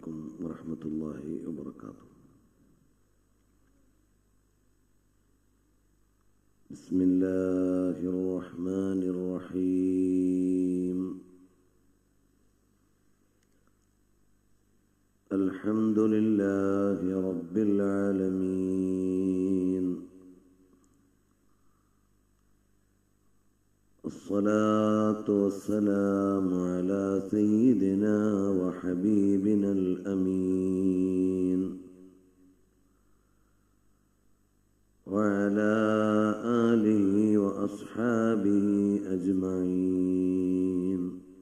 عليكم ورحمة الله وبركاته بسم الله الرحمن الرحيم الحمد لله رب العالمين الصلاة والسلام على سيدنا وحبيبنا الأمين وعلى آله وأصحابه أجمعين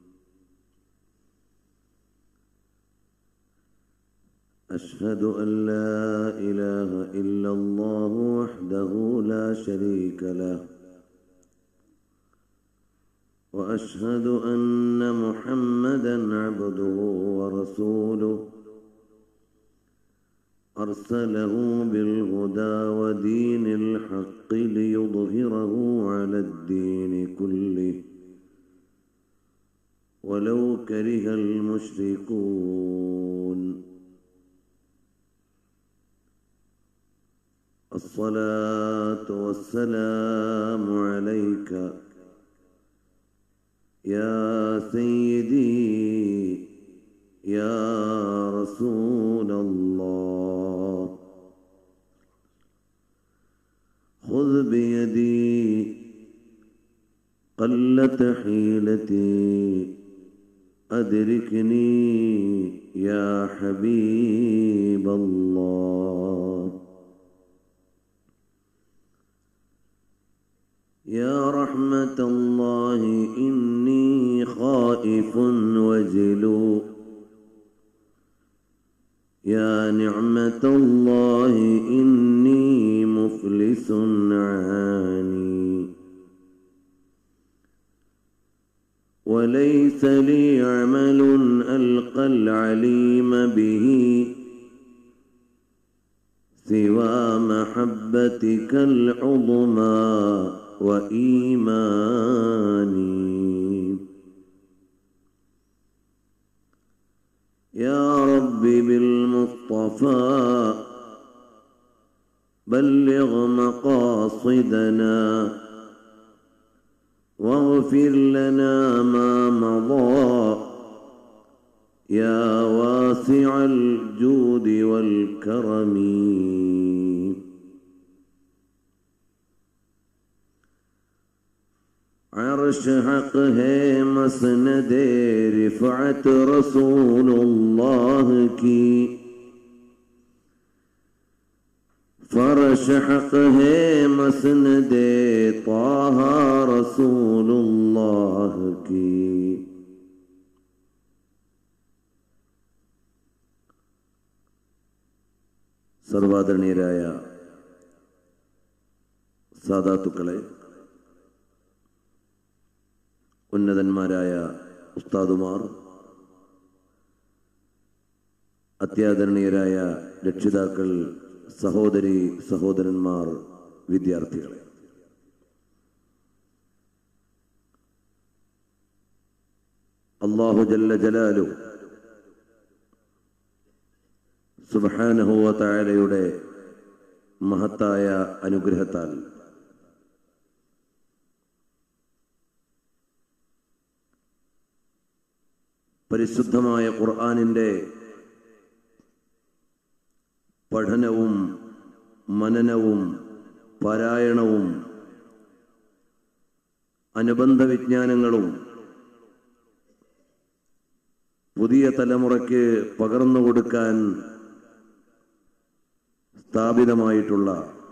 أشهد أن لا إله إلا الله وحده لا شريك له وأشهد أن محمدا عبده ورسوله أرسله بالهدى ودين الحق ليظهره على الدين كله ولو كره المشركون الصلاة والسلام عليك يا سيدي يا رسول الله خذ بيدي قلت حيلتي أدركني يا حبيب الله يا رحمة الله إني خائف وجلو يا نعمة الله إني مفلس عاني وليس لي عمل ألقى العليم به سوى محبتك العظمى وإيماني يا رب بالمصطفى بلغ مقاصدنا واغفر لنا ما مضى يا واسع الجود والكرم عرش حق ہے مسند رفعت رسول اللہ کی فرش حق ہے مسند طه رسول اللہ کی സർവാദരണീയരായ സാധാത്തുക്കളെ ഉന്നതന്മാരായ ഉസ്താദുമാർ അത്യാദരണീയരായ രക്ഷിതാക്കൾ സഹോദരി സഹോദരന്മാർ വിദ്യാർത്ഥികളെ അള്ളാഹു ജല്ല ജലാലു സുബാനഹുവ തായാലയുടെ മഹത്തായ അനുഗ്രഹത്താൽ പരിശുദ്ധമായ ഖുർആാനിൻ്റെ പഠനവും മനനവും പാരായണവും അനുബന്ധ വിജ്ഞാനങ്ങളും പുതിയ തലമുറയ്ക്ക് പകർന്നു കൊടുക്കാൻ സ്ഥാപിതമായിട്ടുള്ള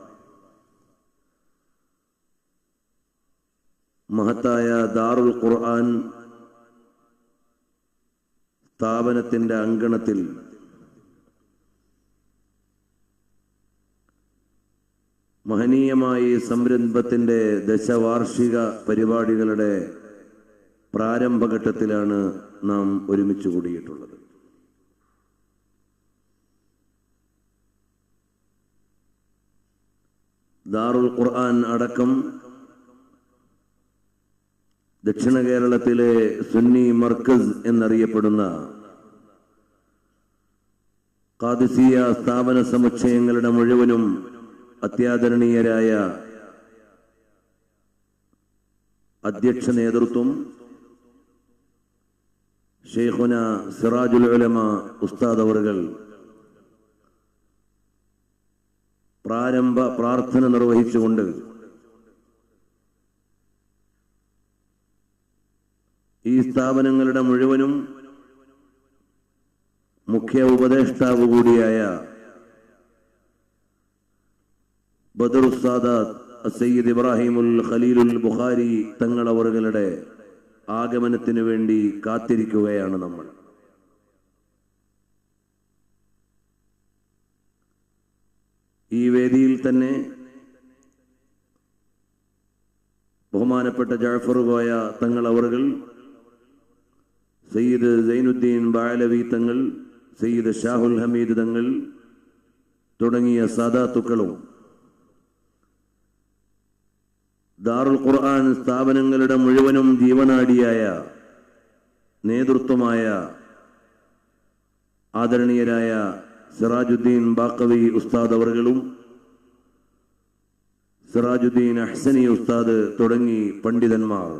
മഹത്തായ ദാറുൽ ഖുർആൻ സ്ഥാപനത്തിന്റെ അങ്കണത്തിൽ മഹനീയമായി സംരംഭത്തിന്റെ ദശവാർഷിക പരിപാടികളുടെ പ്രാരംഭഘട്ടത്തിലാണ് നാം ഒരുമിച്ച് കൂടിയിട്ടുള്ളത് ദാറുൽ ഖുർആൻ അടക്കം ദക്ഷിണ കേരളത്തിലെ സുന്നി മർക്കസ് എന്നറിയപ്പെടുന്ന കാദിസിയ സ്ഥാപന സമുച്ചയങ്ങളുടെ മുഴുവനും അത്യാദരണീയരായ അധ്യക്ഷ നേതൃത്വം ഷെയ്ഖുന സിറാജുൽ ഉലമ ഉസ്താദ് അവറുകൾ പ്രാരംഭ പ്രാർത്ഥന നിർവഹിച്ചുകൊണ്ട് ഈ സ്ഥാപനങ്ങളുടെ മുഴുവനും മുഖ്യ ഉപദേഷ്ടാവ് കൂടിയായ ബദറുസാദാത്ത് സയ്യിദ് ഇബ്രാഹിമുൽ ഖലീലുൽ ബുഖാരി തങ്ങളവറുകളുടെ ആഗമനത്തിനു വേണ്ടി കാത്തിരിക്കുകയാണ് നമ്മൾ ഈ വേദിയിൽ തന്നെ ബഹുമാനപ്പെട്ട ജാഫർ കോയ തങ്ങളവറുകൾ സയ്യിദ് സൈനുദ്ദീൻ ബാലവി തങ്ങൾ സയ്യിദ് ഷാഹുൽ ഹമീദ് തങ്ങൾ തുടങ്ങിയ സാദാത്തുക്കളും ദാറുൽ ഖുർആൻ സ്ഥാപനങ്ങളുടെ മുഴുവനും ജീവനാടിയായ നേതൃത്വമായ ആദരണീയരായ സിറാജുദ്ദീൻ ബാക്കവി ഉസ്താദ് അവർകളും സിറാജുദ്ദീൻ അഹ്സനി ഉസ്താദ് തുടങ്ങി പണ്ഡിതന്മാർ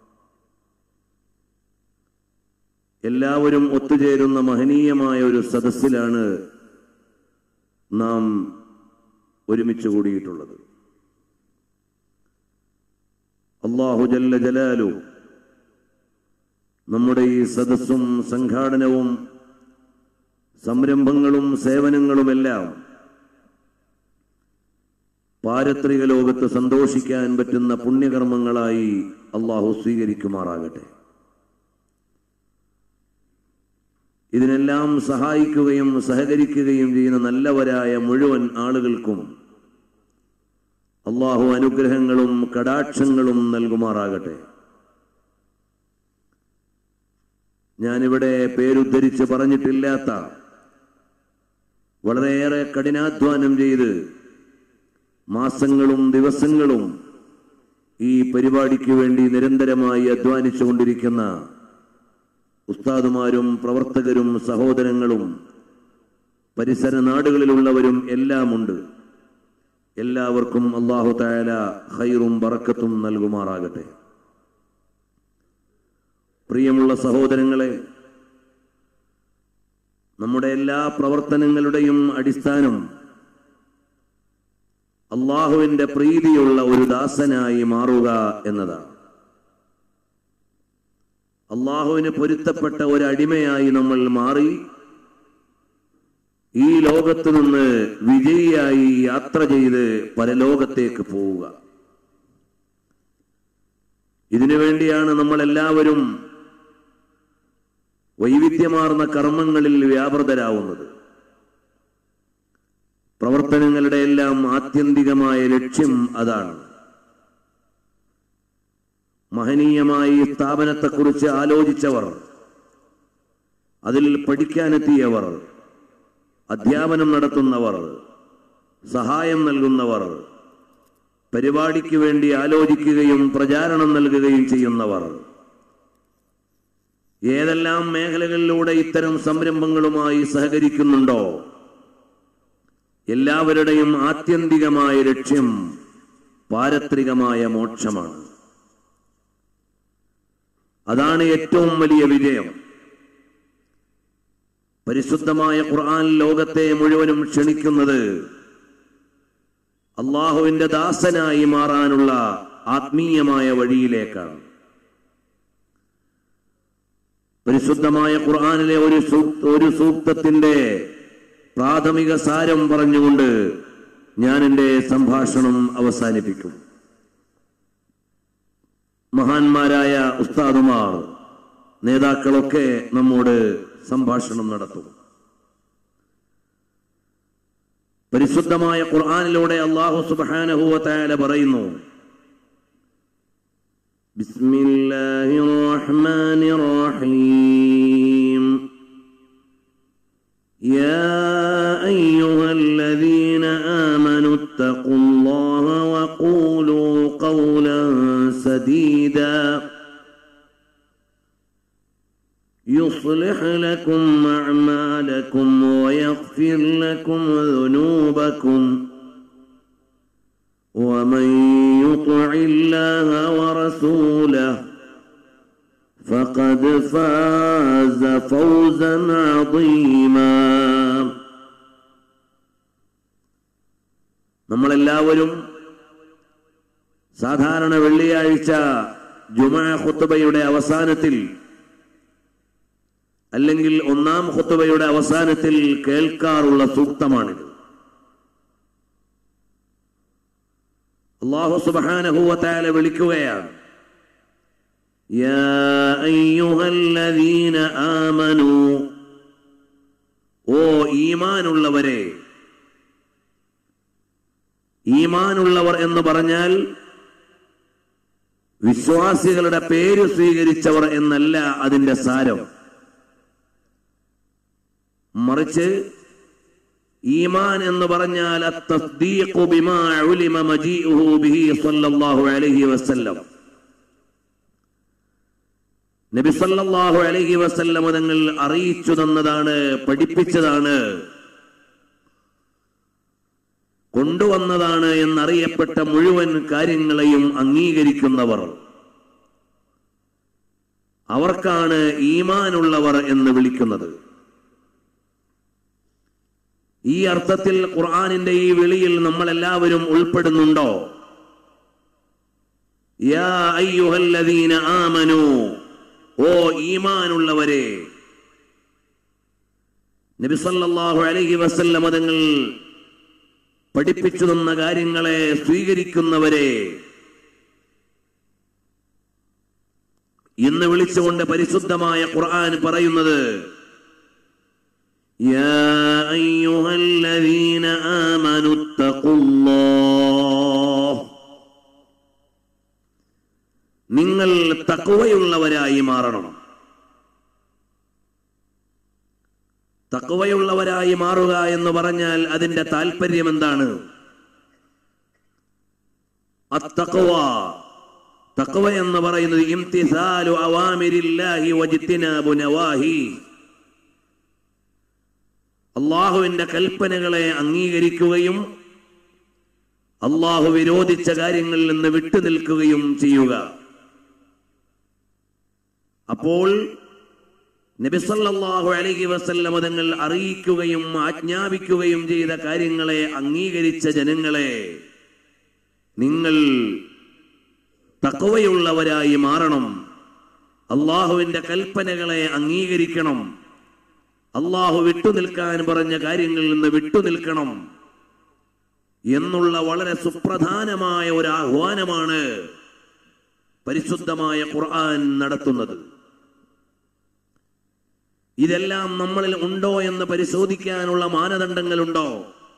എല്ലാവരും ഒത്തുചേരുന്ന മഹനീയമായ ഒരു സദസ്സിലാണ് നാം ഒരുമിച്ച് കൂടിയിട്ടുള്ളത് അള്ളാഹു ജല്ല ജലാലു നമ്മുടെ ഈ സദസ്സും സംഘാടനവും സംരംഭങ്ങളും സേവനങ്ങളുമെല്ലാം പാരത്രിക ലോകത്ത് സന്തോഷിക്കാൻ പറ്റുന്ന പുണ്യകർമ്മങ്ങളായി അള്ളാഹു സ്വീകരിക്കുമാറാകട്ടെ ഇതിനെല്ലാം സഹായിക്കുകയും സഹകരിക്കുകയും ചെയ്യുന്ന നല്ലവരായ മുഴുവൻ ആളുകൾക്കും അള്ളാഹു അനുഗ്രഹങ്ങളും കടാക്ഷങ്ങളും നൽകുമാറാകട്ടെ ഞാനിവിടെ പേരുദ്ധരിച്ച് പറഞ്ഞിട്ടില്ലാത്ത വളരെയേറെ കഠിനാധ്വാനം ചെയ്ത് മാസങ്ങളും ദിവസങ്ങളും ഈ പരിപാടിക്ക് വേണ്ടി നിരന്തരമായി അധ്വാനിച്ചുകൊണ്ടിരിക്കുന്ന ഉസ്താദുമാരും പ്രവർത്തകരും സഹോദരങ്ങളും പരിസര നാടുകളിലുള്ളവരും എല്ലാമുണ്ട് എല്ലാവർക്കും അള്ളാഹു തായാല ഹൈറും ബറക്കത്തും നൽകുമാറാകട്ടെ പ്രിയമുള്ള സഹോദരങ്ങളെ നമ്മുടെ എല്ലാ പ്രവർത്തനങ്ങളുടെയും അടിസ്ഥാനം അള്ളാഹുവിന്റെ പ്രീതിയുള്ള ഒരു ദാസനായി മാറുക എന്നതാണ് അള്ളാഹുവിന് പൊരുത്തപ്പെട്ട ഒരു അടിമയായി നമ്മൾ മാറി ഈ ലോകത്ത് നിന്ന് വിജയിയായി യാത്ര ചെയ്ത് പരലോകത്തേക്ക് പോവുക ഇതിനു വേണ്ടിയാണ് നമ്മൾ എല്ലാവരും വൈവിധ്യമാർന്ന കർമ്മങ്ങളിൽ വ്യാപൃതരാവുന്നത് പ്രവർത്തനങ്ങളുടെ എല്ലാം ആത്യന്തികമായ ലക്ഷ്യം അതാണ് മഹനീയമായി ഈ സ്ഥാപനത്തെക്കുറിച്ച് ആലോചിച്ചവർ അതിൽ പഠിക്കാനെത്തിയവർ അധ്യാപനം നടത്തുന്നവർ സഹായം നൽകുന്നവർ പരിപാടിക്ക് വേണ്ടി ആലോചിക്കുകയും പ്രചാരണം നൽകുകയും ചെയ്യുന്നവർ ഏതെല്ലാം മേഖലകളിലൂടെ ഇത്തരം സംരംഭങ്ങളുമായി സഹകരിക്കുന്നുണ്ടോ എല്ലാവരുടെയും ആത്യന്തികമായ ലക്ഷ്യം പാരത്രികമായ മോക്ഷമാണ് അതാണ് ഏറ്റവും വലിയ വിജയം പരിശുദ്ധമായ ഖുർആൻ ലോകത്തെ മുഴുവനും ക്ഷണിക്കുന്നത് അള്ളാഹുവിന്റെ ദാസനായി മാറാനുള്ള ആത്മീയമായ വഴിയിലേക്കാണ് പരിശുദ്ധമായ ഖുർആനിലെ ഒരു സൂക്ത ഒരു സൂക്തത്തിന്റെ പ്രാഥമിക സാരം പറഞ്ഞുകൊണ്ട് ഞാൻ എൻ്റെ സംഭാഷണം അവസാനിപ്പിക്കും മഹാന്മാരായ ഉസ്താദുമാർ നേതാക്കളൊക്കെ നമ്മോട് സംഭാഷണം നടത്തും പരിശുദ്ധമായ ഖുർആനിലൂടെ അള്ളാഹു സുബ്ഹാനഹു വതആല പറയുന്നു ബിസ്മില്ലാഹിർ റഹ്മാനിർ റഹീം يا أيها الذين آمنوا اتقوا الله وقولوا قولا سديدا يصلح لكم أعمالكم ويغفر لكم ذنوبكم ومن يطع الله ورسوله فقد فاز فوزا عظيما നമ്മളെല്ലാവരും സാധാരണ വെള്ളിയാഴ്ച ജുമാ ഖുത്തുബയുടെ അവസാനത്തിൽ അല്ലെങ്കിൽ ഒന്നാം ഖുത്തുബയുടെ അവസാനത്തിൽ കേൾക്കാറുള്ള സൂക്തമാണിത് അള്ളാഹു സുബാനഹുവത്താല വിളിക്കുകയാണ് يا أيها الذين آمنوا ഓ ഈമാനുള്ളവരെ ഈമാനുള്ളവർ എന്ന് പറഞ്ഞാൽ വിശ്വാസികളുടെ പേര് സ്വീകരിച്ചവർ എന്നല്ല അതിന്റെ സാരം മറിച്ച് ഈമാൻ എന്ന് പറഞ്ഞാൽ അത്തസ്ദീഖു ബിമാ ഉലിമ മജീഉഹു ബിഹി സ്വല്ലല്ലാഹു അലൈഹി വസല്ലം നബി സല്ലല്ലാഹു അലൈഹി വസല്ലം തങ്ങൾ അറിയിച്ചു തന്നതാണ് പഠിപ്പിച്ചതാണ് കൊണ്ടുവന്നതാണ് എന്നറിയപ്പെട്ട മുഴുവൻ കാര്യങ്ങളെയും അംഗീകരിക്കുന്നവർ അവർക്കാണ് ഈമാനുള്ളവർ എന്ന് വിളിക്കുന്നത് ഈ അർത്ഥത്തിൽ ഖുർആാനിന്റെ ഈ വിളിയിൽ നമ്മൾ എല്ലാവരും ഉൾപ്പെടുന്നുണ്ടോ യാ അയ്യുഹല്ലദീന ആമനു ഓ ഈമാനുള്ളവരെ നബി സല്ലല്ലാഹു അലൈഹി വസല്ലം തങ്ങൾ പഠിപ്പിച്ചു തന്ന കാര്യങ്ങളെ സ്വീകരിക്കുന്നവരെ ഇന്ന് വിളിച്ചുകൊണ്ട് പരിശുദ്ധമായ ഖുർആൻ പറയുന്നത് يا أيها الذين آمنوا اتقوا الله നിങ്ങൾ തക്കവയുള്ളവരായി മാറണം തക്കവയുള്ളവരായി മാറുക എന്ന് പറഞ്ഞാൽ അതിന്റെ താല്പര്യം എന്താണ് അത്തക്കവ തക്കവ എന്ന് പറയുന്നത് ഇംതിസാലു അവാമിരില്ലാഹി വജിത്തിനാബു നവാഹി അള്ളാഹുവിന്റെ കൽപ്പനകളെ അംഗീകരിക്കുകയും അള്ളാഹു വിരോധിച്ച കാര്യങ്ങളിൽ നിന്ന് വിട്ടുനിൽക്കുകയും ചെയ്യുക അപ്പോൾ നബിസല്ലാഹു അലൈഹി വസല്ലം തങ്ങൾ അറിയിക്കുകയും ആജ്ഞാപിക്കുകയും ചെയ്ത കാര്യങ്ങളെ അംഗീകരിച്ച ജനങ്ങളെ നിങ്ങൾ തക്കവയുള്ളവരായി മാറണം അള്ളാഹുവിന്റെ കൽപ്പനകളെ അംഗീകരിക്കണം അള്ളാഹു വിട്ടുനിൽക്കാൻ പറഞ്ഞ കാര്യങ്ങളിൽ നിന്ന് വിട്ടുനിൽക്കണം എന്നുള്ള വളരെ സുപ്രധാനമായ ഒരു ആഹ്വാനമാണ് പരിശുദ്ധമായ ഖുർആൻ നടത്തുന്നത് ഇതെല്ലാം നമ്മളിൽ ഉണ്ടോ എന്ന് പരിശോധിക്കാനുള്ള മാനദണ്ഡങ്ങളുണ്ടോ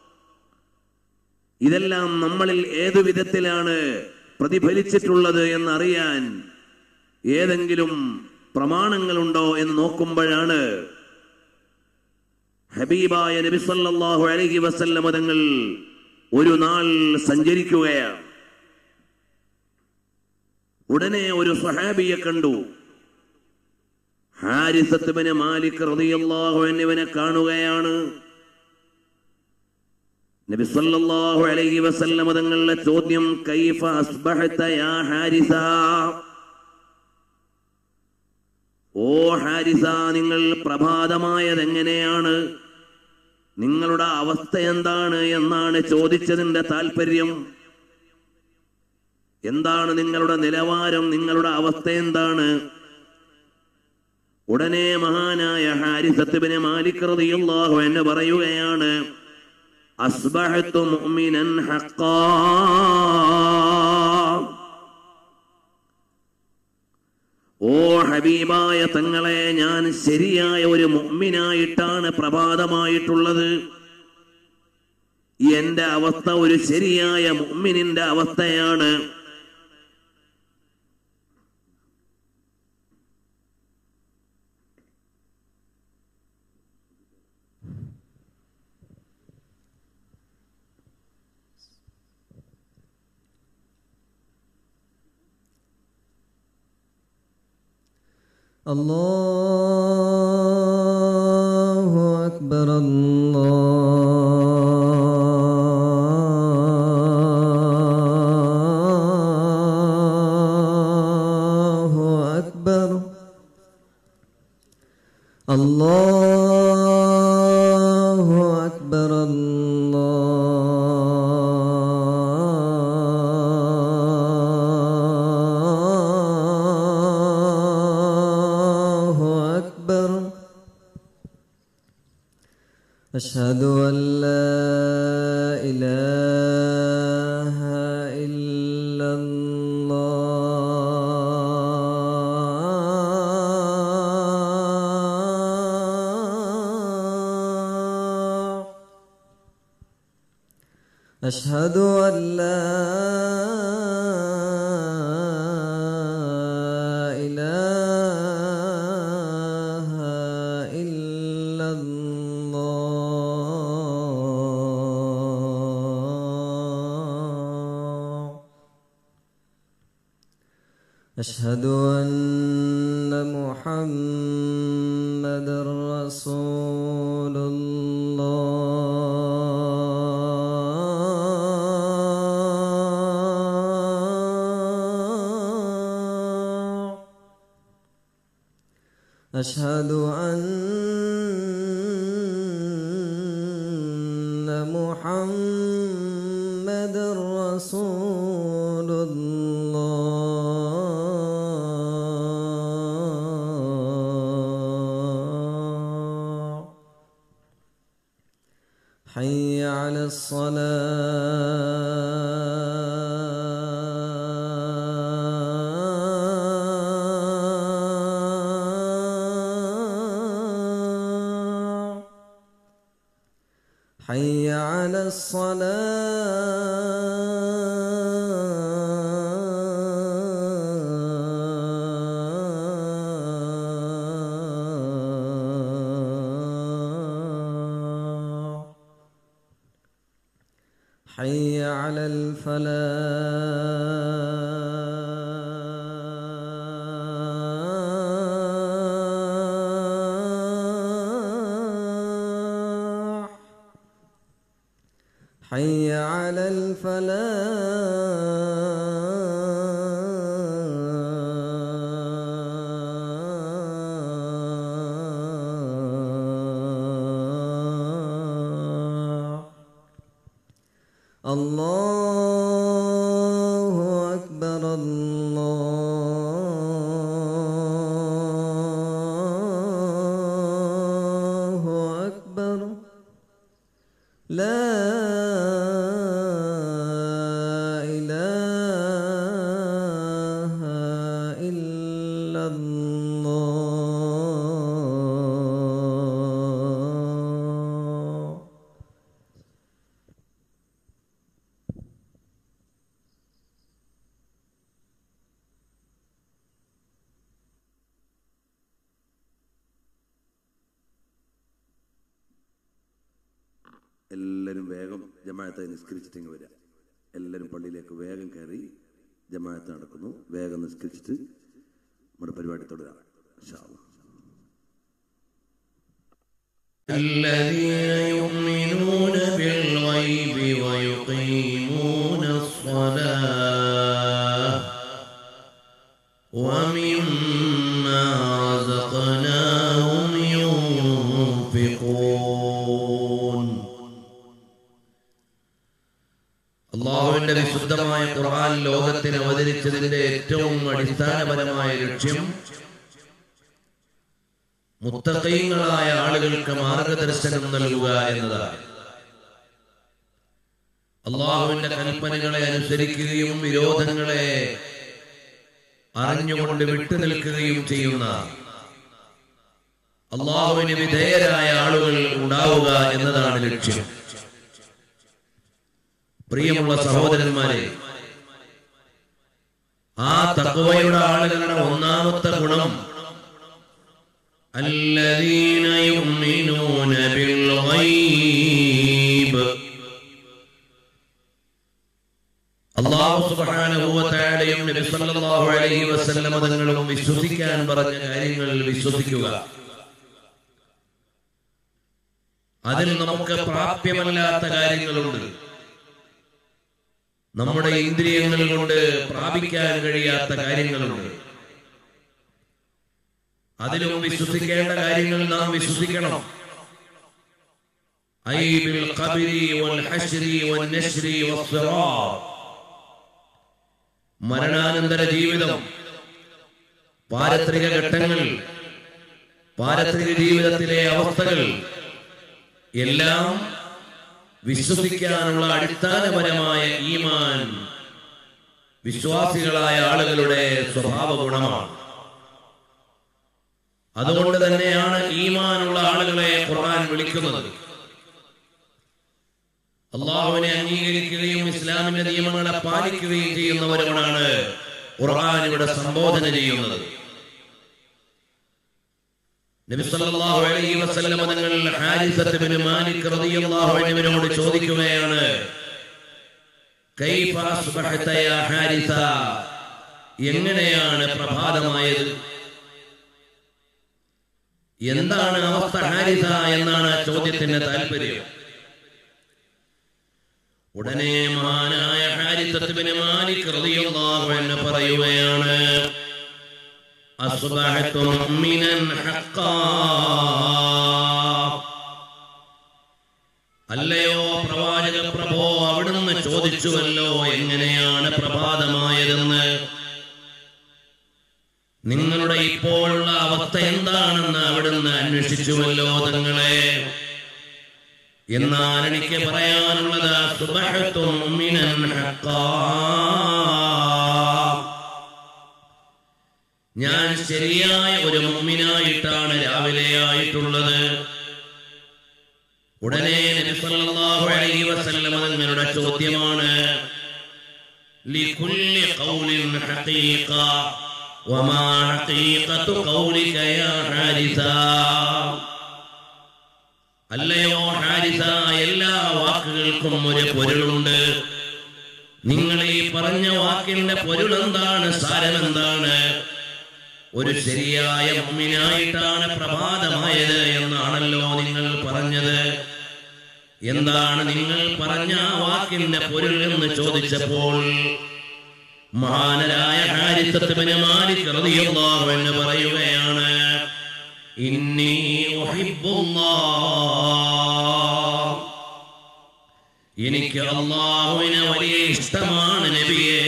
ഇതെല്ലാം നമ്മളിൽ ഏതു വിധത്തിലാണ് പ്രതിഫലിച്ചിട്ടുള്ളത് എന്നറിയാൻ ഏതെങ്കിലും പ്രമാണങ്ങളുണ്ടോ എന്ന് നോക്കുമ്പോഴാണ് ഹബീബായ നബിസല്ലാഹു അലഹി വസല്ലമ തങ്ങൾ ഒരു നാൾ സഞ്ചരിക്കുകയാണ് ഉടനെ ഒരു സഹാബിയെ കണ്ടു ഹാരിസത്തുബിന് മാലിക് റളിയല്ലാഹു എന്നിവനെ കാണുകയാണ് നബി സല്ലല്ലാഹു അലൈഹി വസല്ലമ തങ്ങളുടെ ചോദ്യം കൈഫ അസ്ബഹത യാ ഹാരിസ ഓ ഹാരിസ നിങ്ങൾ പ്രഭാതമായത് എങ്ങനെയാണ് നിങ്ങളുടെ അവസ്ഥ എന്താണ് എന്നാണ് ചോദിച്ചതിന്റെ താല്പര്യം എന്താണ് നിങ്ങളുടെ നിലവാരം നിങ്ങളുടെ അവസ്ഥ എന്താണ് ഉടനെ മഹാനായ ഹാരിസത്തുബിനെ മാലിക് റളിയല്ലാഹു എന്ന് പറയുകയാണ് അസ്ബഹത്തു മുഅ്മിനൻ ഹഖാ ഓ ഹബീബായ തങ്ങളെ ഞാൻ ശരിയായ ഒരു മുഅ്മിനായിട്ടാണ് പ്രഭാതമായിട്ടുള്ളത് എന്റെ അവസ്ഥ ഒരു ശരിയായ മുഅ്മിനിന്റെ അവസ്ഥയാണ് الله أكبر الله أكبر أشهد أن لا إله إلا الله أشهد أن لا إله إلا الله أشهد أن محمد رسول الله أشهد أن محمد رسول الله حي على الصلاة حي على الصلاة حي على الفلاح حي على الفلاح الله أكبر الله أكبر لا إله إلا الله എല്ലാവരും വേഗം ജമാഅത്തായി നിസ്കരിച്ചിട്ട് വരിക എല്ലാവരും പള്ളിയിലേക്ക് വേഗം കയറി ജമാഅത്ത് നടക്കുന്നു വേഗം നിസ്കരിച്ചിട്ട് നമ്മുടെ പരിപാടി തുടരാം ഇൻഷാ അല്ലാ. الذين يؤمنون بالغيب ويقيمون الصلاة ومما رزقناهم ينفقون അള്ളാഹുവിന്റെ വിശുദ്ധമായ ഖുർആൻ ലോകത്തിന് അവതരിച്ചതിന്റെ ഏറ്റവും അടിസ്ഥാനപരമായ ലക്ഷ്യം മുത്തഖീങ്ങളായ ആളുകൾക്ക് മാർഗദർശനം നൽകുക എന്നതാണ് അള്ളാഹുവിന്റെ കൽപ്പനകളെ അനുസരിക്കുകയും വിരോധങ്ങളെ അറിഞ്ഞുകൊണ്ട് വിട്ടുനിൽക്കുകയും ചെയ്യുന്ന അള്ളാഹുവിന് വിധേയരായ ആളുകൾ ഉണ്ടാവുക എന്നതാണ് ലക്ഷ്യം പ്രിയമുള്ള സഹോദരന്മാരെ ആ തക്വയുടെ ആളുകളുടെ ഒന്നാമത്തെ ഗുണം الذين يؤمنون بالغيب അള്ളാഹു സുബ്ഹാനഹു വ തആലയും നബി സല്ലല്ലാഹു അലൈഹി വസല്ലം തങ്ങളും വിശ്വസിക്കാൻ പറഞ്ഞ കാര്യങ്ങൾ വിശ്വസിക്കുക അതിൽ നമുക്ക് പ്രാപ്യമല്ലാത്ത കാര്യങ്ങളുണ്ട് നമ്മുടെ ഇന്ദ്രിയങ്ങൾ കൊണ്ട് പ്രാപിക്കാൻ കഴിയാത്ത കാര്യങ്ങളുണ്ട് അതിലും വിശ്വസിക്കേണ്ട കാര്യങ്ങൾ നാം വിശ്വസിക്കണം ഐ ബിൽ ഖബരി വൽ ഹശ്രി വൽ നശ്രി വസ്സിറാത്ത് മരണാനന്തര ജീവിതം പാരത്രിക ഘട്ടങ്ങൾ പാരത്രിക ജീവിതത്തിലെ അവസ്ഥകൾ എല്ലാം വിശ്വസിക്കാനുള്ള അടിസ്ഥാനപരമായ ഈമാൻ വിശ്വാസികളായ ആളുകളുടെ സ്വഭാവ ഗുണമാണ് അതുകൊണ്ട് തന്നെയാണ് ഈമാനുള്ള ആളുകളെ ഖുർആൻ വിളിക്കുന്നത് അള്ളാഹുവിനെ അംഗീകരിക്കുകയും ഇസ്ലാമിന്റെ നിയമങ്ങളെ പാലിക്കുകയും ചെയ്യുന്നവരോടാണ് ഖുർആൻ ഇവിടെ സംബോധന ചെയ്യുന്നത് നബി സല്ലല്ലാഹു അലൈഹി വസല്ലം തങ്ങൾ ഹാരിസത്ത് ബിൻ മാലിക് റളിയല്ലാഹു അൻഹുവിനോട് ചോദിക്കുകയാണ് കൈഫ അസ്ബഹത യാ ഹാരിസ എങ്ങനെയാണ് പ്രഭാതമായത് എന്താണ് അവസ്ഥ ഹാരിസ എന്നാണ് ചോദ്യത്തിന്റെ താല്പര്യം ഉടനെ മഹാനായ ഹാരിസത്ത് ബിൻ മാലിക് റളിയല്ലാഹു അൻഹു പറയുകയാണ് أصبحت مؤمنا حقا അല്ലയോ പ്രവാചക പ്രഭോ അവിടുന്ന് ചോദിച്ചുവല്ലോ എങ്ങനെയാണ് പ്രഭാതമായതെന്ന് നിങ്ങളുടെ ഇപ്പോഴുള്ള അവസ്ഥ എന്താണെന്ന് അവിടുന്ന് അന്വേഷിച്ചുവല്ലോ തങ്ങളെ എന്നാൽ എനിക്ക് പറയാനുള്ളത് സുബഹത്തു മുഅ്മിനൻ ഹഖാ ഞാൻ ശരിയായ ഒരു മുമ്മിനായിട്ടാണ് രാവിലെ ആയിട്ടുള്ളത് ഉടനെ നബി സല്ലല്ലാഹു അലൈഹി വസല്ലം തങ്ങളുടെ ചോദ്യമാണ് ലികുല്ലി ഖൗലിൻ ഹഖീഖ വമാ ഹഖീഖത്തു ഖൗലിക യാ ഹാരിസ അല്ലയോ ഹാരിസ എല്ലാ വാക്കുകൾക്കും ഒരു പൊരുളുണ്ട് നിങ്ങൾ ഈ പറഞ്ഞ വാക്കിന്റെ പൊരുൾ എന്താണ് സാരം എന്താണ് ഒരു ശരിയായ മുമ്മിനായിട്ടാണ് പ്രഭാതമായത് എന്നാണല്ലോ നിങ്ങൾ പറഞ്ഞത് എന്താണ് നിങ്ങൾ പറഞ്ഞ ആ വാക്കിന്റെ പൊരുൾ എന്ന് ചോദിച്ചപ്പോൾ മഹാനരായ ഹാരിസത്തിന് മാലിക് റളിയല്ലാഹു എന്ന് പറയുകയാണ് ഇന്നി ഉഹിബ്ബുല്ലാഹ് എനിക്ക് അള്ളാഹുവിനെ വലിയ ഇഷ്ടമാണ് നബിയേ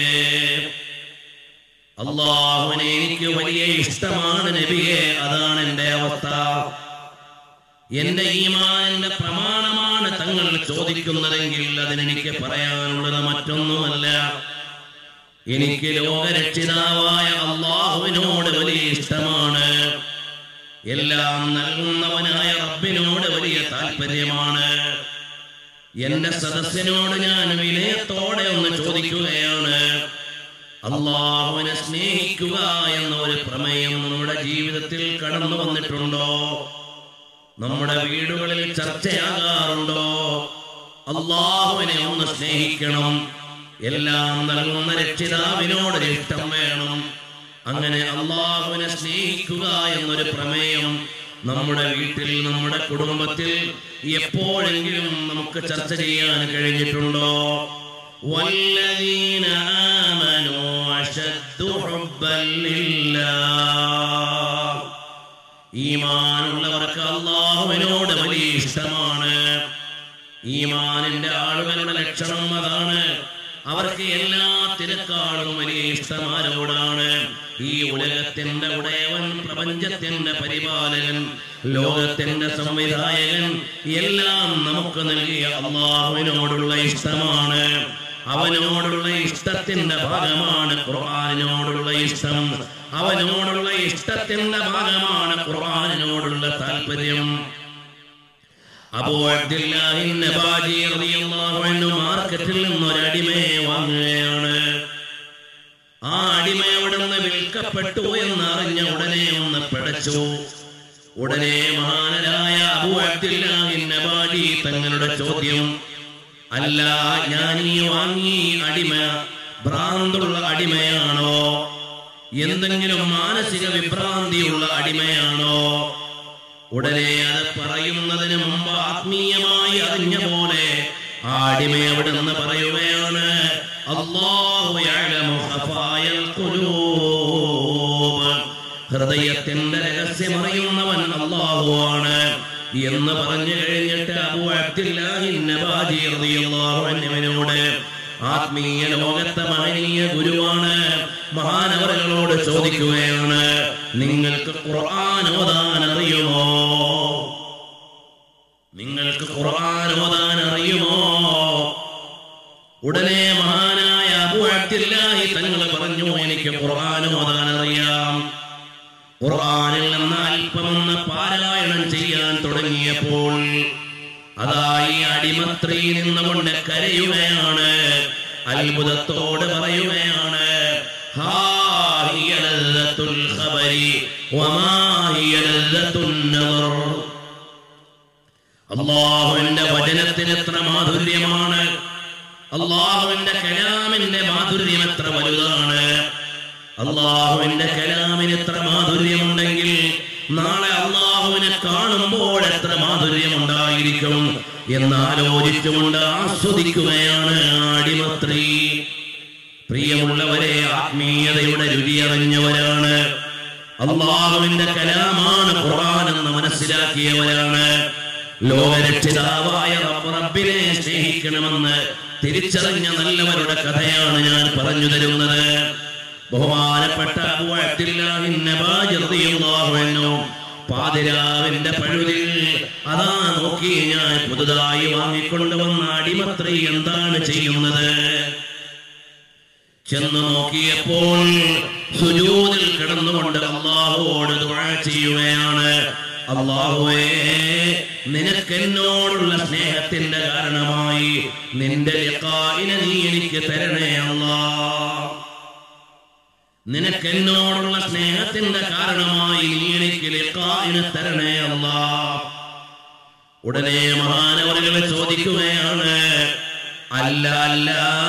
അള്ളാഹുവിനെ എനിക്ക് വലിയ ഇഷ്ടമാണ് നബിയെ അതാണ് എന്റെ അവസ്ഥ എന്റെ ഈമാനിന്റെ പ്രമാണമാണ് തങ്ങൾ ചോദിക്കുന്നതെങ്കിൽ അതിനെനിക്ക് പറയാനുള്ളത് മറ്റൊന്നുമല്ല എനിക്ക് ലോകരക്ഷിതാവായ അള്ളാഹുവിനോട് വലിയ ഇഷ്ടമാണ് എല്ലാം നൽകുന്നവനായ റബ്ബിനോട് വലിയ താല്പര്യമാണ് എന്റെ സദസ്സിനോട് ഞാൻ വിനയത്തോടെ ഒന്ന് ചോദിക്കുകയാണ് അള്ളാഹുവിനെ സ്നേഹിക്കുക എന്ന ഒരു പ്രമേയം നമ്മുടെ ജീവിതത്തിൽ കടന്നു വന്നിട്ടുണ്ടോ നമ്മുടെ വീടുകളിൽ ചർച്ചയാകാറുണ്ടോ അള്ളാഹുവിനെ ഒന്ന് സ്നേഹിക്കണം എല്ലാം നൽകുന്ന രക്ഷിതാവിനോട് ഇഷ്ടം വേണം അങ്ങനെ അള്ളാഹുവിനെ സ്നേഹിക്കുക എന്നൊരു പ്രമേയം നമ്മുടെ വീട്ടിൽ നമ്മുടെ കുടുംബത്തിൽ എപ്പോഴെങ്കിലും നമുക്ക് ചർച്ച ചെയ്യാൻ കഴിഞ്ഞിട്ടുണ്ടോ والذين آمنوا أشد حبا لله ഈമാനുള്ളവർക്ക് അള്ളാഹുവിനോട് വലിയ ഇഷ്ടമാണ് ഈമാനിന്റെ ആളുകളുടെ ലക്ഷണം അതാണ് അവർക്ക് എല്ലാത്തിനേക്കാളും വലിയ ഇഷ്ടമാരോടാണ് ഈ ഉലകത്തിന്റെ ഉടയവൻ പ്രപഞ്ചത്തിന്റെ പരിപാലകൻ ലോകത്തിന്റെ സംവിധായകൻ എല്ലാം നമുക്ക് നൽകിയ അള്ളാഹുവിനോടുള്ള ഇഷ്ടമാണ് അവനോടുള്ള ഇഷ്ടത്തിന്റെ ഭാഗമാണ് ഖുർആാനിനോടുള്ള ഇഷ്ടം അവനോടുള്ള ഇഷ്ടത്തിന്റെ ഭാഗമാണ് ഖുർആാനിനോടുള്ള താല്പര്യം അബൂ അബ്ദുല്ലാഹി നബാജി റളിയല്ലാഹു അൻഹു മാർക്കറ്റിൽ നിന്ന് ഒരു അടിമയെ വാങ്ങുകയാണ് ആ അടിമ അവിടെ നിന്ന് വിൽക്കപ്പെട്ടു എന്ന് അറിഞ്ഞ ഉടനെ ഒന്ന് പിടച്ചു ഉടനെ മഹാനരായ അബൂ അബ്ദുല്ലാഹി നബാജി തങ്ങളുടെ ചോദ്യം അല്ല ഞാൻ ഈ വാങ്ങി അടിമ ഭ്രാന്തുള്ള അടിമയാണോ എന്തെങ്കിലും മാനസിക വിഭ്രാന്തിയുള്ള അടിമയാണോ ഉടനെ അത് പറയുന്നതിന് മുമ്പ് ആത്മീയമായി അറിഞ്ഞ പോലെ ആ അടിമ അവിടെ നിന്ന് പറയുകയാണ് അല്ലാഹു യഅലമു ഖഫായൽ ഖുലൂബ് ഹൃദയത്തിന്റെ രഹസ്യമറിയുന്നവൻ അള്ളാഹുവാണ് എന്ന് പറഞ്ഞു കഴിഞ്ഞിട്ട് അബൂ അബ്ദുല്ലാഹി നബാജി റളിയല്ലാഹു അൻഹുവിനോട് ആത്മീയ ലോകത്തെ മഹനീയ ഗുരുവാണ് മഹാനവറുകളോട് ചോദിക്കുകയാണ് നിങ്ങൾക്ക് ഖുർആൻ ഓതാൻ അറിയുമോ നിങ്ങൾക്ക് ഖുർആൻ ഓതാൻ അറിയുമോ ഉടനെ മഹാനായ അബൂ അബ്ദുല്ലാഹി തങ്ങൾ പറഞ്ഞു എനിക്ക് ഖുർആൻ ഓതാൻ അറിയാം ഖുർആനിൽ നിന്ന് അല്പമൊന്ന് പാരായണം ചെയ്യാൻ തുടങ്ങിയപ്പോൾ അതായി അടിമത്രി നിന്നുകൊണ്ട് കരയുകയാണ് അത്ഭുതത്തോട് പറയുകയാണ് ഹാ ഹിയ ലദ്ദത്തുൽ ഖബരി വമാ ഹിയ ലദ്ദത്തുൻ നദർ അള്ളാഹുവിന്റെ വചനത്തിന് എത്ര മാധുര്യമാണ് അള്ളാഹുവിന്റെ കലാമിന്റെ മാധുര്യം എത്ര വലുതാണ് അള്ളാഹുവിന്റെ കലാമിന് എത്ര മാധുര്യമുണ്ടെങ്കിൽ നാളെ അള്ളാഹുവിനെ കാണുമ്പോൾ എത്ര മാധുര്യമുണ്ടായിരിക്കും എന്നാലോചിച്ചുകൊണ്ട് ആസ്വദിക്കുകയാണ് അടിമത്രി പ്രിയമുള്ളവരെ ആത്മീയതയുടെ രുചിയറിഞ്ഞവരാണ് അള്ളാഹുവിന്റെ കലാമാണ് ഖുർആൻ എന്ന് മനസ്സിലാക്കിയവരാണ് ലോകരക്ഷിതാവായ റബ്ബ് റബ്ബിനെ സ്നേഹിക്കണമെന്ന് തിരിച്ചറിഞ്ഞ നല്ലവരുടെ കഥയാണ് ഞാൻ പറഞ്ഞു തരുന്നത് ബഹുമാനപ്പെട്ട അബൂ അബ്ദുല്ലാഹി നബാജി റളിയല്ലാഹു അൻഹു പാതിരാവിന്റെ പഴുതിൽ അതാ നോക്കി ഞാൻ പുതുതായി വാങ്ങിക്കൊണ്ടുവന്ന അടിമത്രി എന്താണ് ചെയ്യുന്നത് ചെന്ന് നോക്കിയപ്പോൾ സുജൂദിൽ കിടന്നുകൊണ്ട് അള്ളാഹുവോട് ദുആ ചെയ്യുകയാണ് അള്ളാഹുവേ നിനക്ക് എന്നോടുള്ള സ്നേഹത്തിന്റെ കാരണമായി നിന്റെ ലിഖായിനെ നീ എനിക്ക് തരണേ അല്ലാ നിനക്ക് എന്നോടുള്ള സ്നേഹത്തിന്റെ കാരണമായി നീ എനിക്ക് ലിഖായിനെ തരണേ അല്ലാ ഉടനെ മഹാനവറുകൾ ചോദിക്കുകയാണ് അല്ല അല്ല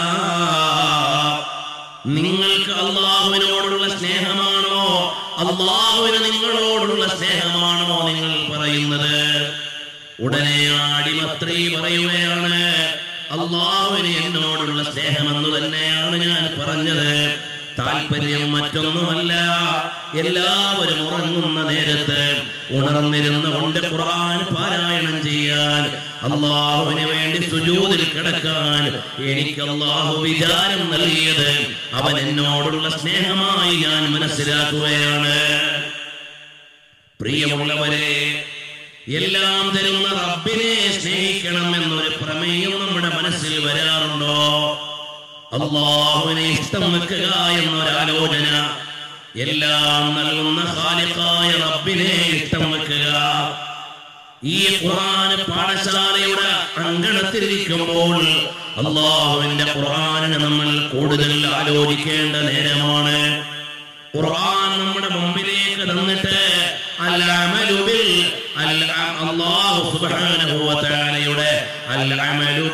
നിങ്ങൾക്ക് അള്ളാഹുവിനോടുള്ള സ്നേഹമാണോ അള്ളാഹുവിന് നിങ്ങളോടുള്ള സ്നേഹമാണോ നിങ്ങൾ പറയുന്നത് ഉടനെ അടിമത്രി പറയുകയാണ് അള്ളാഹുവിന് എന്നോടുള്ള സ്നേഹമെന്ന് തന്നെയാണ് ഞാൻ പറഞ്ഞത് താല്പര്യം മറ്റൊന്നുമല്ല എല്ലാവരും ഉറങ്ങുന്ന നേരത്ത് ഉണർന്നിരുന്നു കൊണ്ട് ഖുർആൻ പാരായണം ചെയ്യാൻ അള്ളാഹുവിന് വേണ്ടി സുജൂതിൽ കിടക്കാൻ എനിക്ക് അള്ളാഹു വിചാരം നൽകിയത് അവൻ എന്നോടുള്ള സ്നേഹമായി ഞാൻ മനസ്സിലാക്കുകയാണ് പ്രിയമുള്ളവരെ എല്ലാം തരുന്ന റബ്ബിനെ സ്നേഹിക്കണം എന്നൊരു പ്രമേയം നമ്മുടെ മനസ്സിൽ വരാറുണ്ടോ അള്ളാഹുവിനെ ഇഷ്ടം വെക്കുക എന്നൊരാലോചന എല്ലാം നൽകുന്ന ഖാലിഖായ റബ്ബിനെ ഇഷ്ടം വെക്കുക ഈ ഖുർആൻ പാഠശാലയുടെ അങ്കണത്തിലിരിക്കുമ്പോൾ അള്ളാഹുവിന്റെ ഖുർആനിനെ നമ്മൾ കൂടുതൽ ആലോചിക്കേണ്ട നേരമാണ് ഖുർആൻ നമ്മുടെ മുമ്പിലേക്ക് തന്നിട്ട് അൽ അമലു ബിൽ അൽ അ- അല്ലാഹു സുബ്ഹാനഹു വ തആലയുടെ അൽ അമലു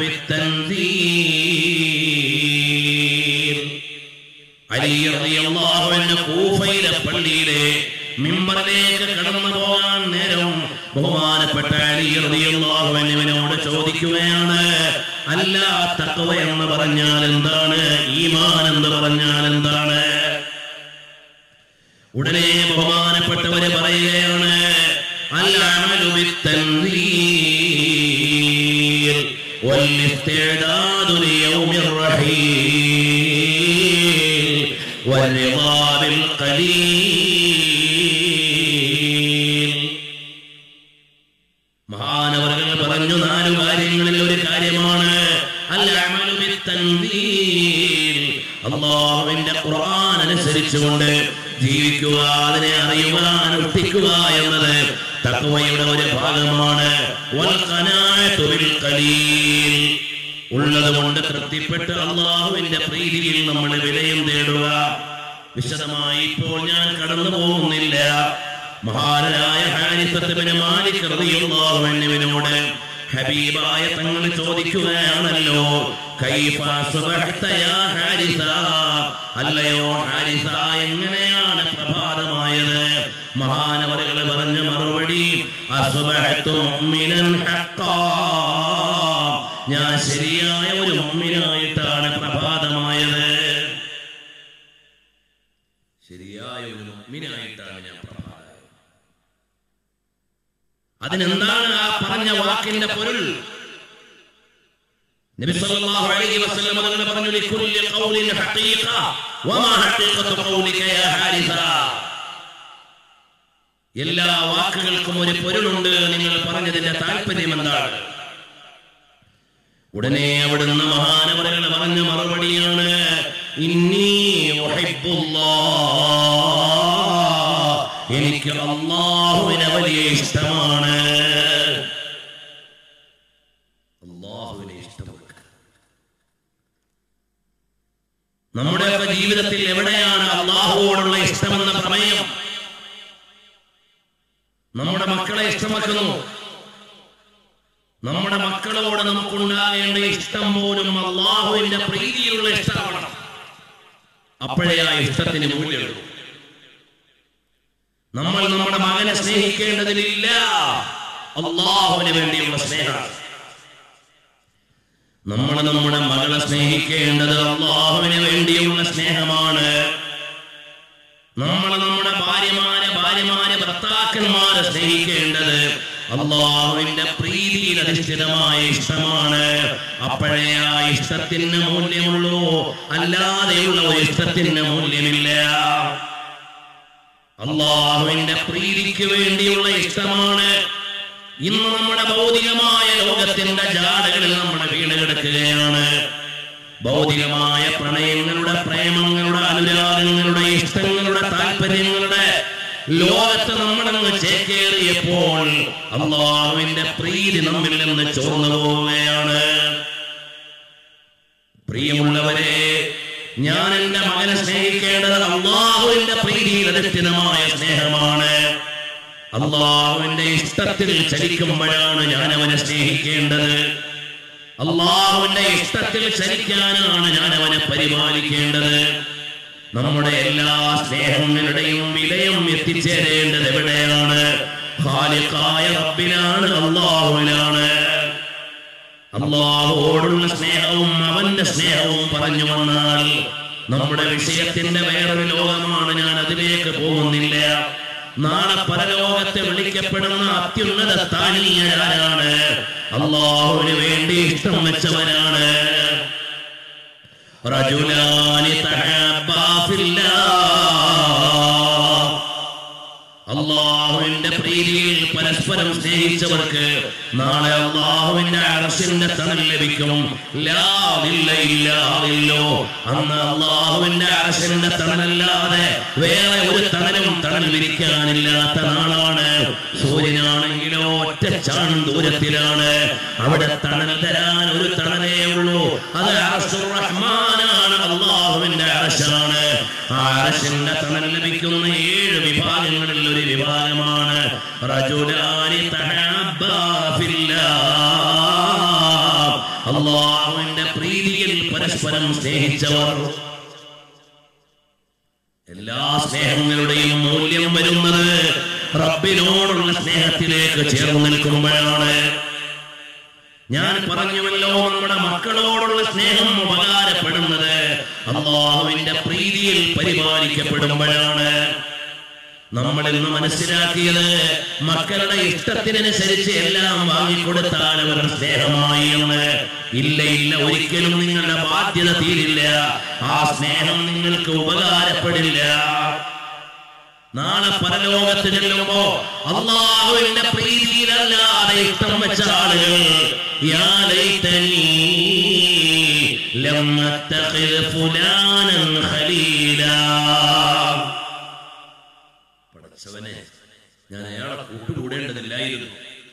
ബിത്തൻസീൽ അലി റളിയല്ലാഹു അൻഹു കൂഫയിലെ പള്ളിയിലെ മിമ്പറിലേക്ക് കടന്നു പോകാൻ നേരം ബഹുമാനപ്പെട്ട അലി റളിയല്ലാഹു അൻഹുവിനോട് ചോദിക്കുകയാണ് അല്ല തഖ്വ എന്ന് പറഞ്ഞാൽ എന്താണ് ഈമാൻ എന്ന് പറഞ്ഞാൽ എന്താണ് ഉടനെ ബഹുമാനപ്പെട്ടവര് പറയുകയാണ് അൽ അമലു ബിത്തൻസീൽ والاستعداد ليوم الرحيل والرضا بالقليل മഹാനവറുകൾ പറഞ്ഞു നാലു കാര്യങ്ങളിൽ ഒരു കാര്യമാണ് അൽ അമലു ബിത്തൻസീൽ. അള്ളാഹുവിന്റെ ഖുർആൻ അനുസരിച്ചുകൊണ്ട് ജീവിക്കുക അതിനെ അറിയുക അനുഷ്ഠിക്കുക എന്നത് തഖ്വയുടെ ഒരു ഭാഗമാണ് വൽ ഖനാഅത്തു ബിൽ ഖലീൽ. ഉള്ളത് കൊണ്ട് തൃപ്തിപ്പെട്ട് അള്ളാഹുവിന്റെ പ്രീതിയിൽ നമ്മൾ വിലയും തേടുക വിശദമായി ഇപ്പോൾ ഞാൻ കടന്നു പോകുന്നില്ല മഹാനായ ഹാരിസത്തിന് മാലിക് റളിയല്ലാഹു അൻഹുവിനോട് ഹബീബായ തങ്ങൾ ചോദിക്കുകയാണല്ലോ കൈഫ അസ്ബഹ്ത യാ ഹാരിസ അല്ലയോ ഹാരിസ എങ്ങനെയാണ് പ്രഭാതമായത് മഹാനവറുകൾ പറഞ്ഞ മറുപടി അസ്ബഹ്തു മുഅ്മിനൻ ഹഖ്ഖാ ഞാൻ ശരിയായ ഒരു മുഅ്മിനായിട്ടാണ് പ്രഭാതമായത് ശരിയായ ഒരു മുഅ്മിനായിട്ടാണ് ഞാൻ അതിനെന്താണ് ആ പറഞ്ഞ വാക്കിന്റെ പൊരുൾ നബി സല്ലല്ലാഹു അലൈഹി വസല്ലം തങ്ങൾ പറഞ്ഞു ലികുല്ലി ഖൗലിൻ ഹഖീഖ വമാ ഹഖീഖത്തു ഖൗലിക യാ ഹാരിസ എല്ലാ വാക്കുകൾക്കും ഒരു പൊരുളുണ്ട് നിങ്ങൾ പറഞ്ഞതിന്റെ താല്പര്യം എന്താണ് ഉടനെ അവിടുന്ന് മഹാനവരകൾ പറഞ്ഞ മറുപടിയാണ് ഇന്നീ ഉഹിബ്ബുല്ലാഹ്. എനിക്ക് അള്ളാഹുവിനെ വലിയ ഇഷ്ടമാണ് അള്ളാഹുവിനെ ഇഷ്ടമാണ് നമ്മുടെയൊക്കെ ജീവിതത്തിൽ എവിടെയാണ് അള്ളാഹുവോടുള്ള ഇഷ്ടമെന്ന പ്രമേയം നമ്മുടെ മക്കളെ ഇഷ്ടമാക്കുന്നു നമ്മുടെ മക്കളോട് നമുക്കുണ്ടാകേണ്ട ഇഷ്ടം പോലും അള്ളാഹുവിന്റെ പ്രീതിയിലുള്ള ഇഷ്ടമാണ് അപ്പോഴേ ആ ഇഷ്ടത്തിന് മൂല്യമുള്ളൂ നമ്മൾ നമ്മുടെ മകനെ സ്നേഹിക്കേണ്ടതിലില്ല അള്ളാഹുവിന് വേണ്ടിയുള്ള സ്നേഹമാണ് നമ്മൾ നമ്മുടെ മകളെ സ്നേഹിക്കേണ്ടത് അള്ളാഹുവിന് വേണ്ടിയുള്ള സ്നേഹമാണ് നമ്മൾ നമ്മുടെ ഭാര്യമാരെ ഭാര്യമാരെ ഭർത്താക്കന്മാരെ സ്നേഹിക്കേണ്ടത് അള്ളാഹുവിന്റെ പ്രീതിയിൽ അധിഷ്ഠിതമായ ഇഷ്ടമാണ് അപ്പോഴേ ആ ഇഷ്ടത്തിന് മൂല്യമുള്ളൂ അല്ലാതെയുള്ള ഒരു ഇഷ്ടത്തിന് മൂല്യമില്ല അള്ളാഹുവിന്റെ പ്രീതിക്ക് വേണ്ടിയുള്ള ഇഷ്ടമാണ് ഇന്ന് നമ്മുടെ ഭൗതികമായ ലോകത്തിന്റെ ജാടകളിൽ നമ്മൾ വീണ് കിടക്കുകയാണ് ഭൗതികമായ പ്രണയങ്ങളുടെ പ്രേമങ്ങളുടെ അനുരാഗങ്ങളുടെ ഇഷ്ടങ്ങളുടെ താല്പര്യങ്ങളുടെ ലോകത്ത് നമ്മളങ്ങ് ചേക്കേറിയപ്പോൾ അള്ളാഹുവിന്റെ പ്രീതി നമ്മിൽ നിന്ന് ചോർന്നു പോവുകയാണ് പ്രിയമുള്ളവരെ ഞാൻ എന്റെ മകനെ സ്നേഹിക്കേണ്ടത് അള്ളാഹുവിന്റെ പ്രീതിയിൽ അധിഷ്ഠിതമായ സ്നേഹമാണ് അള്ളാഹുവിന്റെ ഇഷ്ടത്തിൽ ചലിക്കുമ്പോഴാണ് ഞാൻ അവനെ സ്നേഹിക്കേണ്ടത് അള്ളാഹുവിന്റെ ഇഷ്ടത്തിൽ ചലിക്കാനാണ് ഞാൻ അവനെ പരിപാലിക്കേണ്ടത് നമ്മുടെ എല്ലാ സ്നേഹങ്ങളുടെയും വിലയും എത്തിച്ചേരേണ്ടത് എവിടെയാണ് ഖാലിഖായ റബ്ബിലാണ് അള്ളാഹുവിലാണ് അള്ളാഹുവോടുള്ള സ്നേഹവും അവന്റെ സ്നേഹവും പറഞ്ഞു വന്നാൽ നമ്മുടെ വിഷയത്തിന്റെ വേറൊരു ലോകമാണ് ഞാൻ അതിലേക്ക് പോകുന്നില്ല നാളെ പരലോകത്തെ വിളിക്കപ്പെടുന്ന അത്യുന്നത സ്ഥാനീയരാണ് അള്ളാഹുവിന് വേണ്ടി ഇഷ്ടം വെച്ചവരാണ് റജുലാനി തഹബ്ബാ ഫില്ലാഹ് അള്ളാഹുവിന്റെ പ്രീതിയിൽ പരസ്പരം സ്നേഹിച്ചവർക്ക് നാളെ അള്ളാഹുവിന്റെ അറസിന്റെ തണൽ ലഭിക്കും ലാവില്ല ഇല്ലാതില്ലോ അന്ന് അള്ളാഹുവിന്റെ അറസിന്റെ തണലല്ലാതെ വേറെ ഒരു തണലും തണൽ വിരിക്കാനില്ലാത്ത നാളാണ് സൂര്യനാണെങ്കിലോ ഒറ്റ ചാൺ ദൂരത്തിലാണ് അവിടെ തണൽ തരാൻ ഒരു തണലേ ഉള്ളൂ അത് അറസുർ റഹ്മാനാണ് അള്ളാഹുവിന്റെ അറശാണ് ആ അറശിന്റെ തണൽ ലഭിക്കുന്ന ഏഴ് വിഭാഗങ്ങളിൽ ഒരു വിഭാഗമാണ് റജുലാനി തഹബ്ബാ ഫില്ലാഹ്. അള്ളാഹുവിന്റെ പ്രീതിയിൽ പരസ്പരം സ്നേഹിച്ചവർ എല്ലാ സ്നേഹങ്ങളുടെയും മൂല്യം വരുന്നത് റബ്ബിനോടുള്ള സ്നേഹത്തിലേക്ക് ചേർന്ന് നിൽക്കുമ്പോഴാണ് ഞാൻ പറഞ്ഞുവല്ലോ നമ്മുടെ മക്കളോടുള്ള സ്നേഹം ഉപകാരപ്പെടുന്നത് അള്ളാഹുവിന്റെ പ്രീതിയിൽ പരിപാലിക്കപ്പെടുമ്പോഴാണ് നമ്മൾ ഇന്ന് മനസ്സിലാക്കിയത് മക്കളുടെ ഇഷ്ടത്തിനനുസരിച്ച് എല്ലാം വാങ്ങിക്കൊടുത്താൽ അവർ സ്നേഹമായി എന്ന് ഇല്ല ഇല്ല ഒരിക്കലും നിങ്ങളുടെ ബാധ്യത തീരില്ല ആ സ്നേഹം നിങ്ങൾക്ക് ഉപകാരപ്പെടില്ല നാളെ പരലോകത്ത് ചെല്ലുമ്പോ അള്ളാഹുവിന്റെ പ്രീതിയിലല്ലാതെ ഇഷ്ടം വെച്ച ആളുകൾ യാ ലൈതനീ ലം അത്തഖിദ് ഫുലാനൻ ഖലീലാ പടച്ചവനെ ഞാൻ അയാളെ കൂട്ടുകൂടേണ്ടതില്ലായിരുന്നു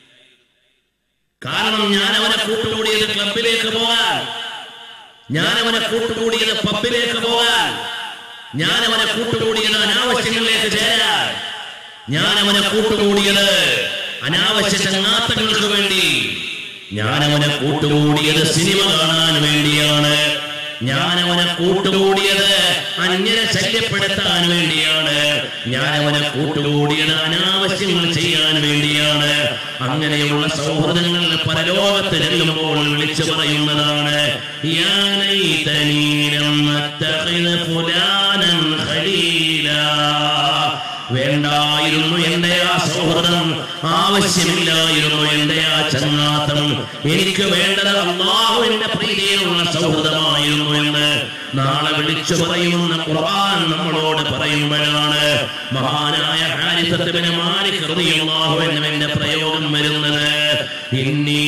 കാരണം ഞാൻ അവനെ കൂട്ടുകൂടിയത് ക്ലബിലേക്ക് പോകാൻ ഞാൻ അവനെ കൂട്ടുകൂടിയത് പബ്ബിലേക്ക് പോകാൻ ഞാൻ അവനെ കൂട്ടുകൂടിയത് അനാവശ്യങ്ങളിലേക്ക് ചേരാൻ ഞാൻ അവനെ കൂട്ടുകൂടിയത് അനാവശ്യ ചങ്ങാത്തങ്ങൾക്ക് വേണ്ടി ഞാൻ അവനെ കൂട്ടുകൂടിയത് സിനിമ കാണാൻ വേണ്ടിയാണ് ഞാൻ അവനെ കൂട്ടുകൂടിയത് അന്യരെ ശല്യപ്പെടുത്താൻ വേണ്ടിയാണ് ഞാൻ അവനെ കൂട്ടുകൂടിയത് അനാവശ്യങ്ങൾ ചെയ്യാൻ വേണ്ടിയാണ് അങ്ങനെയുള്ള സൗഹൃദങ്ങൾ പരലോകത്ത് ചെല്ലുമ്പോൾ വിളിച്ചു പറയുന്നതാണ് യാ ലൈതനീ ലം അത്തഖിദ് ഫുലാനൻ ഖലീലാ വേണ്ടായിരുന്നു എന്റെ ആ സൗഹൃദം ആവശ്യമില്ലായിരുന്നു എന്റെ ആ ചങ്ങാത്തം എനിക്ക് വേണ്ടത് അള്ളാഹുവിന്റെ പ്രീതിയിലുള്ള സൗഹൃദമായിരുന്നു എന്ന് നാളെ വിളിച്ചു പറയുമെന്ന് ഖുർആൻ നമ്മളോട് പറയുമ്പോഴാണ് മഹാനായ ഹാരിസത്തിന് മാറി കൃതിയുള്ളാഹു എന്നുവിന്റെ പ്രയോഗം വരുന്നത് ഇന്നി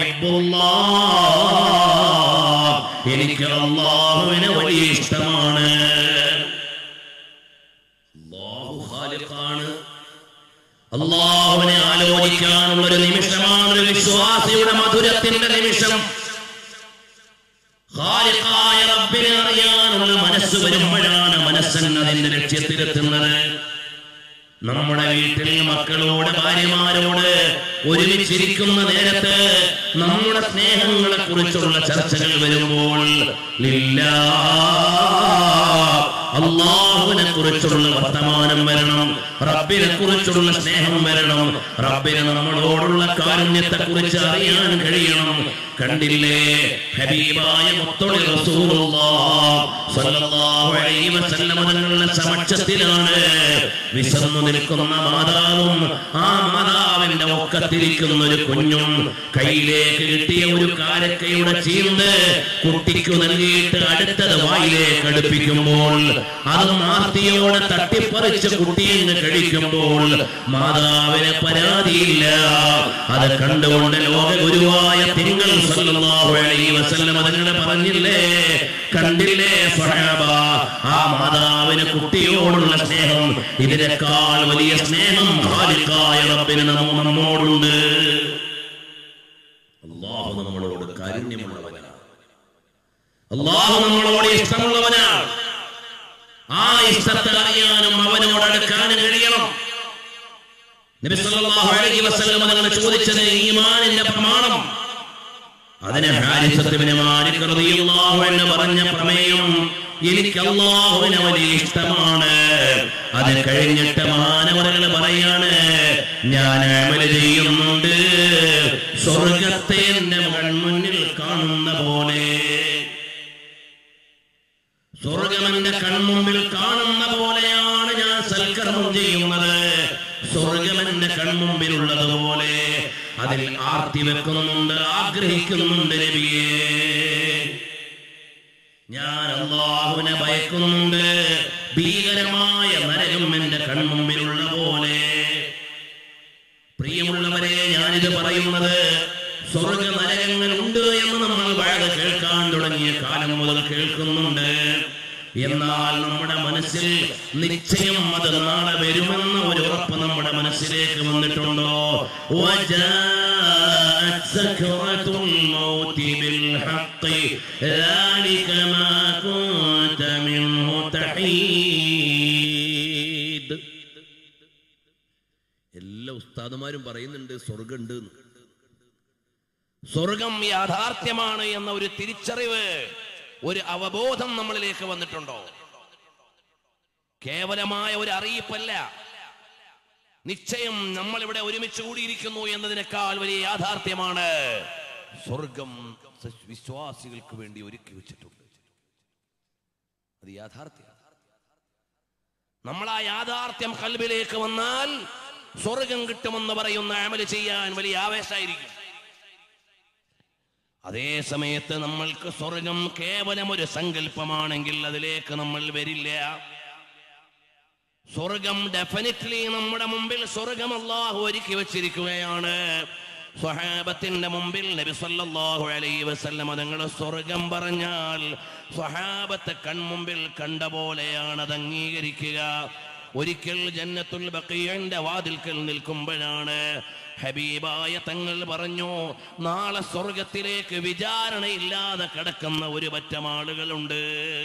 ഉഹിബ്ബുല്ലാഹ്. എനിക്ക് അള്ളാഹുവിനെ വലിയ ഇഷ്ടമാണ് അള്ളാഹു ഖാലിഖാണ് അള്ളാഹുവിനെ ആലോചിക്കാനുള്ള ഒരു നിമിഷമാണ് ഒരു വിശ്വാസിയുടെ മധുരത്തിന്റെ നിമിഷം ഖാലിഖായ റബ്ബിനെ അറിയാനുള്ള മനസ്സ് വരുമ്പോഴാണ് മനസ്സൻ അതിന്റെ ലക്ഷ്യത്തിലെത്തുന്നത് നമ്മുടെ വീട്ടിൽ മക്കളോട് ഭാര്യമാരോട് ഒരുമിച്ചിരിക്കുന്ന നേരത്ത് നമ്മുടെ സ്നേഹങ്ങളെ കുറിച്ചുള്ള ചർച്ചകൾ വരുമ്പോൾ ലില്ലാ അള്ളാഹുവിനെ കുറിച്ചുള്ള വർത്തമാനം വരണം റബ്ബിനെ കുറിച്ചുള്ള സ്നേഹം വരണം റബ്ബിന് നമ്മളോടുള്ള കാരുണ്യത്തെ കുറിച്ച് അറിയാൻ കഴിയണം കണ്ടില്ലേ ഹബീബായ മുത്തൊളി റസൂലുള്ളാഹ് സ്വല്ലല്ലാഹു അലൈഹി വസല്ലം തങ്ങളുടെ സമക്ഷത്തിലാണ് വിശന്നു നിൽക്കുന്ന മാതാവും ആ മാതാവിന്റെ ഒക്കത്തിരിക്കുന്ന ഒരു കുഞ്ഞും കയ്യിലേക്ക് കിട്ടിയ ഒരു കാരക്കയുടെ ചീന്ത് കുട്ടിക്കു നൽകിയിട്ട് അടുത്തത് വായിലേക്ക് അടുപ്പിക്കുമ്പോൾ അത് മാർത്തിയോടെ തട്ടിപ്പറിച്ച് കുട്ടിയെന്ന് കഴിക്കുമ്പോൾ മാതാവിന് പരാതിയില്ല അത് കണ്ടുകൊണ്ട് ലോക ഗുരുവായ തിങ്കൾ സല്ലല്ലാഹു അലൈഹി വസല്ലം അതിനെ പറഞ്ഞില്ലേ കണ്ടില്ലേ സ്വഹാബ ആ മാതാവിന് കുട്ടിയോടുള്ള സ്നേഹം ഇതിനേക്കാൾ വലിയ സ്നേഹം ഖാലിഖായ റബ്ബിന് നമ്മ നമ്മോടുണ്ട് അള്ളാഹു നമ്മളോട് കാരുണ്യമുള്ളവനാണ് അള്ളാഹു നമ്മളോട് ഇഷ്ടമുള്ളവനാണ് ആ ഇഷ്ടത്തെ അറിയാനും അവനോട് അടുക്കാനും കഴിയണം നബി സല്ലല്ലാഹു അലൈഹി വസല്ലം തങ്ങൾ ചോദിച്ചത് ഈമാനിന്റെ പ്രമാണം അതിന് ഹാരിസത്തിന് മാലിക് റളിയല്ലാഹു എന്ന് പറഞ്ഞ പ്രമേയം എനിക്ക് അള്ളാഹുവിനെ വലിയ ഇഷ്ടമാണ് അത് കഴിഞ്ഞിട്ട് മാനവരകൾ പറയാണ് ഞാൻ അമല് ചെയ്യുന്നുണ്ട് സ്വർഗത്തെ എന്റെ കൺമുന്നിൽ കാണുന്ന പോലെ സ്വർഗമെന്റെ കൺമുമ്പിൽ കാണുന്ന പോലെയാണ് ഞാൻ സൽക്കർമ്മം ചെയ്യുന്നത് സ്വർഗമെന്റെ കൺമുമ്പിലുള്ളതുപോലെ അതിൽ ആർത്തി വെക്കുന്നുണ്ട് ആഗ്രഹിക്കുന്നുണ്ട് നബിയേ ഞാൻ അള്ളാഹുവിനെ ഭയക്കുന്നുണ്ട് ഭീകരമായ നരകം എന്റെ കൺമുമ്പിലുള്ള പോലെ പ്രിയമുള്ളവരെ ഞാനിത് പറയുന്നത് സ്വർഗ നരകങ്ങൾ ഉണ്ട് എന്ന് നമ്മൾ വളരെ കേൾക്കാൻ തുടങ്ങിയ കാലം മുതൽ കേൾക്കുന്നുണ്ട് എന്നാൽ നമ്മുടെ മനസ്സിൽ നിശ്ചയം അത് നാളെ വരുമെന്ന ഒരു ഉറപ്പ് നമ്മുടെ മനസ്സിലേക്ക് വന്നിട്ടുണ്ടോ وجاءت سكرة الموت بالحق ذلك ما كنت منه تحيد എല്ലാ ഉസ്താദുമാരും പറയുന്നുണ്ട് സ്വർഗമുണ്ട് എന്ന്. സ്വർഗം യാഥാർത്ഥ്യമാണ് എന്ന ഒരു തിരിച്ചറിവ് ഒരു അവബോധം നമ്മളിലേക്ക് വന്നിട്ടുണ്ടോ കേവലമായ ഒരു അറിയിപ്പല്ല നിശ്ചയം നമ്മൾ ഇവിടെ ഒരുമിച്ച് കൂടിയിരിക്കുന്നു എന്നതിനേക്കാൾ വലിയ യാഥാർത്ഥ്യമാണ് സ്വർഗം വിശ്വാസികൾക്ക് വേണ്ടി ഒരുക്കി വെച്ചിട്ടുണ്ട് അത് യാഥാർത്ഥ്യം നമ്മൾ ആ യാഥാർത്ഥ്യം കൽബിലേക്ക് വന്നാൽ സ്വർഗം കിട്ടുമെന്ന് പറയുന്ന അമല് ചെയ്യാൻ വലിയ ആവേശമായിരിക്കും അതേ സമയത്ത് നമ്മൾക്ക് സ്വർഗം കേവലം ഒരു സങ്കല്പമാണെങ്കിൽ അതിലേക്ക് നമ്മൾ വരില്ല സ്വർഗം ഡെഫിനറ്റ്ലി നമ്മുടെ മുമ്പിൽ സ്വർഗം അള്ളാഹു ഒരുക്കി വെച്ചിരിക്കുകയാണ് സ്വഹാബത്തിന്റെ മുമ്പിൽ നബി സല്ലല്ലാഹു അലൈഹി വസല്ലം തങ്ങൾ സ്വർഗം പറഞ്ഞാൽ സ്വഹാബത്തെ കൺമുമ്പിൽ കണ്ട പോലെയാണ് അത് അംഗീകരിക്കുക ഒരിക്കൽ ജന്നത്തുൽ ബഖീന്റെ വാതിൽക്കൽ നിൽക്കുമ്പോഴാണ് ഹബീബായ തങ്ങൾ പറഞ്ഞു നാളെ സ്വർഗത്തിലേക്ക് വിചാരണയില്ലാതെ കിടക്കുന്ന ഒരു പറ്റം ആളുകളുണ്ട്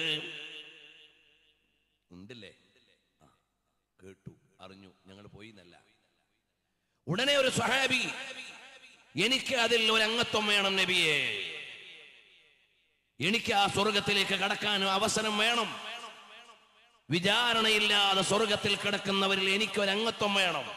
ഉണ്ടല്ലേ ആ, കേട്ടു അറിഞ്ഞു ഞങ്ങൾ പോയി എന്നല്ല ഉടനെ ഒരു സഹാബി എനിക്ക് അതിൽ ഒരു അംഗത്വം വേണം നബിയെ എനിക്ക് ആ സ്വർഗത്തിലേക്ക് കടക്കാൻ അവസരം വേണം വിചാരണയില്ലാതെ സ്വർഗത്തിൽ കിടക്കുന്നവരിൽ എനിക്ക് ഒരു അംഗത്വം വേണം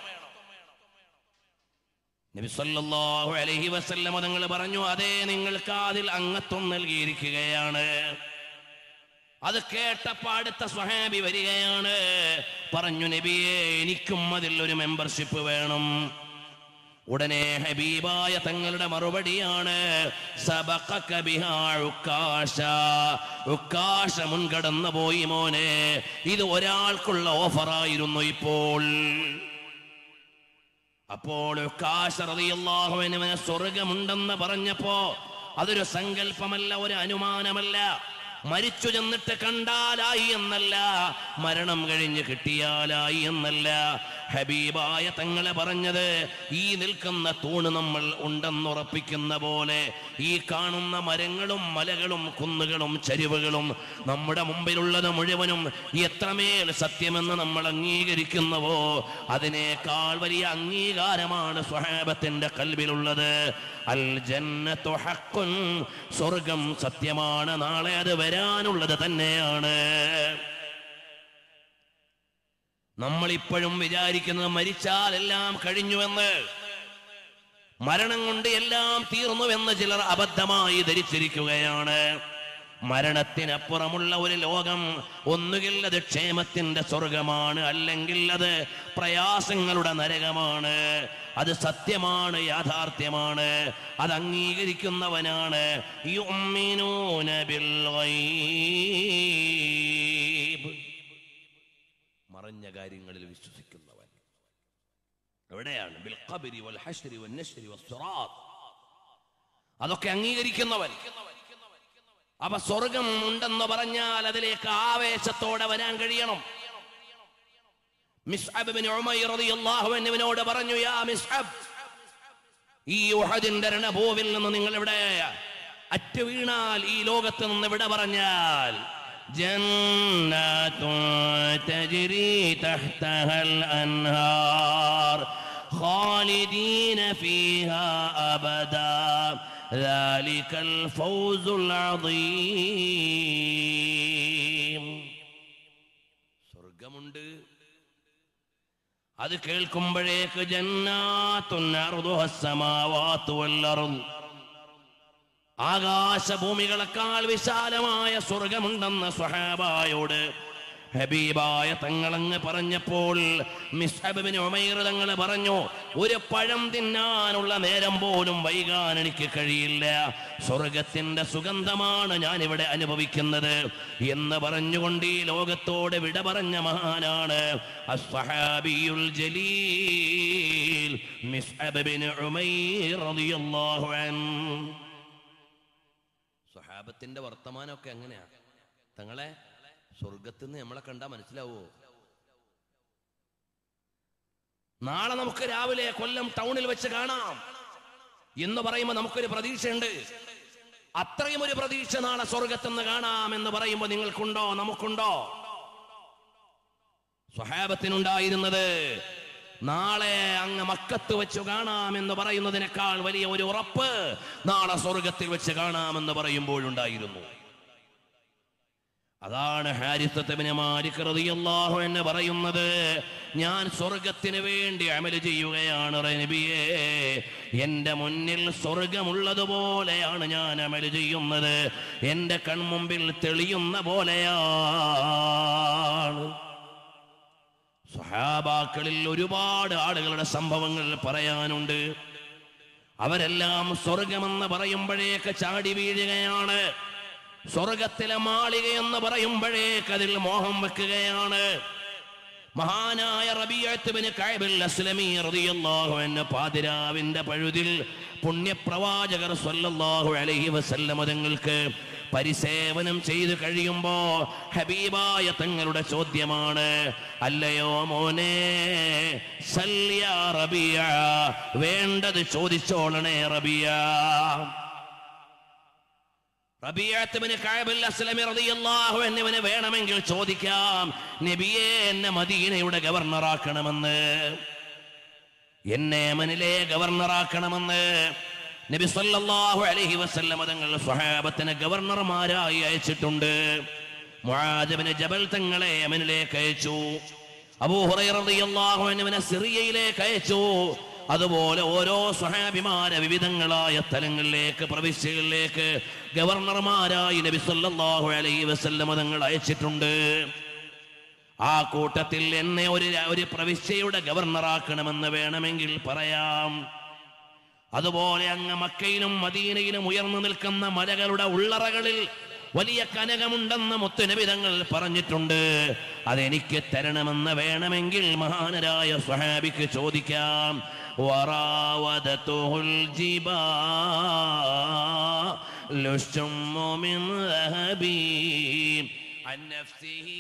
നബി സല്ലല്ലാഹു അലൈഹി വസല്ലം തങ്ങൾ പറഞ്ഞു അതെ നിങ്ങൾക്ക് അതിൽ അംഗത്വം നൽകിയിരിക്കുകയാണ് അത് കേട്ടപ്പോ അടുത്ത സ്വഹാബി വരികയാണ് പറഞ്ഞു നബിയെ എനിക്കും അതിൽ ഒരു മെമ്പർഷിപ്പ് വേണം ഉടനെ ഹബീബായ തങ്ങളുടെ മറുപടിയാണ് സബഖക ബിഹാ ഉക്കാശ. ഉക്കാശ മുൻകടന്നു പോയി മോനെ ഇത് ഒരാൾക്കുള്ള ഓഫറായിരുന്നു ഇപ്പോൾ അപ്പോൾ ഉക്കാശ റളിയല്ലാഹുവിന് സ്വർഗമുണ്ടെന്ന് പറഞ്ഞപ്പോ അതൊരു സങ്കല്പമല്ല ഒരു അനുമാനമല്ല മരിച്ചു ചെന്നിട്ട് കണ്ടാലായി എന്നല്ല മരണം കഴിഞ്ഞ് കിട്ടിയാലായി എന്നല്ല ഹബീബായ തങ്ങളെ പറഞ്ഞത് ഈ നിൽക്കുന്ന തൂണ് നമ്മൾ ഉണ്ടെന്നുറപ്പിക്കുന്ന പോലെ ഈ കാണുന്ന മരങ്ങളും മലകളും കുന്നുകളും ചരിവുകളും നമ്മുടെ മുമ്പിലുള്ളത് മുഴുവനും എത്രമേൽ സത്യമെന്ന് നമ്മൾ അംഗീകരിക്കുന്നുവോ അതിനേക്കാൾ വലിയ അംഗീകാരമാണ് സ്വഹാബത്തിന്റെ കൽവിലുള്ളത് അൽ ജന്നത്തു ഹഖുൻ സ്വർഗം സത്യമാണ് നാളെ അത് വരാനുള്ളത് തന്നെയാണ് നമ്മൾ ഇപ്പോഴും വിചാരിക്കുന്നത് മരിച്ചാൽ എല്ലാം കഴിഞ്ഞുവെന്ന് മരണം കൊണ്ട് എല്ലാം തീർന്നുവെന്ന് ചിലർ അബദ്ധമായി ധരിച്ചിരിക്കുകയാണ് മരണത്തിനപ്പുറമുള്ള ഒരു ലോകം ഒന്നുകിൽ അത് ക്ഷേമത്തിന്റെ സ്വർഗമാണ് അല്ലെങ്കിൽ അത് പ്രയാസങ്ങളുടെ നരകമാണ് അത് സത്യമാണ് യാഥാർത്ഥ്യമാണ് അത് അംഗീകരിക്കുന്നവനാണ് യുഅ്മിനൂന ബിൽ ഗൈബ്. മറഞ്ഞ കാര്യങ്ങളിൽ വിശ്വസിക്കുന്നവൻ എവിടെയാണ് ബിൽ ഖബരി വൽ ഹശ്രി വൽ നശ്രി വസ്സിറാത്ത്. അതൊക്കെ അംഗീകരിക്കുന്നവൻ അപ്പൊ സ്വർഗം ഉണ്ടെന്ന് പറഞ്ഞാൽ അതിലേക്ക് ആവേശത്തോടെ വരാൻ കഴിയണം മിസ്അബ് ബിൻ ഉമൈർ റളിയല്ലാഹു അൻഹുവിനോട് പറഞ്ഞു യാ മിസ്അബ് ഈ ഉഹദിന്റെ രണഭൂവിൽ നിന്ന് നിങ്ങൾ ഇവിടെ അറ്റു വീണാൽ ഈ ലോകത്ത് നിന്ന് ഇവിടെ പറഞ്ഞാൽ جنات تجري تحتها الأنهار خالدين فيها أبدا ذلك الفوز العظيم സ്വർഗമുണ്ട് അത് കേൾക്കുമ്പോഴേക്ക് ജന്നാത്തുന്നറുതുഹസ്സമാവാത്തുവല്ലറും ആകാശഭൂമികളെക്കാൾ വിശാലമായ സ്വർഗമുണ്ടെന്ന് സ്വഹാബായോട് ഹബീബായ തങ്ങളങ്ങ് പറഞ്ഞപ്പോൾ മിസ്ഹബിന് ഉമൈർ തങ്ങൾ പറഞ്ഞു ഒരു പഴം തിന്നാനുള്ള നേരം പോലും വൈകാൻ എനിക്ക് കഴിയില്ല സ്വർഗത്തിന്റെ സുഗന്ധമാണ് ഞാൻ ഇവിടെ അനുഭവിക്കുന്നത് എന്ന് പറഞ്ഞുകൊണ്ട് ഈ ലോകത്തോട് വിട പറഞ്ഞ മഹാനാണ് അസ്സഹാബിയുൽ ജലീൽ മിസ്ഹബ് ബിൻ ഉമൈർ റളിയല്ലാഹു അൻഹു സ്വഹാബത്തിന്റെ വർത്തമാനമൊക്കെ എങ്ങനെയാ തങ്ങളെ സ്വർഗത്തിൽ നിന്ന് നമ്മളെ കണ്ടാ മനസ്സിലാവോ നാളെ നമുക്ക് രാവിലെ കൊല്ലം ടൗണിൽ വെച്ച് കാണാം എന്ന് പറയുമ്പോൾ നമുക്കൊരു പ്രതീക്ഷയുണ്ട് അത്രയും ഒരു പ്രതീക്ഷ നാളെ സ്വർഗത്തിൽ നിന്ന് കാണാം എന്ന് പറയുമ്പോൾ നിങ്ങൾക്കുണ്ടോ നമുക്കുണ്ടോ സ്വഹാബത്തിനുണ്ടായിരുന്നത് നാളെ അങ്ങ് മക്കത്ത് വെച്ച് കാണാമെന്ന് പറയുന്നതിനേക്കാൾ വലിയ ഒരു ഉറപ്പ് നാളെ സ്വർഗത്തിൽ വെച്ച് കാണാമെന്ന് പറയുമ്പോഴുണ്ടായിരുന്നു അതാണ് ഹാരിത്തബിന് മാലിക് റളിയല്ലാഹു എന്ന് പറയുന്നത് ഞാൻ സ്വർഗത്തിന് വേണ്ടി അമല് ചെയ്യുകയാണ് റേ നബിയേ എന്റെ മുന്നിൽ സ്വർഗമുള്ളതുപോലെയാണ് ഞാൻ അമല് ചെയ്യുന്നത് എന്റെ കൺമുമ്പിൽ തെളിയുന്ന പോലെയാണ് സ്വഹാബാക്കളിൽ ഒരുപാട് ആളുകളുടെ സംഭവങ്ങൾ പറയാനുണ്ട് അവരെല്ലാം സ്വർഗമെന്ന് പറയുമ്പോഴേക്ക് ചാടി വീഴുകയാണ് സ്വർഗത്തിലെ മാളിക എന്ന് പറയുമ്പോഴേക്ക് അതിൽ മോഹം വെക്കുകയാണ് മഹാനായ റബിയത്തുബിന് കഅബിൽ അസ്ലമി റളിയല്ലാഹു അൻഹു പാതിരാവിന്റെ പഴുതിൽ പുണ്യപ്രവാചകർ സ്വല്ലല്ലാഹു അലൈഹി വസല്ലമ തങ്ങൾക്ക് പരിസേവനം ചെയ്തു കഴിയുമ്പോ ഹബീബായ തങ്ങളുടെ ചോദ്യമാണ് അല്ലയോ മോനെ സല്യ റബിയ വേണ്ടത് ചോദിച്ചോളണേ റബിയ റബിയത്തുബിന് കഅബിൽ അസ്ലമി റളിയല്ലാഹു അൻഹുവിന് വേണമെങ്കിൽ ചോദിക്കാം നബിയെ എന്നെ മദീനയുടെ ഗവർണറാക്കണമെന്ന് എന്നെ യമനിലെ ഗവർണറാക്കണമെന്ന് നബി സല്ലല്ലാഹു അലൈഹി വസല്ലം തങ്ങൾ സ്വഹാബത്തിന് ഗവർണർമാരായി അയച്ചിട്ടുണ്ട് മുആദ് ജബൽ തങ്ങളെ യമനിലേക്ക് അയച്ചു അബൂ ഹുറൈറ റളിയല്ലാഹു അൻഹുവിനെ സിറിയയിലേക്ക് അയച്ചു അതുപോലെ ഓരോ സ്വഹാബിമാരെ വിവിധങ്ങളായ സ്ഥലങ്ങളിലേക്ക് പ്രവിശ്യകളിലേക്ക് ഗവർണർമാരായി നബി സല്ലല്ലാഹു അലൈഹി വസല്ലം തങ്ങൾ അയച്ചിട്ടുണ്ട് ആ കൂട്ടത്തിൽ എന്നെ ഒരു ഒരു പ്രവിശ്യയുടെ ഗവർണറാക്കണമെന്ന് വേണമെങ്കിൽ പറയാം അതുപോലെ അങ്ങ് മക്കയിലും മദീനയിലും ഉയർന്നു നിൽക്കുന്ന മലകളുടെ ഉള്ളറകളിൽ വലിയ കനകമുണ്ടെന്ന് മുത്തുനബിതങ്ങൾ പറഞ്ഞിട്ടുണ്ട് അതെനിക്ക് തരണമെന്ന് വേണമെങ്കിൽ മഹാനരായ സ്വഹാബിക്ക് ചോദിക്കാം വറാവദത്തുഹുൽ ജിബാൽ മിൻ ذهبي عن نفسه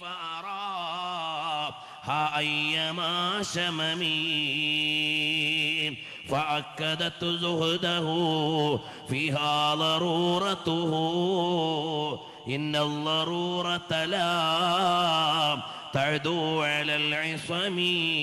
فأراها أيما شممي فأكدت زهده فيها ضرورته إن الضرورة لا تعدو على العصم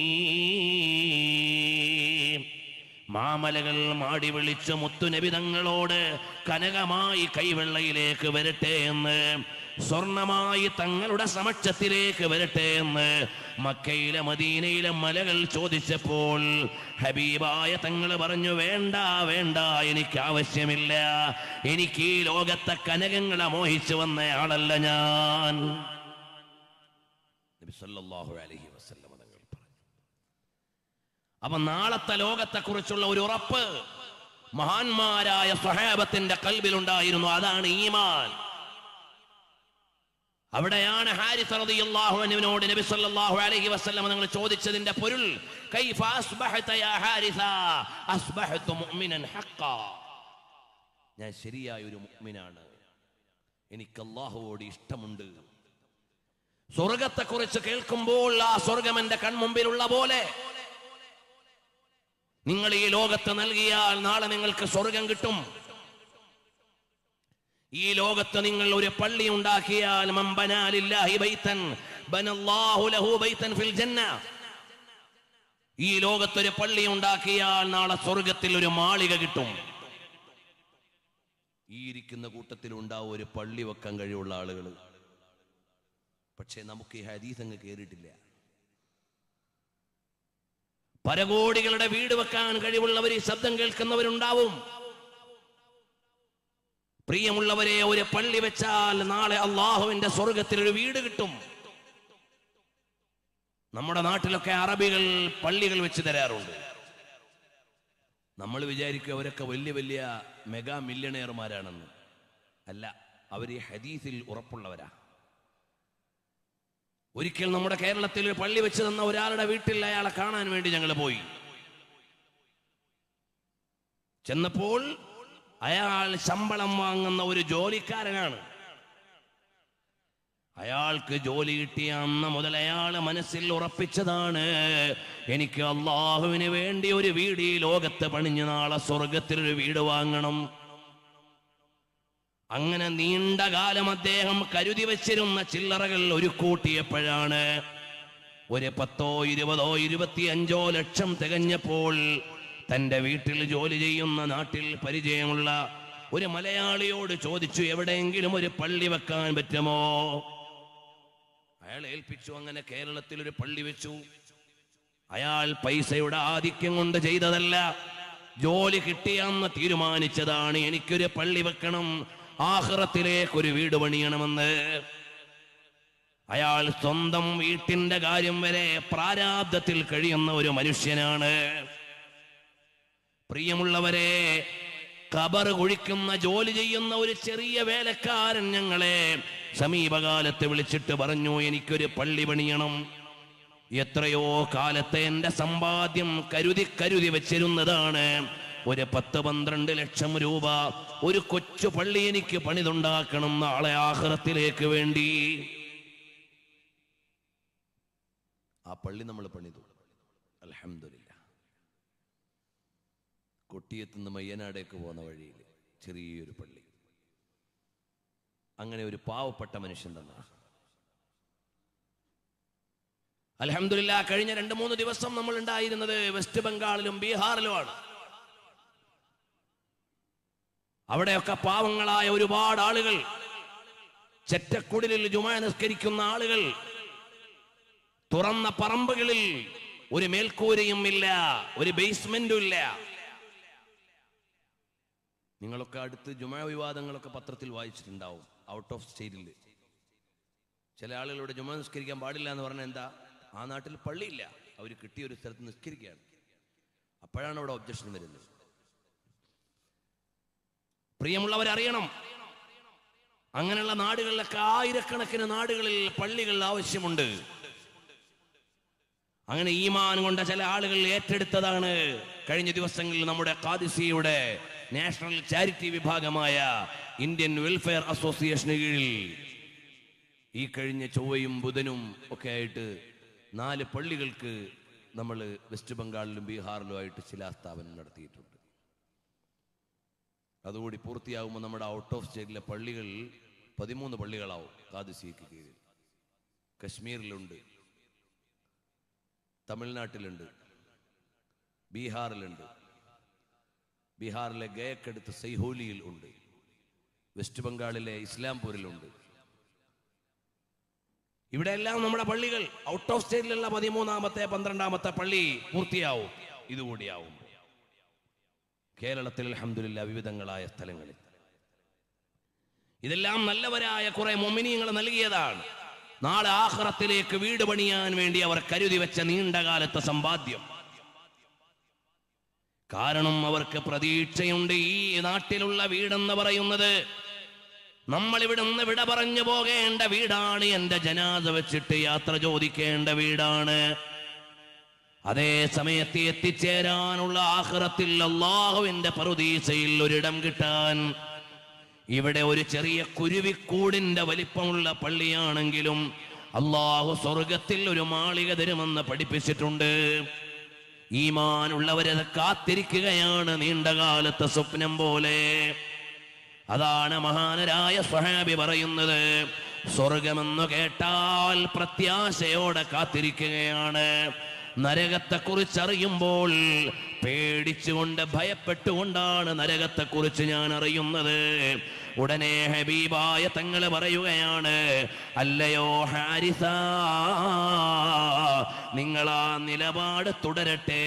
മാമലകൾ മാടി വിളിച്ച് മുത്തുനബിതങ്ങളോട് കനകമായി കൈവെള്ളയിലേക്ക് വരട്ടെ എന്ന് സ്വർണമായി തങ്ങളുടെ സമക്ഷത്തിലേക്ക് വരട്ടെ എന്ന് മക്കയിലെ മദീനയിലെ മലകൾ ചോദിച്ചപ്പോൾ ഹബീബായ തങ്ങൾ പറഞ്ഞു വേണ്ട വേണ്ട എനിക്ക് ആവശ്യമില്ല എനിക്ക് ഈ ലോകത്തെ കനകങ്ങളെ മോഹിച്ചു വന്ന ആളല്ല ഞാൻ നബി സല്ലല്ലാഹു അലൈഹി വസല്ലം തങ്ങൾ പറഞ്ഞു അപ്പൊ നാളത്തെ ലോകത്തെ കുറിച്ചുള്ള ഒരു ഉറപ്പ് മഹാന്മാരായ സ്വഹാബത്തിന്റെ കൽബിലുണ്ടായിരുന്നു അതാണ് ഈമാൻ അവിടെയാണ് ഹാരിസ് റളിയല്ലാഹു അൻഹുവിനോട് നബി സല്ലല്ലാഹു അലൈഹി വസല്ലം നിങ്ങൾ ചോദിച്ചതിന്റെ പൊരുൾ കൈഫ അസ്ബഹത യാ ഹാരിസ അസ്ബഹതു മുഅ്മിനൻ ഹഖ്ഖാ ഞാൻ ശരിയായ ഒരു മുഅ്മിനാണ് എനിക്ക് അല്ലാഹുവോട് ഇഷ്ടമുണ്ട് സ്വർഗത്തെക്കുറിച്ച് കേൾക്കുമ്പോൾ ആ സ്വർഗം എന്റെ കൺമുമ്പിലുള്ള പോലെ നിങ്ങൾ ഈ ലോകത്ത് നൽകിയാൽ നാളെ നിങ്ങൾക്ക് സ്വർഗം കിട്ടും ഈ ലോകത്ത് നിങ്ങൾ ഒരു പള്ളി ഉണ്ടാക്കിയാൽ മമ്പനാലില്ലാഹി ബൈത്തൻ ബനല്ലാഹു ലഹു ബൈത്തൻ ഫിൽ ജന്ന ഈ ലോകത്തൊരു പള്ളി ഉണ്ടാക്കിയാൽ നാളെ സ്വർഗത്തിൽ ഒരു മാളിക കിട്ടും ഈ ഇരിക്കുന്ന കൂട്ടത്തിൽ ഉണ്ടാവും ഒരു പള്ളി വെക്കാൻ കഴിവുള്ള ആളുകൾ പക്ഷേ നമുക്ക് ഈ ഹദീസ് അങ്ങ് കയറിയിട്ടില്ല പരകോടികളുടെ വീട് വെക്കാൻ കഴിവുള്ളവർ ഈ ശബ്ദം കേൾക്കുന്നവരുണ്ടാവും പ്രിയമുള്ളവരെ ഒരു പള്ളി വെച്ചാൽ നാളെ അള്ളാഹുവിന്റെ സ്വർഗത്തിൽ ഒരു വീട് കിട്ടും നമ്മുടെ നാട്ടിലൊക്കെ അറബികൾ പള്ളികൾ വെച്ച് തരാറുണ്ട് നമ്മൾ വിചാരിക്കുക അവരൊക്കെ വലിയ വലിയ മെഗാ മില്യണയർമാരാണെന്ന് അല്ല അവർ ഈ ഹദീസിൽ ഉറപ്പുള്ളവരാ ഒരിക്കൽ നമ്മുടെ കേരളത്തിൽ ഒരു പള്ളി വെച്ച് തന്ന ഒരാളുടെ വീട്ടിൽ അയാളെ കാണാൻ വേണ്ടി ഞങ്ങൾ പോയി ചെന്നപ്പോൾ അയാൾ ശമ്പളം വാങ്ങുന്ന ഒരു ജോലിക്കാരനാണ് അയാൾക്ക് ജോലി കിട്ടിയ അന്ന് മുതൽ അയാൾ മനസ്സിൽ ഉറപ്പിച്ചതാണ് എനിക്ക് അള്ളാഹുവിന് വേണ്ടി ഒരു വീട് ഈ ലോകത്ത് പണിഞ്ഞ് നാളെ സ്വർഗത്തിൽ ഒരു വീട് വാങ്ങണം അങ്ങനെ നീണ്ട കാലം അദ്ദേഹം കരുതി വച്ചിരുന്ന ചില്ലറകൾ ഒരു കൂട്ടിയപ്പോഴാണ് ഒരു പത്തോ ഇരുപതോ ഇരുപത്തിയഞ്ചോ ലക്ഷം തികഞ്ഞപ്പോൾ തന്റെ വീട്ടിൽ ജോലി ചെയ്യുന്ന നാട്ടിൽ പരിചയമുള്ള ഒരു മലയാളിയോട് ചോദിച്ചു എവിടെയെങ്കിലും ഒരു പള്ളി വെക്കാൻ പറ്റുമോ അയാൾ ഏൽപ്പിച്ചു അങ്ങനെ കേരളത്തിൽ ഒരു പള്ളി വെച്ചു അയാൾ പൈസയുടെ ആധിക്യം കൊണ്ട് ചെയ്തതല്ല ജോലി കിട്ടിയാന്ന് തീരുമാനിച്ചതാണ് എനിക്കൊരു പള്ളി വെക്കണം ആഹ്റത്തിലേക്ക് ഒരു വീട് പണിയണമെന്ന് അയാൾ സ്വന്തം വീട്ടിന്റെ കാര്യം വരെ പ്രാരാബ്ദത്തിൽ കഴിയുന്ന ഒരു മനുഷ്യനാണ് പ്രിയമുള്ളവരെ കബർ കുഴിക്കുന്ന ജോലി ചെയ്യുന്ന ഒരു ചെറിയ വേലക്കാരൻ ഞങ്ങളെ സമീപകാലത്ത് വിളിച്ചിട്ട് പറഞ്ഞു എനിക്കൊരു പള്ളി പണിയണം എത്രയോ കാലത്തെ എന്റെ സമ്പാദ്യം കരുതി കരുതി വെച്ചിരുന്നതാണ് ഒരു പത്ത് പന്ത്രണ്ട് ലക്ഷം രൂപ ഒരു കൊച്ചു പള്ളി എനിക്ക് പണിതുണ്ടാക്കണം നാളെ ആഹ്റത്തിലേക്ക് വേണ്ടി ആ പള്ളി നമ്മൾ പണിതു അലഹമില്ല കൊട്ടിയത്തുനിന്ന് മയ്യനാടേക്ക് പോകുന്ന വഴിയിൽ ചെറിയൊരു പള്ളി അങ്ങനെ ഒരു പാവപ്പെട്ട മനുഷ്യൻ തന്ന അലഹമില്ല കഴിഞ്ഞ രണ്ട് മൂന്ന് ദിവസം നമ്മൾ ഉണ്ടായിരുന്നത് വെസ്റ്റ് ബംഗാളിലും ബീഹാറിലുമാണ് അവിടെയൊക്കെ പാവങ്ങളായ ഒരുപാട് ആളുകൾ ചെറ്റക്കുടിലിൽ ജുമ നിസ്കരിക്കുന്ന ആളുകൾ തുറന്ന പറമ്പുകളിൽ ഒരു മേൽക്കൂരയും ഇല്ല ഒരു ബേസ്മെന്റും ഇല്ല നിങ്ങളൊക്കെ അടുത്ത് ജുമാ വിവാദങ്ങളൊക്കെ പത്രത്തിൽ വായിച്ചിട്ടുണ്ടാവും ഔട്ട് ഓഫ് സ്റ്റേറ്റിൽ ചില ആളുകളോട് ജുമാ നിസ്കരിക്കാൻ പാടില്ല എന്ന് പറഞ്ഞാൽ എന്താ ആ നാട്ടിൽ പള്ളിയില്ല അവർ കിട്ടിയ ഒരു സ്ഥലത്ത് നിസ്കരിക്കുകയാണ് അപ്പോഴാണ് അവിടെ ഒബ്ജക്ഷൻ വരുന്നത് പ്രിയമുള്ളവരറിയണം അങ്ങനെയുള്ള നാടുകളിലൊക്കെ ആയിരക്കണക്കിന് നാടുകളിൽ പള്ളികൾ ആവശ്യമുണ്ട് അങ്ങനെ ഈമാൻ കൊണ്ട ചില ആളുകൾ ഏറ്റെടുത്തതാണ് കഴിഞ്ഞ ദിവസങ്ങളിൽ നമ്മുടെ കാദിസിയുടെ നാഷണൽ ചാരിറ്റി വിഭാഗമായ ഇന്ത്യൻ വെൽഫെയർ അസോസിയേഷന് കീഴിൽ ഈ കഴിഞ്ഞ ചൊവ്വയും ബുധനും ഒക്കെ ആയിട്ട് നാല് പള്ളികൾക്ക് നമ്മൾ വെസ്റ്റ് ബംഗാളിലും ബീഹാറിലുമായിട്ട് ശിലാസ്ഥാപനം നടത്തിയിട്ടുണ്ട് അതുകൂടി പൂർത്തിയാകുമ്പോൾ നമ്മുടെ ഔട്ട് ഓഫ് സ്റ്റേറ്റിലെ പള്ളികൾ പതിമൂന്ന് പള്ളികളാവും കാദിസിക്ക് കീഴിൽ കശ്മീരിലുണ്ട് തമിഴ്നാട്ടിലുണ്ട് ബീഹാറിലുണ്ട് ബീഹാറിലെ ഗയക്കടുത്ത് സൈഹോലിയിൽ ഉണ്ട് വെസ്റ്റ് ബംഗാളിലെ ഇസ്ലാംപൂരിലുണ്ട് ഇവിടെയെല്ലാം നമ്മുടെ പള്ളികൾ ഔട്ട് ഓഫ് സ്റ്റേറ്റിലുള്ള പതിമൂന്നാമത്തെ പന്ത്രണ്ടാമത്തെ പള്ളി പൂർത്തിയാവും ഇതുകൂടിയാവും കേരളത്തിൽ അലഹമില്ല വിവിധങ്ങളായ സ്ഥലങ്ങളിൽ ഇതെല്ലാം നല്ലവരായ കുറെ മൊമിനിയങ്ങൾ നൽകിയതാണ് നാളെ ആഹ്റത്തിലേക്ക് വീട് പണിയാൻ വേണ്ടി അവർ കരുതി വെച്ച നീണ്ടകാലത്തെ സമ്പാദ്യം കാരണം അവർക്ക് പ്രതീക്ഷയുണ്ട് ഈ നാട്ടിലുള്ള വീടെന്ന് പറയുന്നത് നമ്മൾ ഇവിടുന്ന് വിട പറഞ്ഞു പോകേണ്ട വീടാണ് എന്റെ ജനാദ വെച്ചിട്ട് യാത്ര ചോദിക്കേണ്ട വീടാണ് അതേ സമയത്ത് എത്തിച്ചേരാനുള്ള ആഹ്റത്തിൽ അള്ളാഹുവിന്റെ പറുദീസയിൽ ഒരിടം കിട്ടാൻ ഇവിടെ ഒരു ചെറിയ കുരുവിക്കൂടിന്റെ വലിപ്പമുള്ള പള്ളിയാണെങ്കിലും അള്ളാഹു സ്വർഗത്തിൽ ഒരു മാളിക തരുമെന്ന് പഠിപ്പിച്ചിട്ടുണ്ട് ഈമാനുള്ളവരത് കാത്തിരിക്കുകയാണ് നീണ്ടകാലത്തെ സ്വപ്നം പോലെ അതാണ് മഹാനരായ സ്വഹാബി പറയുന്നത് സ്വർഗമെന്ന് കേട്ടാൽ പ്രത്യാശയോടെ കാത്തിരിക്കുകയാണ് നരകത്തെക്കുറിച്ച് അറിയുമ്പോൾ പേടിച്ചുകൊണ്ട് ഭയപ്പെട്ടുകൊണ്ടാണ് നരകത്തെക്കുറിച്ച് ഞാൻ അറിയുന്നത് ഉടനെ ഹബീബായ തങ്ങൾ പറയുകയാണ് അല്ലയോ ഹാരിസ നിങ്ങൾ ആ നിലപാട് തുടരട്ടെ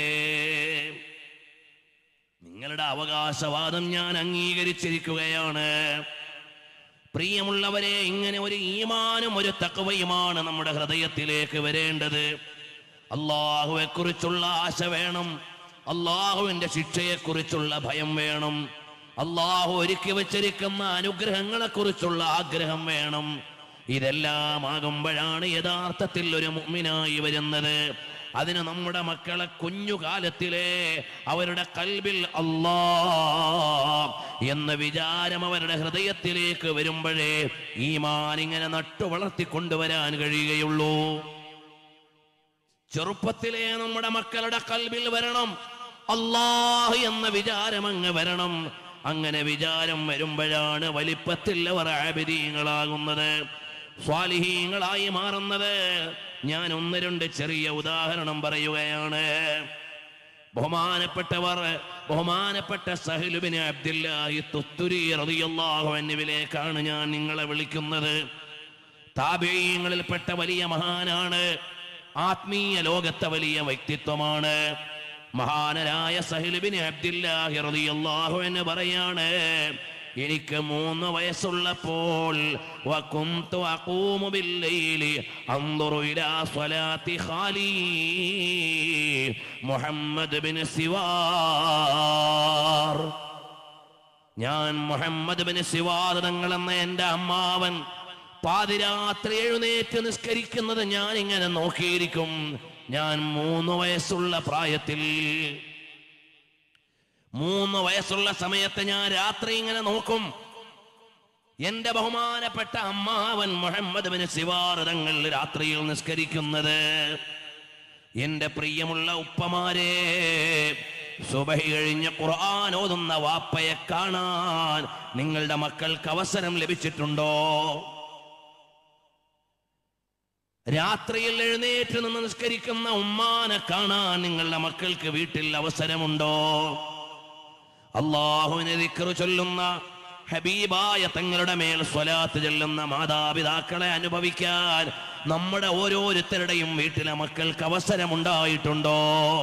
നിങ്ങളുടെ അവകാശവാദം ഞാൻ അംഗീകരിച്ചിരിക്കുകയാണ് പ്രിയമുള്ളവരെ ഇങ്ങനെ ഒരു ഈമാനും ഒരു തക്കവയുമാണ് നമ്മുടെ ഹൃദയത്തിലേക്ക് വരേണ്ടത് അള്ളാഹുവെ കുറിച്ചുള്ള ആശ വേണം അള്ളാഹുവിന്റെ ശിക്ഷയെക്കുറിച്ചുള്ള ഭയം വേണം അള്ളാഹു ഒരുക്കി വച്ചിരിക്കുന്ന അനുഗ്രഹങ്ങളെ കുറിച്ചുള്ള ആഗ്രഹം വേണം ഇതെല്ലാം ആകുമ്പോഴാണ് യഥാർത്ഥത്തിൽ ഒരു മുഅ്മിനായി വരുന്നത് അതിന് നമ്മുടെ മക്കളെ കുഞ്ഞുകാലത്തിലെ അവരുടെ കൽബിൽ അല്ലാ എന്ന വിചാരം അവരുടെ ഹൃദയത്തിലേക്ക് വരുമ്പോഴേ ഈമാൻ ഇങ്ങനെ നട്ടു വളർത്തിക്കൊണ്ടുവരാൻ കഴിയുകയുള്ളൂ ചെറുപ്പത്തിലെ നമ്മുടെ മക്കളുടെ കൽബിൽ വരണം അള്ളാഹ് എന്ന വിചാരം അങ്ങ് വരണം അങ്ങനെ വിചാരം വരുമ്പോഴാണ് വലിപ്പത്തിൽ അവർ ആബിദീങ്ങളാകുന്നത് സ്വാലിഹീങ്ങളായി മാറുന്നത് ഞാൻ ഒന്ന് രണ്ട് ചെറിയ ഉദാഹരണം പറയുകയാണ് ബഹുമാനപ്പെട്ടവർ ബഹുമാനപ്പെട്ട സഹലുബിന് അബ്ദുല്ലാഹി തുത്തുരി റളിയല്ലാഹു അൻഹുവിലേക്കാണ് ഞാൻ നിങ്ങളെ വിളിക്കുന്നത് താപേയങ്ങളിൽപ്പെട്ട വലിയ മഹാനാണ് ആത്മീയ ലോകത്തെ വലിയ വ്യക്തിത്വമാണ് മഹാനരായ സഹിലുബിന് അബ്ദുല്ലാഹി റളിയല്ലാഹു എന്ന് പറയാണ് എനിക്ക് മൂന്ന് വയസ്സുള്ളപ്പോൾ വകുംതു അഖൂമു ബില്ലൈലി അൻദുറു ഇലാ സ്വലാത്തി ഖാലി മുഹമ്മദ് ബിൻ സിവാർ ഞാൻ മുഹമ്മദ് ബിൻ സിവാർ തങ്ങൾ എന്ന എൻ്റെ അമ്മാവൻ പാതിരാത്രി എഴുന്നേറ്റ് നിസ്കരിക്കുന്നത് ഞാൻ ഇങ്ങനെ നോക്കിയിരിക്കും ഞാൻ മൂന്ന് വയസ്സുള്ള പ്രായത്തിൽ മൂന്ന് വയസ്സുള്ള സമയത്ത് ഞാൻ രാത്രി ഇങ്ങനെ നോക്കും എന്റെ ബഹുമാനപ്പെട്ട അമ്മാവൻ മുഹമ്മദ് ബിൻ സിവാർ തങ്ങൾ രാത്രിയിൽ നിസ്കരിക്കുന്നത് എന്റെ പ്രിയമുള്ള ഉപ്പമാരെ സുബഹി കഴിഞ്ഞ് ഖുർആൻ ഓതുന്ന വാപ്പയെ കാണാൻ നിങ്ങളുടെ മക്കൾക്ക് അവസരം ലഭിച്ചിട്ടുണ്ടോ രാത്രിയിൽ എഴുന്നേറ്റ് നിന്ന് നിസ്കരിക്കുന്ന ഉമ്മാനെ കാണാൻ നിങ്ങളുടെ മക്കൾക്ക് വീട്ടിൽ അവസരമുണ്ടോ അള്ളാഹുവിനെ ദിക്റ് ചൊല്ലുന്ന ഹബീബായ തങ്ങളുടെ മേൽ സ്വലാത്ത് ചെല്ലുന്ന മാതാപിതാക്കളെ അനുഭവിക്കാൻ നമ്മുടെ ഓരോരുത്തരുടെയും വീട്ടിലെ മക്കൾക്ക് അവസരമുണ്ടായിട്ടുണ്ടോ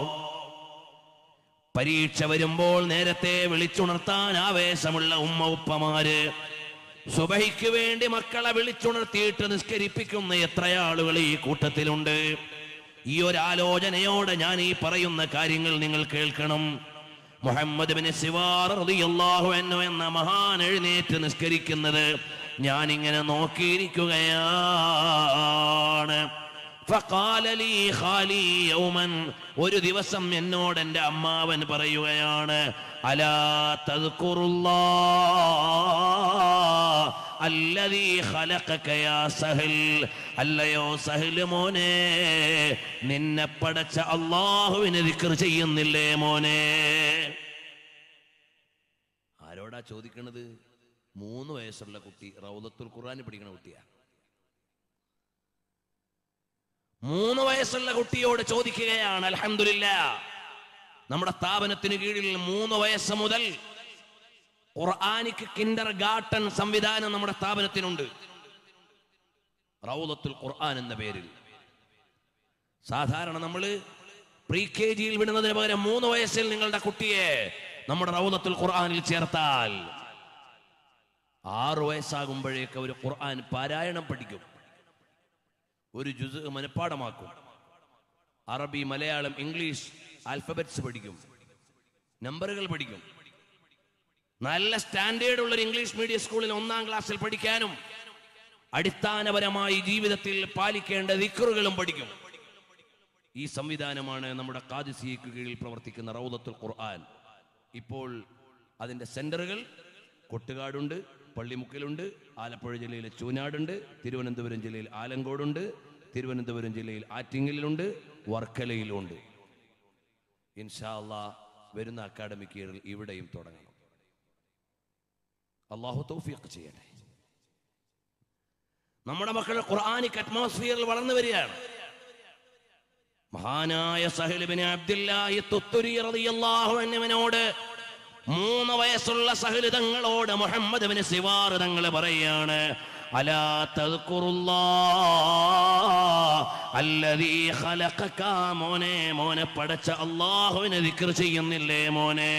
പരീക്ഷ വരുമ്പോൾ നേരത്തെ വിളിച്ചുണർത്താൻ ആവേശമുള്ള ഉമ്മ ഉപ്പമാര് സുബഹിക്ക് വേണ്ടി മക്കളെ വിളിച്ചുണർത്തിയിട്ട് നിസ്കരിപ്പിക്കുന്ന എത്ര ആളുകൾ ഈ കൂട്ടത്തിലുണ്ട് ഈ ഒരു ആലോചനയോടെ ഞാൻ ഈ പറയുന്ന കാര്യങ്ങൾ നിങ്ങൾ കേൾക്കണം മുഹമ്മദ് ബിൻ സിവാർ റളിയല്ലാഹു അൻഹു എന്ന മഹാൻ എഴുന്നേറ്റ് നിസ്കരിക്കുന്നത് ഞാൻ ഇങ്ങനെ നോക്കിയിരിക്കുകയാണ് فقال لي خالي يوما ഒരു ദിവസം എന്നോട് എൻ്റെ അമ്മാവൻ പറയുകയാണ് അലാ തദ്കുറുല്ലാ അല്ലദീ ഖലഖക യാ സഹൽ അല്ലയോ സഹൽ മോനെ നിന്നെ പടച്ച അള്ളാഹുവിനെ ദിക്ർ ചെയ്യുന്നില്ലേ മോനെ ആരോടാ ചോദിക്കണത് മൂന്ന് വയസ്സുള്ള കുട്ടി റൗദത്തുൽ ഖുർആൻ പഠിക്കണ കുട്ടിയാ മൂന്ന് വയസ്സുള്ള കുട്ടിയോട് ചോദിക്കുകയാണ് അൽഹംദുലില്ല നമ്മുടെ സ്ഥാപനത്തിന് കീഴിൽ മൂന്ന് വയസ്സ് മുതൽ ഖുർആനിക് കിൻഡർ ഗാർട്ടൻ സംവിധാനം നമ്മുടെ സ്ഥാപനത്തിനുണ്ട് റൗദത്തുൽ ഖുർആൻ എന്ന പേരിൽ സാധാരണ നമ്മൾ പ്രീ കെ ജിയിൽ വിടുന്നതിന് പകരം മൂന്ന് വയസ്സിൽ നിങ്ങളുടെ കുട്ടിയെ നമ്മുടെ റൗദത്തുൽ ഖുർആനിൽ ചേർത്താൽ ആറു വയസ്സാകുമ്പോഴേക്ക് അവർ ഖുർആൻ പാരായണം പഠിക്കും ഒരു ജുസ് മനഃപ്പാടമാക്കും അറബി മലയാളം ഇംഗ്ലീഷ് ആൽഫബറ്റ്സ് പഠിക്കും നമ്പറുകൾ പഠിക്കും നല്ല സ്റ്റാൻഡേർഡ് ഉള്ള ഒരു ഇംഗ്ലീഷ് മീഡിയം സ്കൂളിൽ ഒന്നാം ക്ലാസ്സിൽ പഠിക്കാനും അടിസ്ഥാനപരമായി ജീവിതത്തിൽ പാലിക്കേണ്ട ദിക്റുകളും പഠിക്കും ഈ സംവിധാനമാണ് നമ്മുടെ കാദിസിയക്ക് കീഴിൽ പ്രവർത്തിക്കുന്ന റൗദത്തുൽ ഖുർആൻ ഇപ്പോൾ അതിന്റെ സെന്ററുകൾ കൊട്ടുകാടുണ്ട് പള്ളിമുക്കിലുണ്ട് ആലപ്പുഴ ജില്ലയിലെ ചൂനാടുണ്ട് തിരുവനന്തപുരം ജില്ലയിൽ ആലങ്കോടുണ്ട് തിരുവനന്തപുരം ജില്ലയിൽ ആറ്റിങ്ങലിലുണ്ട് വർക്കലയിലുണ്ട് ഇൻഷാ അള്ളാ വരുന്ന അക്കാഡമിക് ഇയറിൽ ഇവിടെയും തുടങ്ങണം അള്ളാഹു തൗഫീഖ് ചെയ്യട്ടെ നമ്മുടെ മക്കൾ ഖുർആാനിക് അറ്റ്മോസ്ഫിയറിൽ വളർന്നു വരികയാണ് മഹാനായ സഹലുബിന് അബ്ദുല്ലാഹി തുത്തുരി റളിയല്ലാഹു അൻഹുവിനോട് മൂന്ന് വയസ്സുള്ള സഹല് തങ്ങളോട് മുഹമ്മദ് ബിൻ സിവാർ തങ്ങൾ പറയാണ് അലാ തദ്കുറുല്ലാ അല്ലദീ ഖലഖക മോനെ മോനെ പടച്ച അല്ലാഹുവിനെ ദിക്ർ ചെയ്യുന്നില്ലേ മോനെ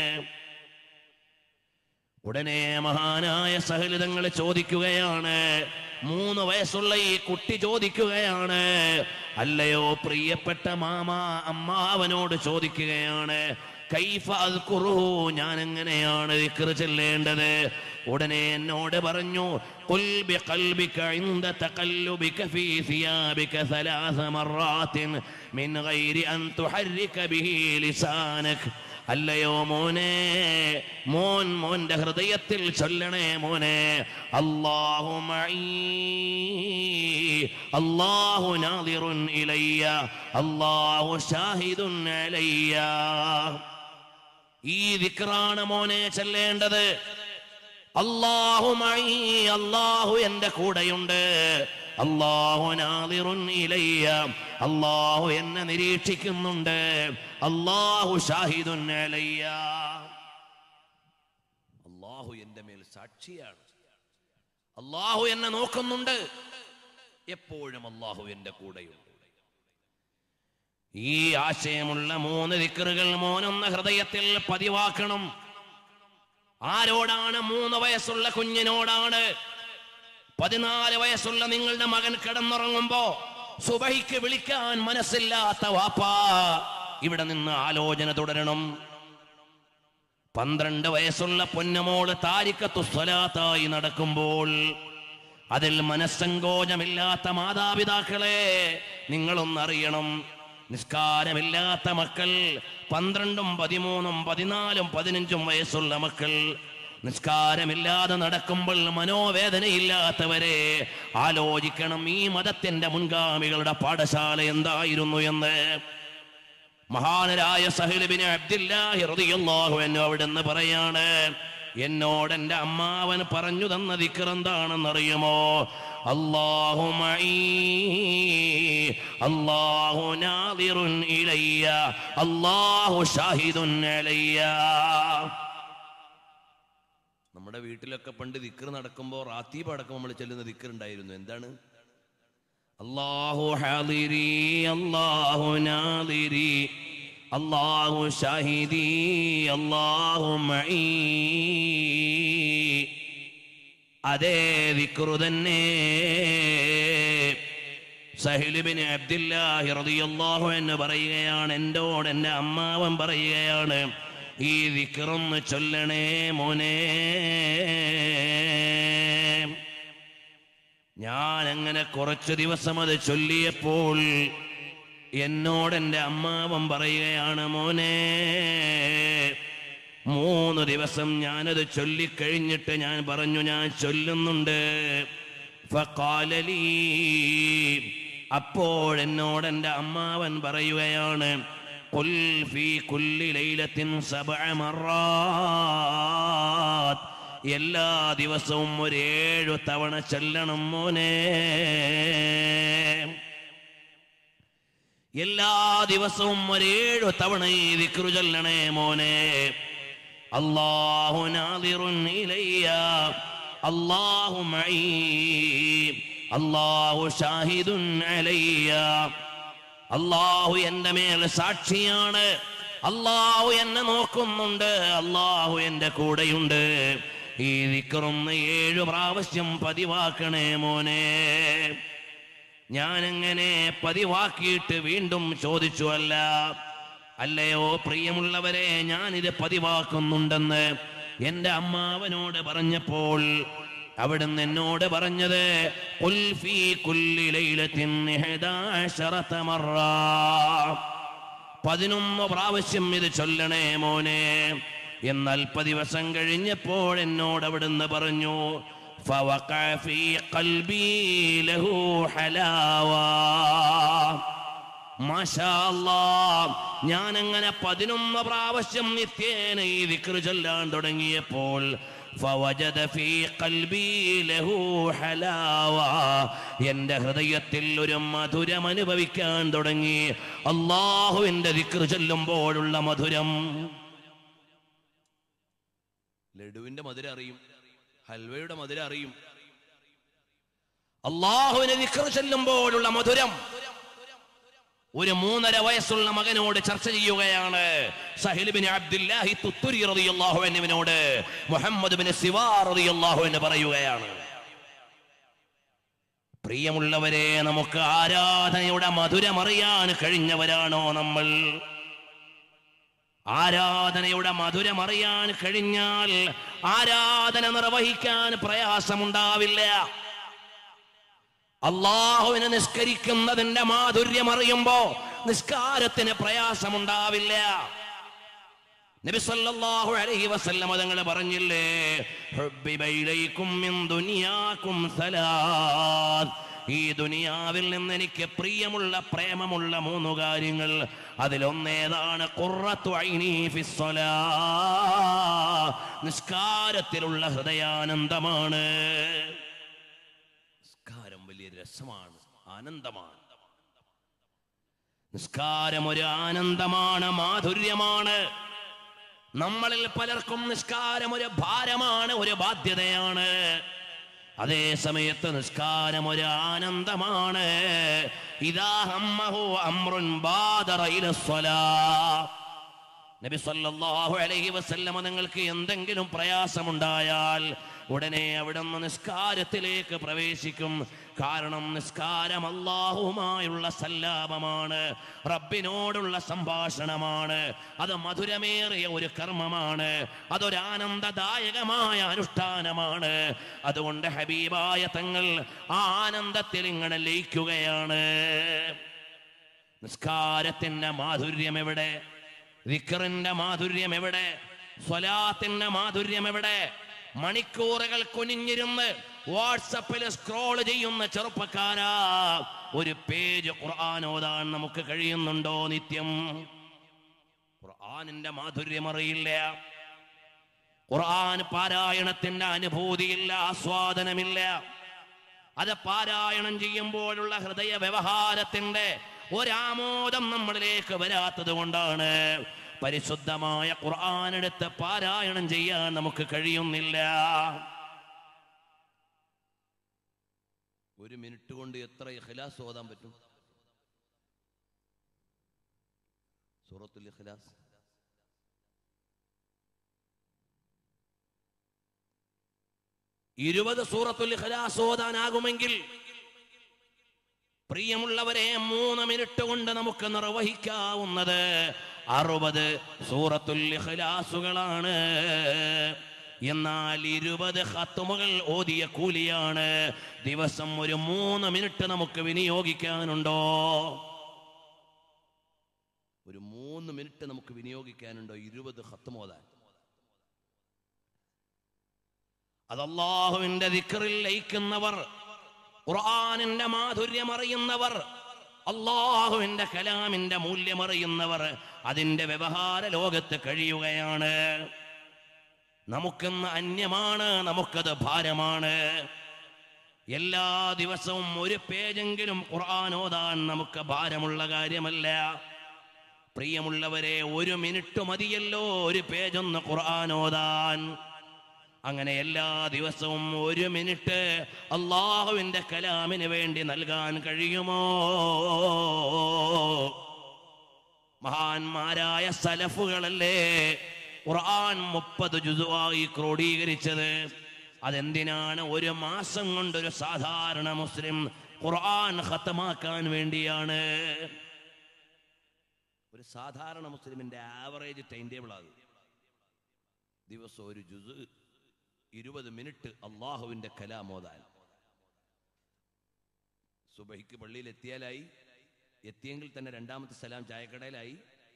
ഉടനെ മഹാനായ സഹലിതങ്ങൾ ചോദിക്കുകയാണ് മൂന്ന് വയസ്സുള്ള ഈ കുട്ടി ചോദിക്കുകയാണ് അല്ലയോ പ്രിയപ്പെട്ട മാമ അമ്മാവനോട് ചോദിക്കുകയാണ് കൈഫ അദ്കുറുഹു ഞാൻ എങ്ങനെയാണ് ദിക്ർ ചെല്ലേണ്ടത് ഉടനെ എന്നോട് പറഞ്ഞു "ഖുൽ ബിഖൽബിക ഇൻദ തഖല്ലുബിക ഫീ സിയാബിക ثلاث مرات من غير أن تحرك به لسانك അല്ലയോ മോനെ മോൻ മോന്റെ ഹൃദയത്തിൽ ചൊല്ലണേ മോനെ അല്ലാഹു മഈ അല്ലാഹു നാദിറുൻ ഇലയ്യ അല്ലാഹു ഷാഹിദുൻ അലയ്യ ഈ ദിക്റാണ് മോനെ ചെല്ലേണ്ടത് അല്ലാഹു മഈ അല്ലാഹു എന്റെ കൂടെയുണ്ട് അല്ലാഹു നാദിറുൻ ഇലയ്യ അല്ലാഹു എന്നെ നിരീക്ഷിക്കുന്നുണ്ട് അല്ലാഹു ഷാഹിദുൻ അലയ്യ അല്ലാഹു എന്റെ മേൽ സാക്ഷിയാണ് അല്ലാഹു എന്നെ നോക്കുന്നുണ്ട് എപ്പോഴും അല്ലാഹു എന്റെ കൂടെയുണ്ട് ഈ ആശയമുള്ള മൂന്ന് ദിക്കറുകൾ മോനൊന്ന ഹൃദയത്തിൽ പതിവാക്കണം ആരോടാണ് മൂന്ന് വയസ്സുള്ള കുഞ്ഞിനോടാണ് പതിനാല് വയസ്സുള്ള നിങ്ങളുടെ മകൻ കിടന്നുറങ്ങുമ്പോ സുബഹിക്ക് വിളിക്കാൻ മനസ്സില്ലാത്ത വാപ്പാ ഇവിടെ നിന്ന് ആലോചന തുടരണം പന്ത്രണ്ട് വയസ്സുള്ള പൊന്നമോള് താരിക്കത്തു സ്വലാത്തായി നടക്കുമ്പോൾ അതിൽ മനസ്സങ്കോചമില്ലാത്ത മാതാപിതാക്കളെ നിങ്ങളൊന്നറിയണം നിസ്കാരമില്ലാത്ത മക്കൾ പന്ത്രണ്ടും പതിമൂന്നും പതിനാലും പതിനഞ്ചും വയസ്സുള്ള മക്കൾ നിസ്കാരമില്ലാതെ നടക്കുമ്പോൾ മനോവേദനയില്ലാത്തവരെ ആലോചിക്കണം ഈ മതത്തിന്റെ മുൻഗാമികളുടെ പാഠശാല എന്തായിരുന്നു എന്ന് മഹാനരായ സഹിലിബിന് അബ്ദുല്ലാഹി റളിയല്ലാഹു അൻഹു അവിടുന്ന് പറയാണ് എന്നോട് എൻ്റെ അമ്മാവൻ പറഞ്ഞു തന്ന ദിക്ർ എന്താണെന്നറിയുമോ അല്ലാഹു മഈ അല്ലാഹു നാദിറുൻ ഇലയ്യ അല്ലാഹു ഷാഹിദുൻ അലയ്യ നമ്മുടെ വീട്ടിലൊക്കെ പണ്ട് ദിക്ർ നടക്കുമ്പോൾ റാത്തീബ് അടക്കം നമ്മൾ ചെല്ലുന്ന ദിക്ർ ഉണ്ടായിരുന്നു എന്താണ് അല്ലാഹു ഹാദിരി അല്ലാഹു നാദിരി അല്ലാഹു ഷാഹിദി അല്ലാഹു മഈ അതേ ദിക്റു തന്നെ സഹിലുബിന് അബ്ദുല്ലാഹി റളിയല്ലാഹു എന്ന് പറയുകയാണ് എന്നോട് എൻ്റെ അമ്മാവൻ പറയുകയാണ് ഈ വിക്രൊന്ന് ചൊല്ലണേ മോനെ ഞാൻ അങ്ങനെ കുറച്ചു ദിവസം അത് ചൊല്ലിയപ്പോൾ എന്നോട് എൻ്റെ അമ്മാവൻ പറയുകയാണ് മോനെ മൂന്ന് ദിവസം ഞാനത് ചൊല്ലിക്കഴിഞ്ഞിട്ട് ഞാൻ പറഞ്ഞു ഞാൻ ചൊല്ലുന്നുണ്ട് ഫഖാലലീ അപ്പോഴെന്നോട് എൻ്റെ അമ്മാവൻ പറയുകയാണ് "ഖുൽ ഫീ കുല്ലി ലൈലത്തിൻ സബ്അ മറാത്ത് എല്ലാ ദിവസവും ഒരു ഏഴു തവണ ചെല്ലണം മോനെ എല്ലാ ദിവസവും ഒരേഴു തവണ ഈ ദിക്റു ചൊല്ലണേ മോനെ അല്ലാഹു നാദിറുൻ ഇലയ്യ അല്ലാഹു മഈ അല്ലാഹു ഷാഹിദുൻ അലയ്യ അല്ലാഹു എൻ്റെ മേൽ സാക്ഷിയാണ് അല്ലാഹു എന്നെ നോക്കുന്നുണ്ട് അല്ലാഹു എൻ്റെ കൂടെയുണ്ട് ഈ ദിക്റൊന്ന് ഏഴു പ്രാവശ്യം പതിവാക്കണേ മോനെ ഞാനെങ്ങനെ പതിവാക്കിയിട്ട് വീണ്ടും ചോദിച്ചു അല്ല അല്ലയോ പ്രിയമുള്ളവരെ ഞാനിത് പതിവാക്കുന്നുണ്ടെന്ന് എൻ്റെ അമ്മാവനോട് പറഞ്ഞപ്പോൾ അവിടുന്ന് എന്നോട് പറഞ്ഞത് "ഖുൽ ഫീ കുല്ലി ലൈലത്തിൻ ഇഹ്ദാ അശറത മറ." പതിനൊന്ന് പ്രാവശ്യം ഇത് ചൊല്ലണേ മോനെ എന്നാൽ ദിവസം കഴിഞ്ഞപ്പോൾ എന്നോട് അവിടുന്ന് പറഞ്ഞു فوقع في قلبي له حلاوة മാഷാ അല്ലാ ഞാൻ അങ്ങനെ പതിനൊന്ന് പ്രാവശ്യം നിത്യേന ഈ ദിക്റ് ചൊല്ലാൻ തുടങ്ങിയപ്പോൾ فوجد في قلبي له حلاوة എന്റെ ഹൃദയത്തിൽ ഒരു മധുരം അനുഭവിക്കാൻ തുടങ്ങി അള്ളാഹുവിന്റെ ദിക്റ് ചൊല്ലുമ്പോഴുള്ള മധുരം ലഡുവിന്റെ മധുരം അറിയും ഹൽവയുടെ മധുരം അറിയും അള്ളാഹുവിനെ ദിക്ർ ചെല്ലുമ്പോഴുള്ള മധുരം ഒരു മൂന്നര വയസ്സുള്ള മകനോട് ചർച്ച ചെയ്യുകയാണ് സഹിൽ ബിൻ അബ്ദുല്ലാഹി തുത്തുരി റളിയല്ലാഹു അൻഹുവിനോട് മുഹമ്മദ് ബിൻ സിവാർ റളിയല്ലാഹു അൻഹു പറയുകയാണ് പ്രിയമുള്ളവരെ നമുക്ക് ആരാധനയുടെ മധുരം അറിയാൻ കഴിഞ്ഞവരാണോ നമ്മൾ ആരാധനയുടെ മധുരം അറിയാൻ കഴിഞ്ഞാൽ ആരാധന നിർവഹിക്കാൻ പ്രയാസമുണ്ടാവില്ല അള്ളാഹുവിനെ നിസ്കരിക്കുന്നതിന്റെ മാധുര്യം അറിയുമ്പോ നിസ്കാരത്തിന് പ്രയാസമുണ്ടാവില്ല നബി സല്ലല്ലാഹു അലൈഹി വസല്ലം തങ്ങൾ പറഞ്ഞില്ലേ ഹുബ്ബിബ ഇലൈക്കും മിൻ ദുനിയാക്കും സലാത്ത് ഈ ദുനിയാവിൽ നിന്ന് എനിക്ക് പ്രിയമുള്ള പ്രേമമുള്ള മൂന്ന് കാര്യങ്ങൾ അതിലൊന്നേതാണ് ഖുർറത്തു ഐനി ഫിസ്സലാ നിസ്കാരത്തിലുള്ള ഹൃദയാനന്ദമാണ് നിസ്കാരം വലിയ രസമാണ് ആനന്ദമാണ് നിസ്കാരം ഒരു ആനന്ദമാണ് മാധുര്യമാണ് നമ്മളിൽ പലർക്കും നിസ്കാരം ഒരു ഭാരമാണ് ഒരു ബാധ്യതയാണ് അതേ സമയത്ത് നിസ്കാരം ഒരു ആനന്ദമാണ് ഇതാ ഹമ്മഹു അമ്രുൻ ബാദറ ഇലസ്സലാ നബി സല്ലല്ലാഹു അലൈഹി വസല്ലമ നിങ്ങൾക്ക് എന്തെങ്കിലും പ്രയാസമുണ്ടായാൽ ഉടനെ അവിടുന്ന് നിസ്കാരത്തിലേക്ക് പ്രവേശിക്കും കാരണം നിസ്കാരം അള്ളാഹുമായുള്ള സല്ലാപമാണ് റബ്ബിനോടുള്ള സംഭാഷണമാണ് അത് മധുരമേറിയ ഒരു കർമ്മമാണ് അതൊരു ആനന്ദദായകമായ അനുഷ്ഠാനമാണ് അതുകൊണ്ട് ഹബീബായ തങ്ങൾ ആ ആനന്ദത്തിൽ ഇങ്ങനെ ലയിക്കുകയാണ് നിസ്കാരത്തിന്റെ മാധുര്യം എവിടെ വിക്കറിന്റെ മാധുര്യം എവിടെ സ്വലാത്തിന്റെ മാധുര്യം എവിടെ മണിക്കൂറുകൾ കുനിഞ്ഞിരുന്ന് വാട്സപ്പിൽ സ്ക്രോൾ ചെയ്യുന്ന ചെറുപ്പക്കാരാ ഒരു പേജ് ഖുർആൻ ഓതാൻ നമുക്ക് കഴിയുന്നുണ്ടോ നിത്യം ഖുർആനിന്റെ മാധുര്യം അറിയില്ല ഖുർആൻ പാരായണത്തിന്റെ അനുഭൂതിയില്ല ആസ്വാദനമില്ല അത് പാരായണം ചെയ്യുമ്പോഴുള്ള ഹൃദയ വ്യവഹാരത്തിന്റെ ഒരാമോദം നമ്മളിലേക്ക് വരാത്തത് കൊണ്ടാണ് പരിശുദ്ധമായ ഖുർആൻ എടുത്ത് പാരായണം ചെയ്യാൻ നമുക്ക് കഴിയുന്നില്ല ഒരു മിനിറ്റ് കൊണ്ട് എത്ര ഇഖ്ലാസ് ഓതാൻ പറ്റും സൂറത്തുൽ ഇഖ്ലാസ് ഇരുപത് സൂറത്തുൽ ഇഖ്ലാസ് ഓതാനാകുമെങ്കിൽ പ്രിയമുള്ളവരെ മൂന്ന് മിനിറ്റ് കൊണ്ട് നമുക്ക് നിർവഹിക്കാവുന്നത് അറുപത് സൂറത്തുൽ ഇഖ്ലാസുകളാണ് എന്നാൽ ഇരുപത് ഹത്തുമുകൾ ഓതിയ കൂലിയാണ് ദിവസം ഒരു മൂന്ന് മിനിറ്റ് നമുക്ക് വിനിയോഗിക്കാനുണ്ടോ ഒരു മൂന്ന് മിനിറ്റ് നമുക്ക് വിനിയോഗിക്കാനുണ്ടോ ഇരുപത് ഹത്തുമോതാൻ അത് അള്ളാഹുവിന്റെ ദിക്കറിൽ ലയിക്കുന്നവർ ഖുർആാനിന്റെ മാധുര്യം അറിയുന്നവർ അള്ളാഹുവിന്റെ കലാമിന്റെ മൂല്യമറിയുന്നവർ അതിന്റെ വ്യവഹാര ലോകത്ത് കഴിയുകയാണ് നമുക്കിന്ന് അന്യമാണ് നമുക്കത് ഭാരമാണ് എല്ലാ ദിവസവും ഒരു പേജെങ്കിലും ഖുർആൻ ഓതാൻ നമുക്ക് ഭാരമുള്ള കാര്യമല്ല പ്രിയമുള്ളവരെ ഒരു മിനിറ്റ് മതിയല്ലോ ഒരു പേജൊന്ന് ഖുർആൻ ഓതാൻ അങ്ങനെ എല്ലാ ദിവസവും ഒരു മിനിറ്റ് അള്ളാഹുവിന്റെ കലാമിന് വേണ്ടി നൽകാൻ കഴിയുമോ മഹാന്മാരായ സലഫുകളല്ലേ ഖുർആൻ മുപ്പത് ജുസുവായി ക്രോഡീകരിച്ചത് അതെന്തിനാണ് ഒരു മാസം കൊണ്ടൊരു സാധാരണ മുസ്ലിം ഖുർആൻ ഖത്തമാക്കാൻ വേണ്ടിയാണ് ഒരു സാധാരണ മുസ്ലിമിന്റെ ആവറേജ് ടൈം ടേബിൾ അത് ദിവസം ഒരു ജുസ് ഇരുപത് മിനിറ്റ് അള്ളാഹുവിന്റെ കലാമോദാൻ സുബഹിക്ക് പള്ളിയിൽ എത്തിയാലായി എത്തിയെങ്കിൽ തന്നെ രണ്ടാമത്തെ സലാം ചായക്കടയിലായി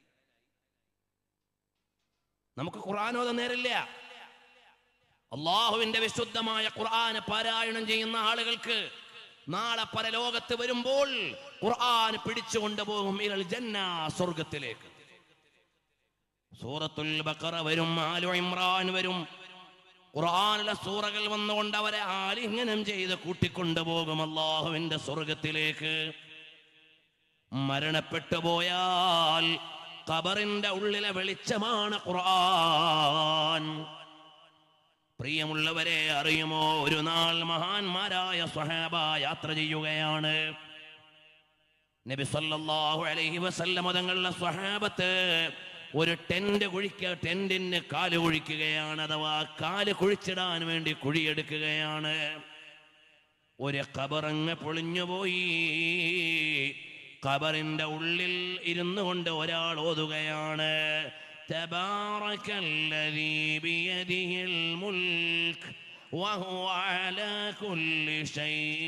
നമുക്ക് ഖുർആാനോദ നേരില്ല അള്ളാഹുവിന്റെ വിശുദ്ധമായ ഖുർആന് പാരായണം ചെയ്യുന്ന ആളുകൾക്ക് നാളെ പരലോകത്ത് വരുമ്പോൾ ഖുർആൻ പിടിച്ചുകൊണ്ട് പോകും ഇരൽ ജന്ന സ്വർഗത്തിലേക്ക് സൂറത്തുൽ ബക്കറ വരും ആലു ഇമ്രാൻ വരും ഖുർആനിലെ സൂറകൾ വന്നുകൊണ്ട് അവരെ ആലിംഗനം ചെയ്ത് കൂട്ടിക്കൊണ്ടുപോകും അള്ളാഹുവിന്റെ സ്വർഗത്തിലേക്ക് മരണപ്പെട്ടു പോയാൽ ഖബറിന്റെ ഉള്ളിലെ വെളിച്ചമാണ് ഖുർആൻ പ്രിയമുള്ളവരെ അറിയുമോ ഒരു നാൾ മഹാന്മാരായ സ്വഹാബ യാത്ര ചെയ്യുകയാണ് നബി സല്ലല്ലാഹു അലൈഹി വസല്ലമ തങ്ങളുടെ സ്വഹാബത്ത് ഒരു ടെന്റ് കുഴിക്ക ടെന്റിന് കാല് കുഴിക്കുകയാണ് അഥവാ കാല് കുഴിച്ചിടാൻ വേണ്ടി കുഴിയെടുക്കുകയാണ് ഒരു കബറങ്ങ് പൊളിഞ്ഞുപോയി കബറിന്റെ ഉള്ളിൽ ഇരുന്നു കൊണ്ട് ഒരാൾ ഓതുകയാണ് تبارك الذي بيده الملك وهو على كل شيء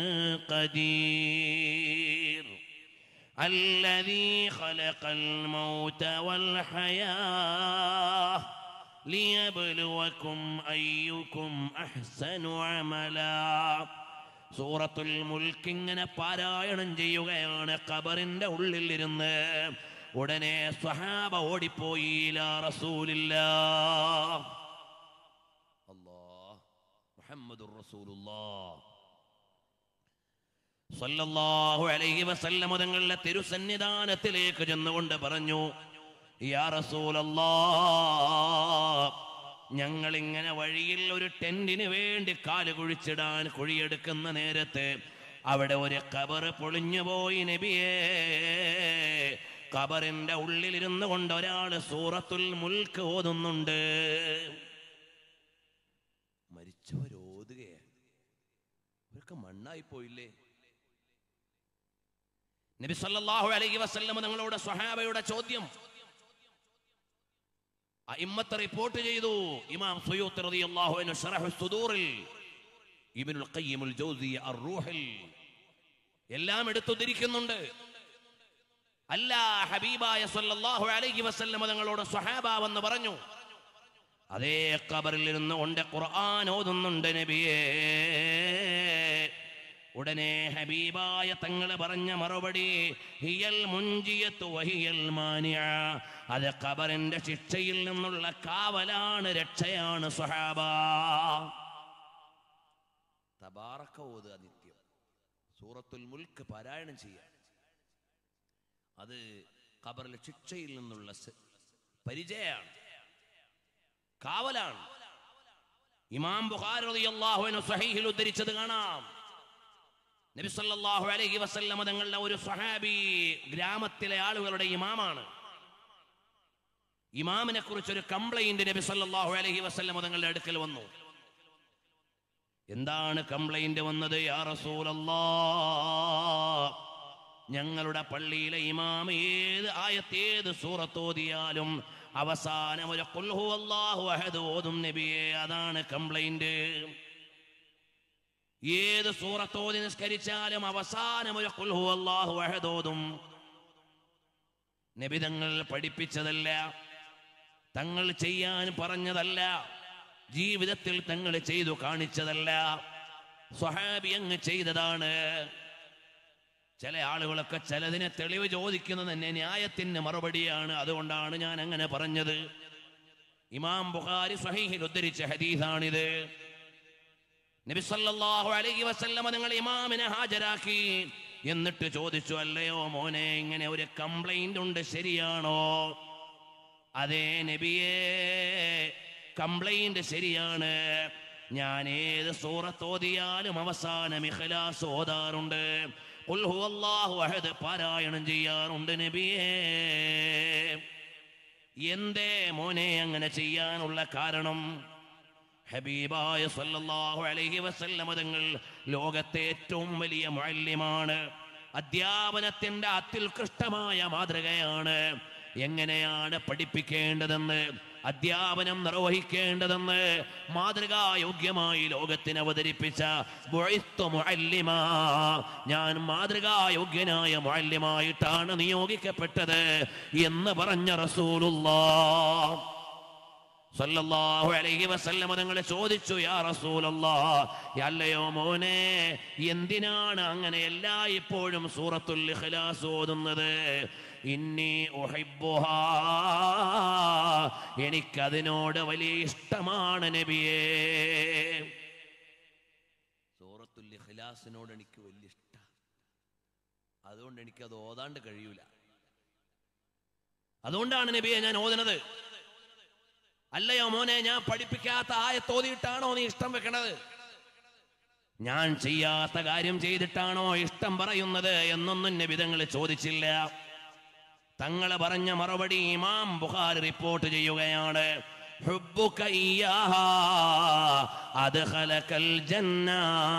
قدير الذي خلق الموت والحياة ليبلوكم أيكم أحسن عملا സൂറത്തുൽ മുൽക്ക് ഇങ്ങനെ പാരായണം ചെയ്യുകയാണ് ഖബറിന്റെ ഉള്ളിൽ ഇരുന്ന് ഉടനെ സ്വഹാബ ഓടിപ്പോയി ലാ റസൂലില്ല അല്ലാഹ് മുഹമ്മദുർ റസൂലുള്ളാഹ് സല്ലല്ലാഹു അലൈഹി വസല്ലം തങ്ങളുടെ തിരുസന്നിധാനത്തിലേക്ക് ചെന്നുകൊണ്ട് പറഞ്ഞു യാ റസൂലല്ലാ ഞങ്ങൾ ഇങ്ങനെ വഴിയിൽ ഒരു ടെന്റിന് വേണ്ടി കാല് കുഴിച്ചിടാൻ കുഴിയെടുക്കുന്ന നേരത്ത് അവിടെ ഒരു കബർ പൊളിഞ്ഞുപോയി നബിയേ കബറിന്റെ ഉള്ളിലിരുന്ന് കൊണ്ട് ഒരാൾ സൂറത്തുൽ മുൽക്ക് ഓതുന്നുണ്ട് മരിച്ചവർ ഓതുകയാണ് ഇവരൊക്കെ മണ്ണായി പോയില്ലേ നബി സല്ലല്ലാഹു അലൈഹി വസല്ലം തങ്ങളോട് സ്വഹാബയുടെ ചോദ്യം അയിമ്മത്ത് റിപ്പോർട്ട് ചെയ്തു ഇമാം സുയൂത്ത് റളിയല്ലാഹു അൻഹു ശറഹു സുദൂറിൽ ഇബ്നുൽ ഖയ്യിമുൽ ജൗസി അർ-റൂഹിൽ എല്ലാം എടുത്തുദ്ധരിക്കുന്നുണ്ട് അല്ല ഹബീബായ സല്ലല്ലാഹു അലൈഹി വസല്ലം തങ്ങളോട് സ്വഹാബാവെന്ന് പറഞ്ഞു അതേ ഖബറിൽ ഇരുന്ന് കൊണ്ട് ഖുർആൻ ഓതുന്നുണ്ട് നബിയേ ഉടനെ ഹബീബായ തങ്ങൾ പറഞ്ഞ മറുപടി ഹിയൽ മുഞ്ചിയത്തു വഹിയൽ മാനിയ അത് ഖബറിന്റെ ശിക്ഷയിൽ നിന്നുള്ള കാവലാണ് രക്ഷയാണ് സുഹാബ തബാറക്ക ഓതുക നിത്യം സൂറത്തുൽ മുൽക്ക് പാരായണം ചെയ്യാൻ അത് ഖബറിലെ ശിക്ഷയിൽ നിന്നുള്ള സ- പരിചയമാണ് കാവലാണ് ഇമാം ബുഖാരി റളിയല്ലാഹു അൻഹു സ്വഹീഹിൽ ഉദ്ധരിച്ചത് കാണാം നബി സല്ലല്ലാഹു അലൈഹി വസല്ലമ തങ്ങളുടെ ഒരു സ്വഹാബി ഗ്രാമത്തിലെ ആളുകളുടെ ഇമാമാണ് ഇമാമിനെ കുറിച്ച് ഒരു കംപ്ലൈന്റ് നബി സല്ലല്ലാഹു അലൈഹി വസല്ലമ തങ്ങളുടെ അടുക്കൽ വന്നു എന്താണ് കംപ്ലൈന്റ് വന്നത് യാ റസൂലല്ലാ ഞങ്ങളുടെ പള്ളിയിലെ ഇമാം ഏത് ആയത്ത് ഏത് സൂറത്തോതിയാലും അവസാനം ഒരു കുൽഹു അല്ലാഹു അഹദ് ഓതും നബിയെ അതാണ് കംപ്ലൈന്റ് ഏത് സൂറത്തോതി നിസ്കരിച്ചാലും അവസാനം ഒരു കുൽഹു അല്ലാഹു അഹദ് ഓതും നബി തങ്ങൾ പഠിപ്പിച്ചതല്ല തങ്ങൾ ചെയ്യാൻ പറഞ്ഞതല്ല ജീവിതത്തിൽ തങ്ങൾ ചെയ്തു കാണിച്ചതല്ല സ്വഹാബി അങ്ങ് ചെയ്തതാണ് ചില ആളുകളൊക്കെ ചിലതിനെ തെളിവ് ചോദിക്കുന്നത് തന്നെ ന്യായത്തിന് മറുപടിയാണ് അതുകൊണ്ടാണ് ഞാൻ അങ്ങനെ പറഞ്ഞത് ഇമാം ബുഖാരി സഹീഹിൽ ഉദ്ധരിച്ച ഹദീസാണിത് നബി സല്ലല്ലാഹു അലൈഹി വസല്ലമ നിങ്ങൾ ഇമാമിനെ ഹാജരാക്കി എന്നിട്ട് ചോദിച്ചു അല്ലയോ മോനെ ഇങ്ങനെ ഒരു കംപ്ലൈന്റ് ഉണ്ട് ശരിയാണോ അതേ നബിയേ കംപ്ലൈന്റ് ശരിയാണ് ഞാൻ ഏത് സൂറത്ത് ഓതിയാലും അവസാനം ഇഖ്ലാസ് ഓതാറുണ്ട് ഖുൽ ഹുവല്ലാഹു അഹദ് പാരായണം ചെയ്യാറുണ്ട് നബിയേ എന്തേ മോനെ അങ്ങനെ ചെയ്യാനുള്ള കാരണം ഹബീബായ സല്ലല്ലാഹു അലൈഹി വസല്ലമ തങ്ങൾ ലോകത്തെ ഏറ്റവും വലിയ മുഅല്ലിമാണ് അധ്യാപനത്തിന്റെ അത്യുത്കൃഷ്ടമായ മാതൃകയാണ് എങ്ങനെയാണ് പഠിപ്പിക്കേണ്ടതെന്ന് അധ്യാപനം നിർവഹിക്കേണ്ടതെന്ന് മാതൃകായോഗ്യമായി ലോകത്തിന് അവതരിപ്പിച്ച ബുഇസ്തു മുഅല്ലിമാ. ഞാൻ മാതൃകായോഗ്യനായ മുഅല്ലിമായിട്ടാണ് നിയോഗിക്കപ്പെട്ടത് എന്ന് പറഞ്ഞ റസൂലുള്ളാഹ് സല്ലല്ലാഹു അലൈഹി വസല്ലമ തങ്ങൾ ചോദിച്ചു യാ റസൂലല്ലാഹ് അല്ലയോ മോനെ എന്തിനാണ് അങ്ങനെ എല്ലാ ഇപ്പോഴും സൂറത്തുൽ ഇഖ്ലാസ് ഓതുന്നത് ഇന്നി ഉഹിബ്ബുഹാ എനിക്കതിനോട് വലിയ ഇഷ്ടമാണ് നബിയേ സൂറത്തുൽ ഇഖ്ലാസിനോട് എനിക്ക് വലിയ ഇഷ്ടം അതുകൊണ്ട് എനിക്കത് ഓതാണ്ട് കഴിയൂല അതുകൊണ്ടാണ് നബിയെ ഞാൻ ഓതുന്നത് അല്ലയോ മോനെ ഞാൻ പഠിപ്പിക്കാത്ത ആയത്തോതിയിട്ടാണോ നീ ഇഷ്ടം വെക്കണത് ഞാൻ ചെയ്യാത്ത കാര്യം ചെയ്തിട്ടാണോ ഇഷ്ടം പറയുന്നത് എന്നൊന്നും നബിതങ്ങൾ ചോദിച്ചില്ല തങ്ങൾ പറഞ്ഞ മറുപടി ഇമാം ബുഖാരി റിപ്പോർട്ട് ചെയ്യുകയാണ് ഹുബ്ബുക ഇയ്യാഹാ അദ്ഖലകൽ ജന്ന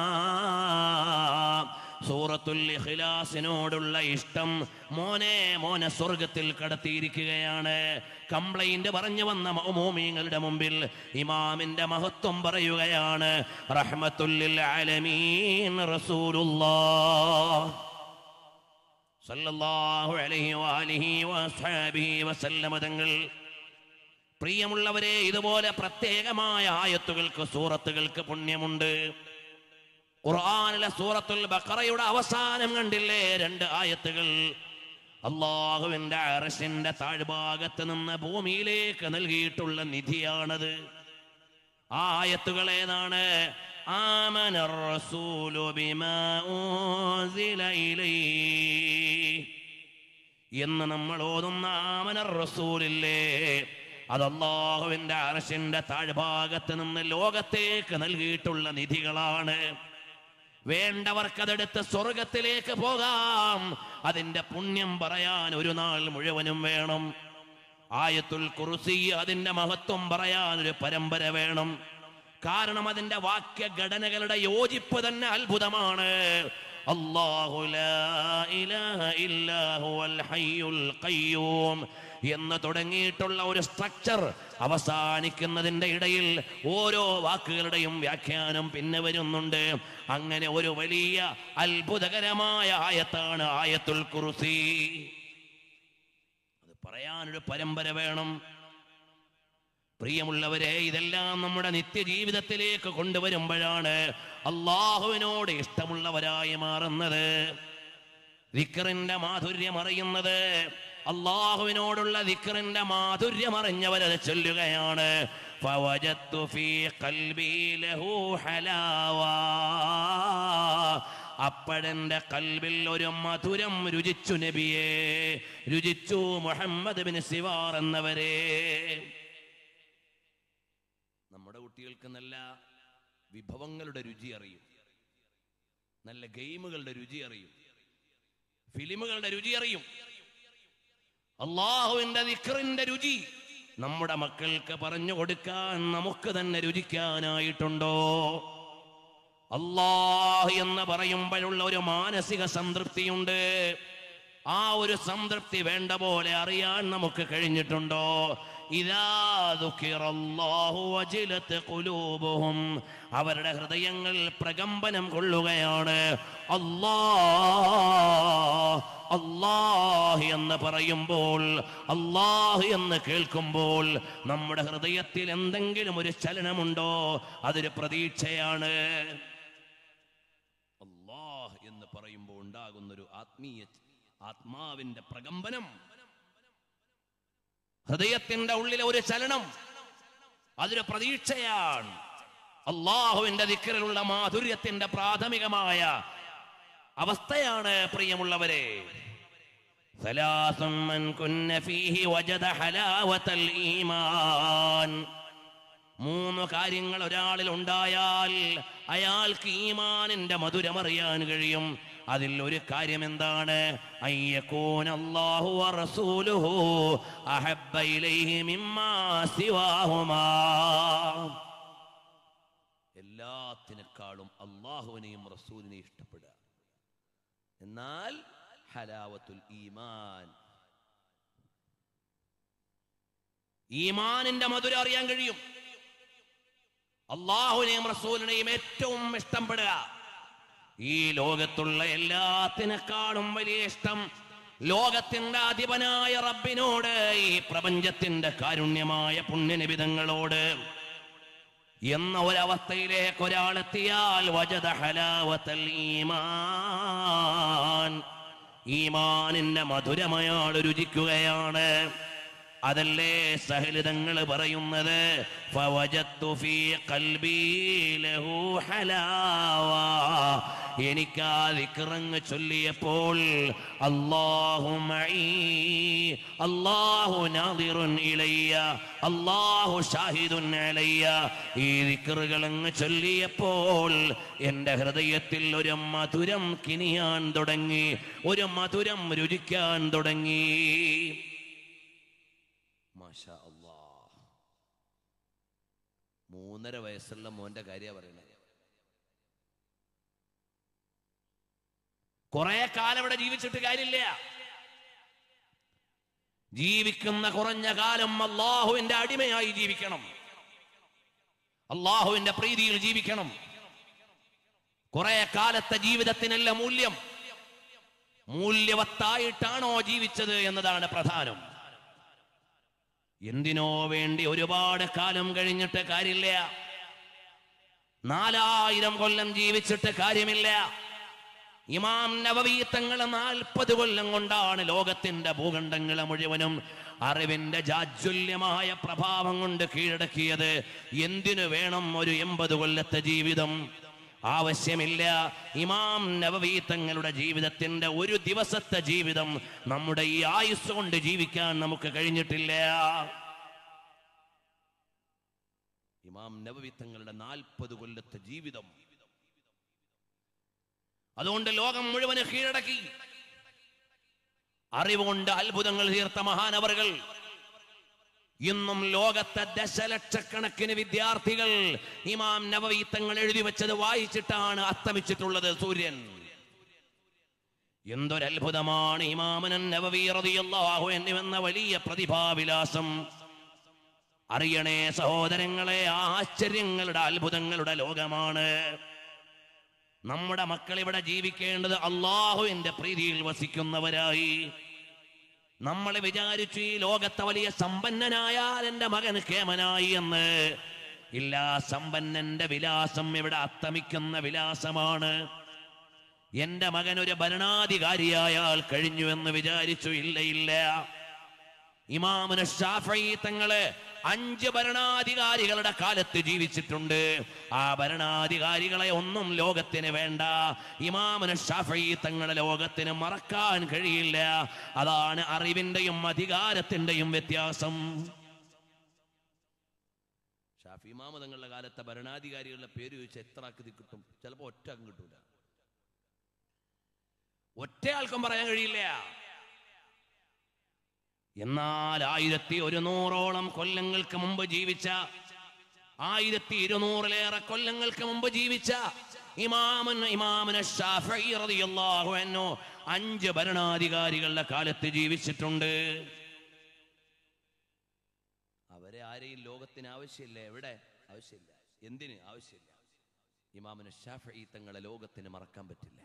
സൂറത്തുൽ ഇഖ്ലാസിനോടുള്ള ഇഷ്ടം മോനെ മോനെ സ്വർഗത്തിൽ കടത്തിയിരിക്കുകയാണ് കംപ്ലൈന്റ് പറഞ്ഞു വന്ന മോമീങ്ങളുടെ മുമ്പിൽ ഇമാമിന്റെ മഹത്വം പറയുകയാണ് റഹ്മത്തുല്ലിൽ ആലമീൻ റസൂലുള്ളാഹ് സല്ലല്ലാഹു അലൈഹി വാലിഹി വസ്ഹാബിഹി വസല്ലമ തങ്ങൾ പ്രിയമുള്ളവരെ ഇതുപോലെ പ്രത്യേകമായ ആയത്തുകൾക്ക് സൂറത്തുകൾക്ക് പുണ്യമുണ്ട് ഖുർആനിലെ സൂറത്തുൽ ബഖറയുടെ അവസാനം കണ്ടില്ലേ രണ്ട് ആയത്തുകൾ അള്ളാഹുവിന്റെ അറസിന്റെ താഴ്ഭാഗത്ത് നിന്ന് ഭൂമിയിലേക്ക് നൽകിയിട്ടുള്ള നിധിയാണത് ആ ആയത്തുകൾ ഏതാണ് ആമന റസൂലു ബിമാ ഉൻസില ഇലൈഹി എന്ന് നമ്മൾ ഓതുന്ന ആമന റസൂലില്ലേ അത് അള്ളാഹുവിന്റെ അറസിന്റെ താഴ്ഭാഗത്ത് നിന്ന് ലോകത്തേക്ക് നൽകിയിട്ടുള്ള നിധികളാണ് വേണ്ടവർക്കതെടുത്ത് സ്വർഗത്തിലേക്ക് പോകാം അതിന്റെ പുണ്യം പറയാൻ ഒരു നാൾ മുഴുവനും വേണം ആയത്തുൽ കുറുസി അതിന്റെ മഹത്വം പറയാൻ ഒരു പരമ്പര വേണം കാരണം അതിന്റെ വാക്യഘടനകളുടെ യോജിപ്പ് തന്നെ അത്ഭുതമാണ് അല്ലാഹു ലാ ഇലാഹ ഇല്ലാ ഹുവൽ ഹയ്യുൽ ഖയ്യൂം എന്ന് തുടങ്ങിയിട്ടുള്ള ഒരു സ്ട്രക്ചർ അവസാനിക്കുന്നതിന്റെ ഇടയിൽ ഓരോ വാക്കുകളുടെയും വ്യാഖ്യാനം പിന്നെ വരുന്നുണ്ട് അങ്ങനെ ഒരു വലിയ അത്ഭുതകരമായ ആയത്താണ് ആയത്തുൽ കുറുസി അത് പറയാനൊരു പരമ്പര വേണം പ്രിയമുള്ളവരെ ഇതെല്ലാം നമ്മുടെ നിത്യജീവിതത്തിലേക്ക് കൊണ്ടുവരുമ്പോഴാണ് അള്ളാഹുവിനോട് ഇഷ്ടമുള്ളവരായി മാറുന്നത് വിക്റിന്റെ മാധുര്യം അറിയുന്നത് അള്ളാഹുവിനോടുള്ള വിക്റിന്റെ മാധുര്യം അറിഞ്ഞവരത് ചൊല്ലുകയാണ് فوجدت في قلبي له حلاوة. അപ്പോഴെന്റെ കൽവിൽ ഒരു മധുരം രുചിച്ചു നബിയെ രുചിച്ചു മുഹമ്മദ് ബിൻ സിവാർ എന്നവരെ നമ്മുടെ കുട്ടികൾക്ക് നല്ല വിഭവങ്ങളുടെ രുചി അറിയും നല്ല ഗെയിമുകളുടെ രുചി അറിയും ഫിലിമുകളുടെ രുചി അറിയും അള്ളാഹുവിന്റെ ദിക്റിന്റെ രുചി നമ്മുടെ മക്കൾക്ക് പറഞ്ഞു കൊടുക്കാൻ നമുക്ക് തന്നെ രുചിക്കാനായിട്ടുണ്ടോ അള്ളാഹ് എന്ന് പറയുമ്പോഴുള്ള ഒരു മാനസിക സംതൃപ്തിയുണ്ട് ആ ഒരു സംതൃപ്തി വേണ്ട പോലെ അറിയാൻ നമുക്ക് കഴിഞ്ഞിട്ടുണ്ടോ ഇതാ ദുഃഖിറല്ലാഹു വജിലത്ത് ഖുലൂബുഹും അവരുടെ ഹൃദയങ്ങൾ പ്രകമ്പനം കൊള്ളുകയാണ് അല്ലാ അല്ലാഹ് എന്ന് പറയുമ്പോൾ അല്ലാഹ് എന്ന് കേൾക്കുമ്പോൾ നമ്മുടെ ഹൃദയത്തിൽ എന്തെങ്കിലും ഒരു ചലനമുണ്ടോ അതൊരു പ്രതീക്ഷയാണ് അല്ലാഹ് എന്ന് പറയുമ്പോൾ ഉണ്ടാകുന്നൊരു ആത്മീയ ആത്മാവിന്റെ പ്രകമ്പനം ഹൃദയത്തിന്റെ ഉള്ളിലെ ഒരു ചലനം അതൊരു പ്രതീക്ഷയാണ് അള്ളാഹുവിന്റെ ദിക്കറിലുള്ള മാധുര്യത്തിന്റെ പ്രാഥമികമായ അവസ്ഥയാണ് പ്രിയമുള്ളവരെ ثلاث من كن فيه وجد حلاوة الإيمان മൂന്ന് കാര്യങ്ങൾ ഒരാളിൽ ഉണ്ടായാൽ അയാൾക്ക് ഈമാനിന്റെ മധുരം അറിയാൻ കഴിയും അതിൽ ഒരു കാര്യം എന്താണ് അയ്യക്കൂൻ അല്ലാഹു വറസൂലുഹു അഹബ്ബ ഇലൈഹി മിമ്മാ സിവാഹുമാ എല്ലാത്തിനേക്കാളും അള്ളാഹുവിനെയും റസൂലിനെയും ഇഷ്ടപ്പെടുക എന്നാൽ ഹലാവത്തുൽ ഈമാൻ ഈമാനിന്റെ മധുരം അറിയാൻ കഴിയും അള്ളാഹുവിനെയും റസൂലിനെയും ഏറ്റവും ഇഷ്ടപ്പെടുക ഈ ലോകത്തുള്ള എല്ലാത്തിനേക്കാളും വലിയ ഇഷ്ടം ലോകത്തിന്റെ അധിപനായ റബ്ബിനോട് ഈ പ്രപഞ്ചത്തിന്റെ കാരുണ്യമായ പുണ്യനിബിതങ്ങളോട് എന്ന ഒരവസ്ഥയിലേക്ക് ഒരാളെത്തിയാൽ വജദ ഹലാവത്തൽ ഈമാൻ ഈമാനിന്റെ മധുരമയാൾ രുചിക്കുകയാണ് അതല്ലേ സഹലിതങ്ങൾ പറയുന്നത് ഫവജത്തു ഫീ ഖൽബി ലഹു ഹലാവ എനിക്ക് ആ ദിക്റങ്ങ് ചൊല്ലിയപ്പോൾ അല്ലാഹു മഈ അല്ലാഹു നാദിറുൻ ഇലയ്യ അല്ലാഹു ഷാഹിദുൻ അലയ്യ ഈ ദിക്റുകൾ അങ്ങ് ചൊല്ലിയപ്പോൾ എൻ്റെ ഹൃദയത്തിൽ ഒരു മധുരം കിനിയാൻ തുടങ്ങി ഒരു മധുരം രുചിക്കാൻ തുടങ്ങി മാഷാ അല്ലാ മൂന്നര വയസ്സുള്ള മോന്റെ കാര്യ പറയണത് കുറെ കാലം ഇവിടെ ജീവിച്ചിട്ട് കാര്യമില്ല ജീവിക്കുന്ന കുറഞ്ഞ കാലം അള്ളാഹുവിന്റെ അടിമയായി ജീവിക്കണം അള്ളാഹുവിന്റെ പ്രീതിയിൽ ജീവിക്കണം കുറെ കാലത്തെ ജീവിതത്തിനല്ല മൂല്യം മൂല്യവത്തായിട്ടാണോ ജീവിച്ചത് എന്നതാണ് പ്രധാനം എന്തിനോ വേണ്ടി ഒരുപാട് കാലം കഴിഞ്ഞിട്ട് കാര്യമില്ല നാലായിരം കൊല്ലം ജീവിച്ചിട്ട് കാര്യമില്ല ഇമാം നവവി തങ്ങൾ നാൽപ്പത് കൊല്ലം കൊണ്ടാണ് ലോകത്തിന്റെ ഭൂഖണ്ഡങ്ങളെ മുഴുവനും അറിവിന്റെ ജാജ്വല്യമായ പ്രഭാവം കൊണ്ട് കീഴടക്കിയത് എന്തിനു വേണം ഒരു എൺപത് കൊല്ലത്തെ ജീവിതം ആവശ്യമില്ല ഇമാം നവവി തങ്ങളുടെ ജീവിതത്തിന്റെ ഒരു ദിവസത്തെ ജീവിതം നമ്മുടെ ഈ ആയുസ് കൊണ്ട് ജീവിക്കാൻ നമുക്ക് കഴിഞ്ഞിട്ടില്ല ഇമാം നവവി തങ്ങളുടെ നാൽപ്പത് കൊല്ലത്തെ ജീവിതം അതുകൊണ്ട് ലോകം മുഴുവന് കീഴടക്കി അറിവുകൊണ്ട് അത്ഭുതങ്ങൾ തീർത്ത മഹാനവറുകൾ ഇന്നും ലോകത്തെ ദശലക്ഷക്കണക്കിന് വിദ്യാർത്ഥികൾ ഇമാം നവവി തങ്ങൾ എഴുതി വെച്ചത് വായിച്ചിട്ടാണ് അസ്തമിച്ചിട്ടുള്ളത് സൂര്യൻ എന്തൊരത്ഭുതമാണ് ഇമാമനൻ നവവി റളിയല്ലാഹു അൻഹു എന്ന വലിയ പ്രതിഭാവിലാസം അറിയണേ സഹോദരങ്ങളെ ആ ആശ്ചര്യങ്ങളുടെ അത്ഭുതങ്ങളുടെ ലോകമാണ് നമ്മുടെ മക്കൾ ഇവിടെ ജീവിക്കേണ്ടത് അള്ളാഹുവിന്റെ പ്രീതിയിൽ വസിക്കുന്നവരായി നമ്മൾ വിചാരിച്ചു ഈ ലോകത്തെ വലിയ സമ്പന്നനായാൽ എൻ്റെ മകൻ കേമനായി എന്ന് ഇല്ല സമ്പന്നന്റെ വിലാസം ഇവിടെ അത്തമിക്കുന്ന വിലാസമാണ് എന്റെ മകൻ ഒരു ഭരണാധികാരിയായാൽ കഴിഞ്ഞു എന്ന് വിചാരിച്ചു ഇല്ല ഇല്ല ഇമാമുന ഷാഫി തങ്ങള് അഞ്ച് ഭരണാധികാരികളുടെ കാലത്ത് ജീവിച്ചിട്ടുണ്ട് ആ ഭരണാധികാരികളെ ഒന്നും ലോകത്തിന് വേണ്ട ഇമാമുന ഷാഫി തങ്ങളെ ലോകത്തിന് മറക്കാൻ കഴിയില്ല അതാണ് അറിവിന്റെയും അധികാരത്തിന്റെയും വ്യത്യാസം ഷാഫി ഇമാമ തങ്ങളുടെ കാലത്തെ ഭരണാധികാരികളുടെ പേര് ചോദിച്ചാൽ എത്ര ആക്കി കിട്ടും ചിലപ്പോൾ ഒറ്റ ആക്കും കിട്ടൂല ഒറ്റയാൾക്കും പറയാൻ കഴിയില്ല എന്നാൽ ആയിരത്തി ഒരുന്നൂറോളം കൊല്ലങ്ങൾക്ക് മുമ്പ് ജീവിച്ച ആയിരത്തി ഇരുന്നൂറിലേറെ കൊല്ലങ്ങൾക്ക് മുമ്പ് ജീവിച്ച ഇമാമൻ ഇമാമന ഷാഫി റളിയല്ലാഹു അൻഹു അഞ്ച് ഭരണാധികാരികളുടെ കാലത്ത് ജീവിച്ചിട്ടുണ്ട് അവരെ ആരെയും ലോകത്തിന് ആവശ്യമില്ല എവിടെ ആവശ്യമില്ല എന്തിന് ആവശ്യമില്ല ഇമാമിന് ഷാഫി തങ്ങളെ ലോകത്തിന് മറക്കാൻ പറ്റില്ല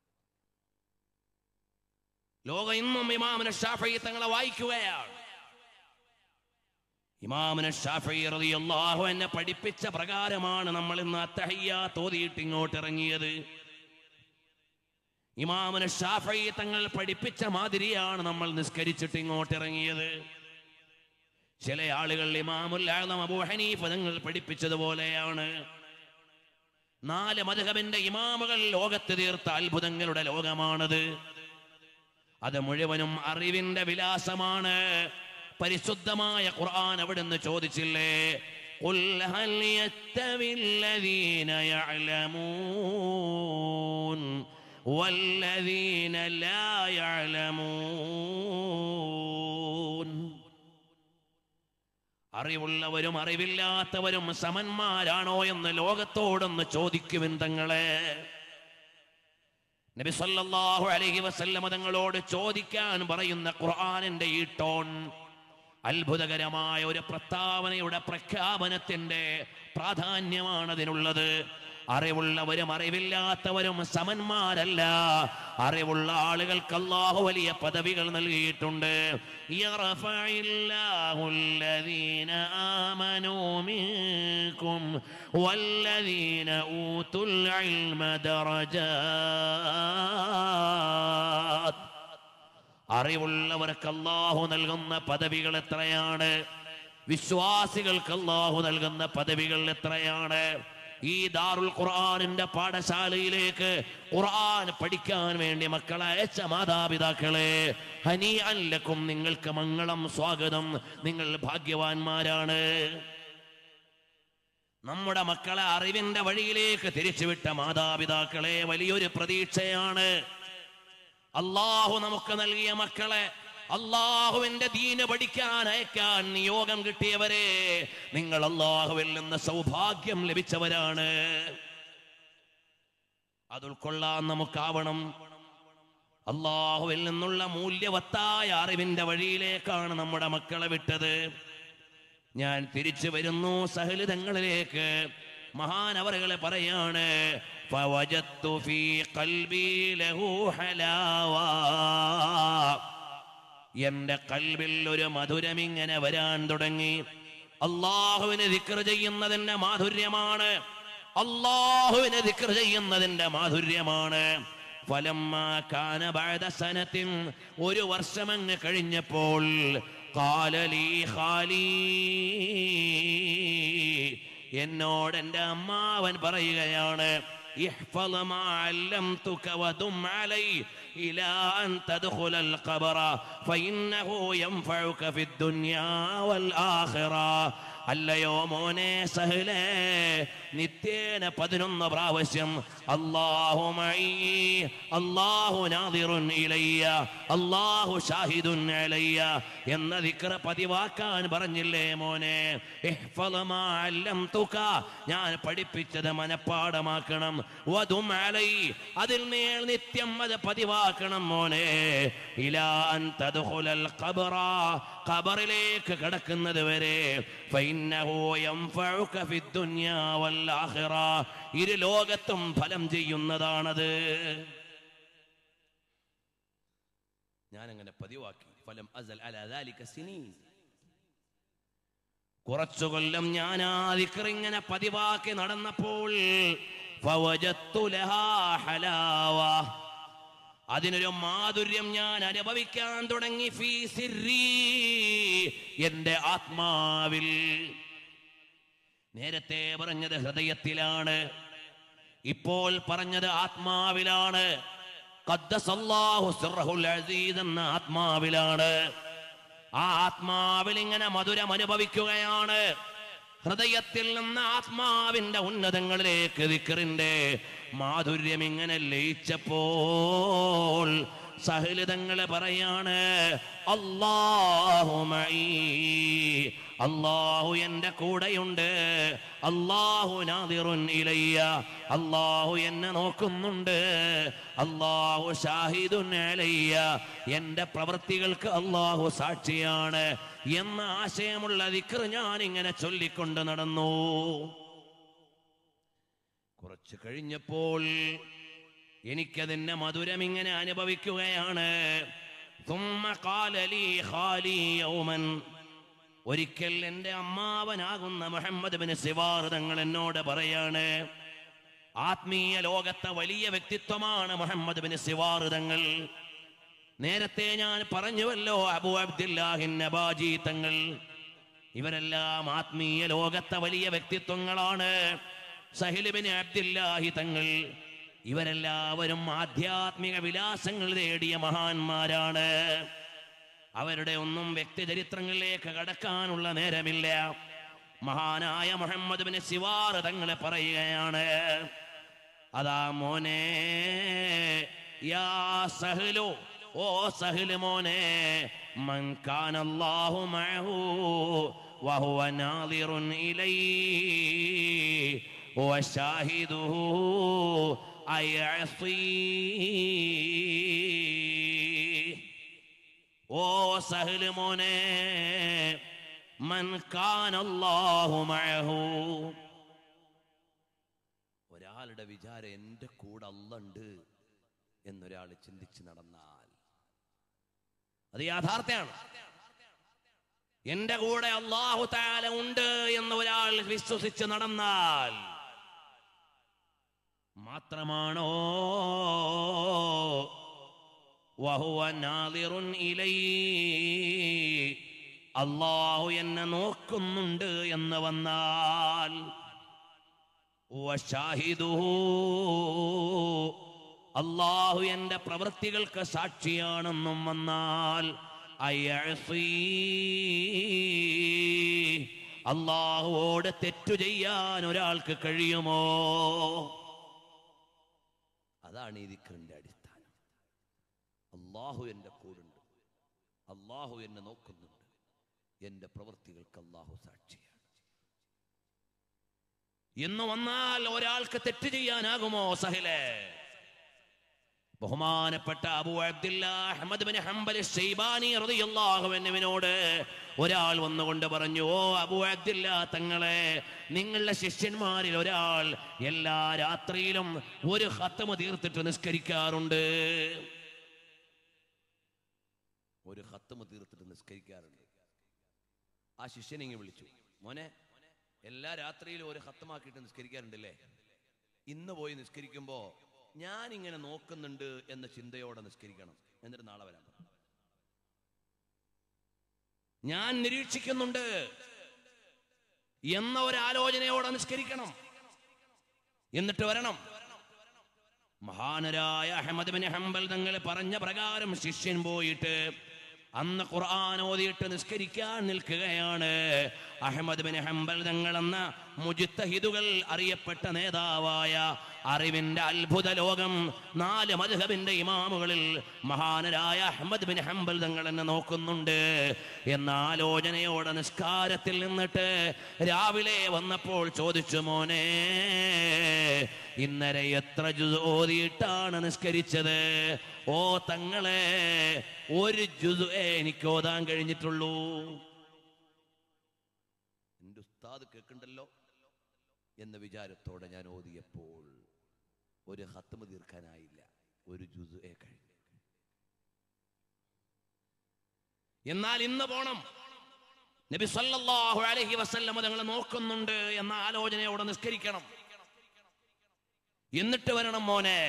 ലോകം ഇന്നും ഇമാമിന് ഷാഫി തങ്ങളെ വായിക്കുകയാണ് ഇമാമിന് ഷാഫി റളിയല്ലാഹു എന്നെ പഠിപ്പിച്ച പ്രകാരമാണ് നമ്മൾ ഇന്ന് അത്തഹയ്യ തോതിയിട്ട് ഇങ്ങോട്ട് ഇറങ്ങിയത് ഇമാമിന് ഷാഫി തങ്ങൾ പഠിപ്പിച്ച മാതിരിയാണ് നമ്മൾ നിസ്കരിച്ചിട്ട് ഇങ്ങോട്ട് ഇറങ്ങിയത് ചില ആളുകൾ ഇമാമുൽ ആദം അബൂ ഹനീഫ തങ്ങൾ പഠിപ്പിച്ചതുപോലെയാണ് നാല് മധുഹബിന്റെ ഇമാമുകൾ ലോകത്ത് തീർത്ത അത്ഭുതങ്ങളുടെ ലോകമാണത് അത് മുഴുവനും അറിവിന്റെ വിലാസമാണ് പരിശുദ്ധമായ ഖുർആൻ അവിടുന്ന് ചോദിച്ചില്ലേ قل هل يستوي الذين يعلمون والذين لا يعلمون അറിവുള്ളവരും അറിവില്ലാത്തവരും സമന്മാരാണോ എന്ന് ലോകത്തോടൊന്ന് ചോദിക്കുവിൻ തങ്ങളെ നബി സല്ലല്ലാഹു അലൈഹി വസല്ലമ തങ്ങളോട് ചോദിക്കാൻ പറയുന്ന ഖുർആനിന്റെ ഈ ടോൺ അത്ഭുതകരമായ ഒരു പ്രസ്താവനയുടെ പ്രഖ്യാപനത്തിന്റെ പ്രാധാന്യമാണ് അതിനുള്ളത് അറിവുള്ളവരും അറിവില്ലാത്തവരും സമന്മാരല്ല അറിവുള്ള ആളുകൾക്ക് അല്ലാഹു വലിയ പദവികൾ നൽകിയിട്ടുണ്ട് യർഫഇല്ലാഹു الذين آمنوا منكم والذين أوتوا العلم درجات അറിവുള്ളവർക്ക് അല്ലാഹു നൽകുന്ന പദവികൾ എത്രയാണ് വിശ്വാസികൾക്ക് അല്ലാഹു നൽകുന്ന പദവികൾ എത്രയാണ് ഈ ദാറുൽ ഖുർആനിന്റെ പാഠശാലയിലേക്ക് ഖുർആൻ പഠിക്കാൻ വേണ്ടി മക്കളെ അയച്ച മാതാപിതാക്കളെ ഹനി അല്ലക്കും നിങ്ങൾക്ക് മംഗളം സ്വാഗതം നിങ്ങൾ ഭാഗ്യവാന്മാരാണ് നമ്മുടെ മക്കളെ അറിവിന്റെ വഴിയിലേക്ക് തിരിച്ചുവിട്ട മാതാപിതാക്കളെ വലിയൊരു പ്രതീക്ഷയാണ് അള്ളാഹു നമുക്ക് നൽകിയ മക്കളെ അള്ളാഹുവിന്റെ ദീന് പഠിക്കാൻ അയക്കാൻ നിയോഗം കിട്ടിയവരെ നിങ്ങൾ അള്ളാഹുവിൽ നിന്ന് സൗഭാഗ്യം ലഭിച്ചവരാണ് അത് ഉൾക്കൊള്ളാൻ നമുക്കാവണം അള്ളാഹുവിൽ നിന്നുള്ള മൂല്യവത്തായ അറിവിന്റെ വഴിയിലേക്കാണ് നമ്മുടെ മക്കളെ വിട്ടത് ഞാൻ തിരിച്ചു വരുന്നു സഹലിതങ്ങളിലേക്ക് മഹാനവറുകളെ പറയാണ് ഫവജത്തു ഫീ ഖൽബി ലഹു ഹലാവാ എന്റെ കൽവിൽ ഒരു മധുരം ഇങ്ങനെ വരാൻ തുടങ്ങി അള്ളാഹുവിന് ദിക്ർ ചെയ്യുന്നതിന്റെ മാധുര്യമാണ് അള്ളാഹുവിന് ദിക്ർ ചെയ്യുന്നതിന്റെ മാധുര്യമാണ് ഫലമ്മ കാന ബഅദ സനത്തിൻ ഒരു വർഷമങ്ങ് കഴിഞ്ഞപ്പോൾ കാലലീ ഖാലീ എന്നോട് എൻ്റെ അമ്മാവൻ പറയുകയാണ് احفظ ما علمتك ودم علي إلى أن تدخل القبر فإنه ينفعك في الدنيا والآخرة അല്ലയോ മോനെ സഹലേ നിത്യേന പതിനൊന്ന് പ്രാവശ്യം അല്ലാഹു മഈ അല്ലാഹു നാദിറുൻ ഇലയ്യ അല്ലാഹു ഷാഹിദുൻ അലയ്യ എന്ന ദിക്ർ പതിവാക്കാൻ പറഞ്ഞില്ലേ മോനെ ഇഹ്ഫള് മാ അല്ലംതുക ഞാൻ പഠിപ്പിച്ചത് മനപ്പാടമാക്കണം വദും അലൈ അതിൽ മേൽ നിത്യം അത് പതിവാക്കണം മോനെ ഇലാ അൻ തദ്ഖുലൽ ഖബറ ഖബറിലേക്ക് കടക്കുന്നത് വരെ ഫൈന്നഹു യൻഫഉക ഫിദ്ദുനിയ വൽ ആഖിറ ഇരു ലോകത്തും ഫലം ചെയ്യുന്നതാണത് ഞാൻ അങ്ങനെ പതിവാക്കി ഫലം അസൽ അല ദാലിക സിനീൻ കുറച്ചു കൊല്ലം ഞാൻ ആ ദിക്ർ ഇങ്ങനെ പതിവാക്കി നടന്നപ്പോൾ ഫവജത്തു ലഹാ ഹലാവ അതിനൊരു മാധുര്യം ഞാൻ അനുഭവിക്കാൻ തുടങ്ങി ഫീ സിർരി എന്റെ ആത്മാവിൽ നേരത്തെ പറഞ്ഞത് ഹൃദയത്തിലാണ് ഇപ്പോൾ പറഞ്ഞത് ആത്മാവിലാണ് ഖദ്ദസല്ലാഹു സിർറഹുൽ അസീസ് എന്ന ആത്മാവിലാണ് ആ ആത്മാവിൽ ഇങ്ങനെ മധുരം അനുഭവിക്കുകയാണ് ഹൃദയത്തിൽ നിന്ന് ആത്മാവിന്റെ ഉന്നതങ്ങളിലേക്ക് ദിക്കറിന്റെ മാധുര്യം ഇങ്ങനെ ലയിച്ചപ്പോൾ സഹലിതങ്ങള് പറയാണ് അല്ലാഹു മഈ അല്ലാഹു എൻ്റെ കൂടെയുണ്ട് അല്ലാഹു നാദിറുൻ ഇലയ്യ അല്ലാഹു എന്നെ നോക്കുന്നുണ്ട് അല്ലാഹു ഷാഹിദുൻ അലയ്യ എൻ്റെ പ്രവൃത്തികൾക്ക് അല്ലാഹു സാക്ഷിയാണ് എന്ന ആശയമുള്ള ദിക്ർ ഞാൻ ഇങ്ങനെ ചൊല്ലിക്കൊണ്ട് നടന്നു കുറച്ച് കഴിഞ്ഞപ്പോൾ എനിക്കതിന്റെ മധുരം ഇങ്ങനെ അനുഭവിക്കുകയാണ് ثم قال لي خالي يوما ഒരിക്കൽ എൻ്റെ അമ്മാവനാകുന്ന മുഹമ്മദ് ബിൻ സിവാർ തങ്ങൾ എന്നോട് പറയാണ് ആത്മീയ ലോകത്തെ വലിയ വ്യക്തിത്വമാണ് മുഹമ്മദ് ബിൻ സിവാർ തങ്ങൾ നേരത്തെ ഞാൻ പറഞ്ഞുവല്ലോ അബു അബ്ദുല്ലാഹിൻ നബാജി തങ്ങൾ ഇവരെല്ലാം ആത്മീയ ലോകത്തെ വലിയ വ്യക്തിത്വങ്ങളാണ് സഹിലിബിന് അബ്ദുല്ലാഹി തങ്ങൾ ഇവരെല്ലാവരും ആധ്യാത്മിക വിലാസങ്ങൾ നേടിയ മഹാന്മാരാണ് അവരുടെ ഒന്നും വ്യക്തിചരിത്രങ്ങളിലേക്ക് കടക്കാനുള്ള നേരമില്ല മഹാനായ മുഹമ്മദ് ബിൻ സിവാർ തങ്ങളെ പറയുകയാണ് അതാ മോനെ യാ സഹലു ഓ സഹല് മോനെ മൻ കാനല്ലാഹു മഅഹു വഹുവ നാദിറുൻ ഇലൈ വശാഹിദുഹു അയസീ ഓ സഹല് മോനെ മൻ കാനല്ലാഹു മഅഹു ഒരാളുടെ വിചാരം എൻ്റെ കൂടെ അല്ലുണ്ട് എന്നൊരാൾ ചിന്തിച്ച് നടന്നാൽ അത് യാഥാർത്ഥ്യമാണ് എന്റെ കൂടെ അള്ളാഹു താല ഉണ്ട് എന്ന് ഒരാൾ വിശ്വസിച്ച് നടന്നാൽ മാത്രമാണോ വഹുവ നാദിറുൻ ഇലൈ അള്ളാഹു എന്നെ നോക്കുന്നുണ്ട് എന്ന് വന്നാൽ വശാഹിദുഹു അള്ളാഹു എന്റെ പ്രവൃത്തികൾക്ക് സാക്ഷിയാണെന്നും വന്നാൽ അയസീ അള്ളാഹുവോട് തെറ്റു ചെയ്യാൻ ഒരാൾക്ക് കഴിയുമോ അതാണ് ഈ ദിക്റിന്റെ അടിസ്ഥാനം അള്ളാഹു എൻ്റെ കൂടുണ്ട് അള്ളാഹു എന്നെ നോക്കുന്നുണ്ട് എൻ്റെ പ്രവൃത്തികൾക്ക് അള്ളാഹു സാക്ഷിയാണ് എന്ന് വന്നാൽ ഒരാൾക്ക് തെറ്റ് ചെയ്യാനാകുമോ സഹിലെ ബഹുമാനപ്പെട്ട Abu Abdullah Ahmad bin Hanbal Shaybani റളിയല്ലാഹു അൻഹുവിനോട് ഒരാൾ വന്നുകൊണ്ട് പറഞ്ഞു ഓ അബു അബ്ദുല്ല തങ്ങളെ നിങ്ങളുടെ ശിഷ്യന്മാരിൽ ഒരാൾ എല്ലാ രാത്രിയിലും ഒരു ഹത്തമ തീർത്തിട്ട് നിസ്കരിക്കാറുണ്ട് ഒരു ഹത്തമ തീർത്തിട്ട് നിസ്കരിക്കാറുണ്ട് ആ ശിഷ്യനെ ഇങ്ങ് വിളിച്ചു മോനെ എല്ലാ രാത്രിയിലും ഒരു ഹത്തമാക്കിയിട്ട് നിസ്കരിക്കാറുണ്ടല്ലേ ഇന്ന് പോയി നിസ്കരിക്കുമ്പോ ഞാൻ ഇങ്ങനെ നോക്കുന്നുണ്ട് എന്ന ചിന്തയോടെ നിസ്കരിക്കണം എന്നിട്ട് നാളെ വരാൻ പറ ഞാൻ നിരീക്ഷിക്കുന്നുണ്ട് എന്ന ഒരു ആലോചനയോടെ നിസ്കരിക്കണം എന്നിട്ട് വരണം മഹാനരായ അഹമ്മദ് ബിൻ ഹംബൽ തങ്ങൾ പറഞ്ഞ പ്രകാരം ശിഷ്യൻ പോയിട്ട് അന്ന് ഖുർആൻ ഓതിയിട്ട് നിസ്കരിക്കാൻ നിൽക്കുകയാണ് അഹമ്മദ് ബിൻ ഹംബൽ തങ്ങൾ എന്ന മുജിത്തഹിദുകൾ അറിയപ്പെട്ട നേതാവായ അറിവിന്റെ അത്ഭുത ലോകം നാല് മദ്ഹബിന്റെ ഇമാമുകളിൽ മഹാനരായ അഹമ്മദ് ബിൻ ഹംബൽ തങ്ങൾ എന്നെ നോക്കുന്നുണ്ട് എന്ന ആലോചനയോടെ നിസ്കാരത്തിൽ നിന്നിട്ട് രാവിലെ വന്നപ്പോൾ ചോദിച്ചു മോനെ ഇന്നലെ എത്ര ജുസ് ഓതിയിട്ടാണ് നിസ്കരിച്ചത് ഓ തങ്ങളെ ഒരു ജുസ് എനിക്ക് ഓതാൻ കഴിഞ്ഞിട്ടുള്ളൂ എന്റെ ഉസ്താദ് കേൾക്കണ്ടല്ലോ എന്ന വിചാരത്തോടെ ഞാൻ ഓതിയപ്പോൾ ഒരു ഹത്തമ തീർക്കാനായില്ല ഒരു ജുസ് കഴിഞ്ഞു എന്നാൽ ഇന്ന് പോണം നബി സല്ലല്ലാഹു അലൈഹി വസല്ലം തങ്ങൾ നോക്കുന്നുണ്ട് എന്ന ആലോചനയോടെ നിസ്കരിക്കണം എന്നിട്ട് വരണം മോനെ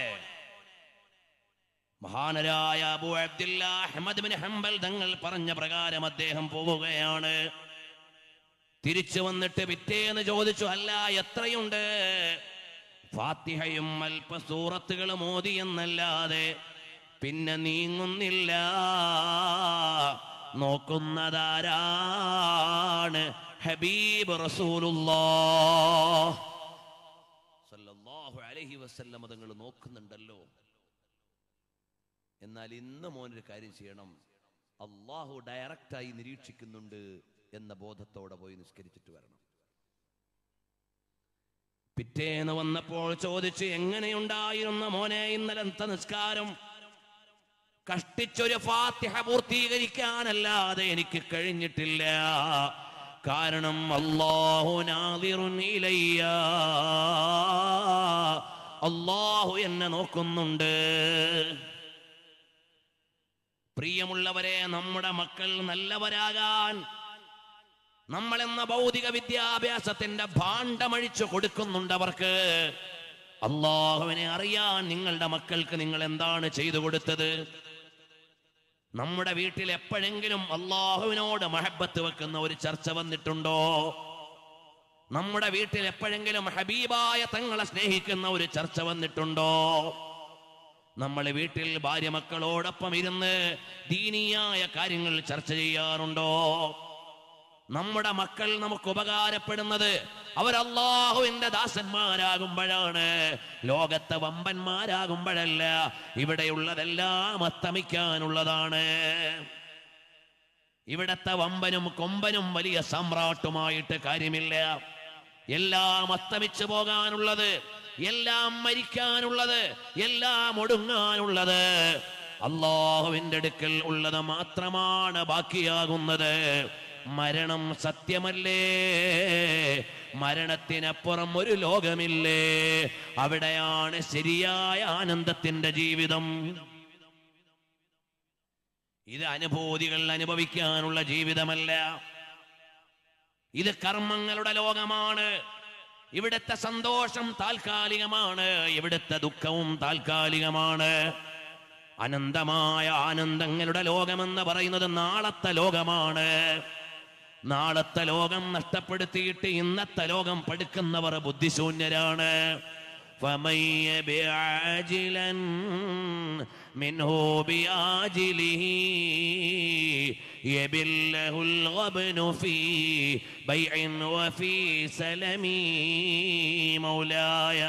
മഹാനരായ Abu Abdullah Ahmad bin Hanbal തങ്ങൾ പറഞ്ഞ പ്രകാരം അദ്ദേഹം പോവുകയാണ് തിരിച്ചു വന്നിട്ട് പിറ്റേന്ന് ചോദിച്ചു അല്ല എത്രയുണ്ട് ഫാത്തിഹയും അല്പ സൂറത്തുകളും ഓതി എന്നല്ലാതെ പിന്നെ നീങ്ങുന്നില്ല നോക്കുന്നതാരാണ് ഹബീബ് റസൂലുള്ളാഹ് സല്ലല്ലാഹു അലൈഹി വസല്ലം തങ്ങൾ നോക്കുന്നുണ്ടല്ലോ എന്നാൽ ഇന്ന് മോനൊരു കാര്യം ചെയ്യണം അള്ളാഹു ഡയറക്റ്റായി നിരീക്ഷിക്കുന്നുണ്ട് എന്ന ബോധത്തോടെ പോയി നിസ്കരിച്ചിട്ട് വരണം പിറ്റേന്ന് വന്നപ്പോൾ ചോദിച്ചു എങ്ങനെയുണ്ടായിരുന്ന മോനെ ഇന്നലത്തെ നിസ്കാരം കഷ്ടിച്ചൊരു ഫാത്തിഹ പൂർത്തീകരിക്കാനല്ലാതെ എനിക്ക് കഴിഞ്ഞിട്ടില്ല കാരണം അള്ളാഹു നാദിറുൻ ഇലയ്യ അള്ളാഹു എന്നെ നോക്കുന്നുണ്ട് പ്രിയമുള്ളവരെ നമ്മുടെ മക്കൾ നല്ലവരാകാൻ നമ്മൾ എന്ന ഭൗതിക വിദ്യാഭ്യാസത്തിന്റെ ഭാണ്ഡമഴിച്ചു കൊടുക്കുന്നുണ്ട് അവർക്ക് അള്ളാഹുവിനെ അറിയാൻ നിങ്ങളുടെ മക്കൾക്ക് നിങ്ങൾ എന്താണ് ചെയ്തു കൊടുത്തത് നമ്മുടെ വീട്ടിൽ എപ്പോഴെങ്കിലും അള്ളാഹുവിനോട് മഹബത്ത് വെക്കുന്ന ഒരു ചർച്ച വന്നിട്ടുണ്ടോ നമ്മുടെ വീട്ടിൽ എപ്പോഴെങ്കിലും ഹബീബായ തങ്ങളെ സ്നേഹിക്കുന്ന ഒരു ചർച്ച വന്നിട്ടുണ്ടോ നമ്മൾ വീട്ടിൽ ഭാര്യ മക്കളോടൊപ്പം ഇരുന്ന് ദീനീയായ കാര്യങ്ങൾ ചർച്ച ചെയ്യാറുണ്ടോ നമ്മുടെ മക്കൾ നമുക്ക് ഉപകാരപ്പെടുന്നത് അവർ അള്ളാഹുവിന്റെ ദാസന്മാരാകുമ്പോഴാണ് ലോകത്തെ വമ്പന്മാരാകുമ്പോഴല്ല ഇവിടെയുള്ളതെല്ലാം അസ്തമിക്കാനുള്ളതാണ് ഇവിടത്തെ വമ്പനും കൊമ്പനും വലിയ സമ്രാട്ടുമായിട്ട് കാര്യമില്ല എല്ലാം അസ്തമിച്ചു പോകാനുള്ളത് എല്ലാം മരിക്കാനുള്ളത് എല്ലാം ഒടുങ്ങാനുള്ളത് അള്ളാഹുവിന്റെ അടുക്കൽ ഉള്ളത് മാത്രമാണ് ബാക്കിയാകുന്നത് മരണം സത്യമല്ലേ മരണത്തിനപ്പുറം ഒരു ലോകമില്ലേ അവിടെയാണ് ശരിയായ ആനന്ദത്തിന്റെ ജീവിതം ഇത് അനുഭൂതികൾ അനുഭവിക്കാനുള്ള ജീവിതമല്ല ഇത് കർമ്മങ്ങളുടെ ലോകമാണ് ഇവിടുത്തെ സന്തോഷം താൽക്കാലികമാണ് ഇവിടുത്തെ ദുഃഖവും താൽക്കാലികമാണ് അനന്തമായ ആനന്ദങ്ങളുടെ ലോകമെന്ന് പറയുന്നത് നാളത്തെ ലോകമാണ് നാളത്തെ ലോകം നഷ്ടപ്പെടുത്തിയിട്ട് ഇന്നത്തെ ലോകം പടുക്കുന്നവർ ബുദ്ധിശൂന്യരാണ് فمن يبع عاجلا منه بعاجله يبله الغبن في بيع وفي سلم مولاي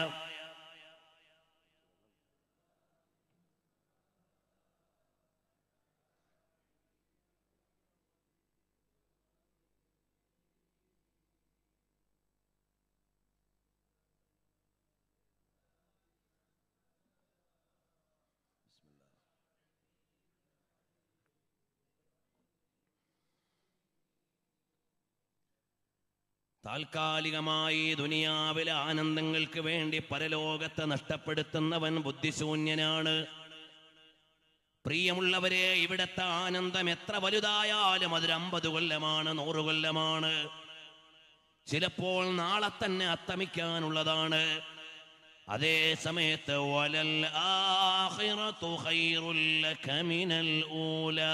താൽക്കാലികമായി ദുനിയാവിലെ ആനന്ദങ്ങൾക്ക് വേണ്ടി പരലോകത്തെ നഷ്ടപ്പെടുത്തുന്നവൻ ബുദ്ധിശൂന്യനാണ് പ്രിയമുള്ളവരെ ഇവിടത്തെ ആനന്ദം എത്ര വലുതായാലും അതൊരു അമ്പത് കൊല്ലമാണ് നൂറ് കൊല്ലമാണ് ചിലപ്പോൾ നാളെ തന്നെ അത്തമിക്കാനുള്ളതാണ് അതേ സമയത്ത് വലൽ ആഖിറതു ഖൈറുൽ ലക മിനൽ ഊലാ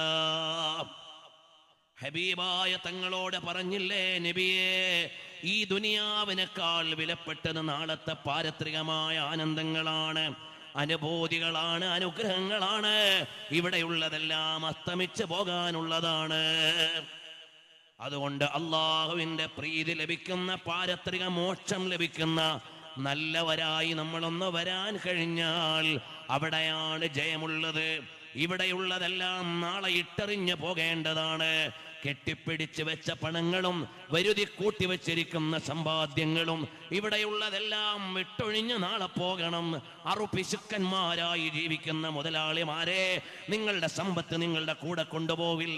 ഹബീബായ തങ്ങളോട് പറഞ്ഞില്ലേ നബിയെ ഈ ദുനിയാവിനേക്കാൾ വിലപ്പെട്ടത് നാളത്തെ പാരത്രികമായ ആനന്ദങ്ങളാണ് അനുഭൂതികളാണ് അനുഗ്രഹങ്ങളാണ് ഇവിടെയുള്ളതെല്ലാം അസ്തമിച്ചു പോകാനുള്ളതാണ് അതുകൊണ്ട് അള്ളാഹുവിന്റെ പ്രീതി ലഭിക്കുന്ന പാരത്രിക മോക്ഷം ലഭിക്കുന്ന നല്ലവരായി നമ്മളൊന്ന് വരാൻ കഴിഞ്ഞാൽ അവിടെയാണ് ജയമുള്ളത് ഇവിടെയുള്ളതെല്ലാം നാളെ ഇട്ടെറിഞ്ഞു പോകേണ്ടതാണ് കെട്ടിപ്പിടിച്ച് വെച്ച പണങ്ങളും വരുതി കൂട്ടിവെച്ചിരിക്കുന്ന സമ്പാദ്യങ്ങളും ഇവിടെയുള്ളതെല്ലാം വിട്ടൊഴിഞ്ഞ് നാളെ പോകണം അറുപിശുക്കന്മാരായി ജീവിക്കുന്ന മുതലാളിമാരെ നിങ്ങളുടെ സമ്പത്ത് നിങ്ങളുടെ കൂടെ കൊണ്ടുപോകില്ല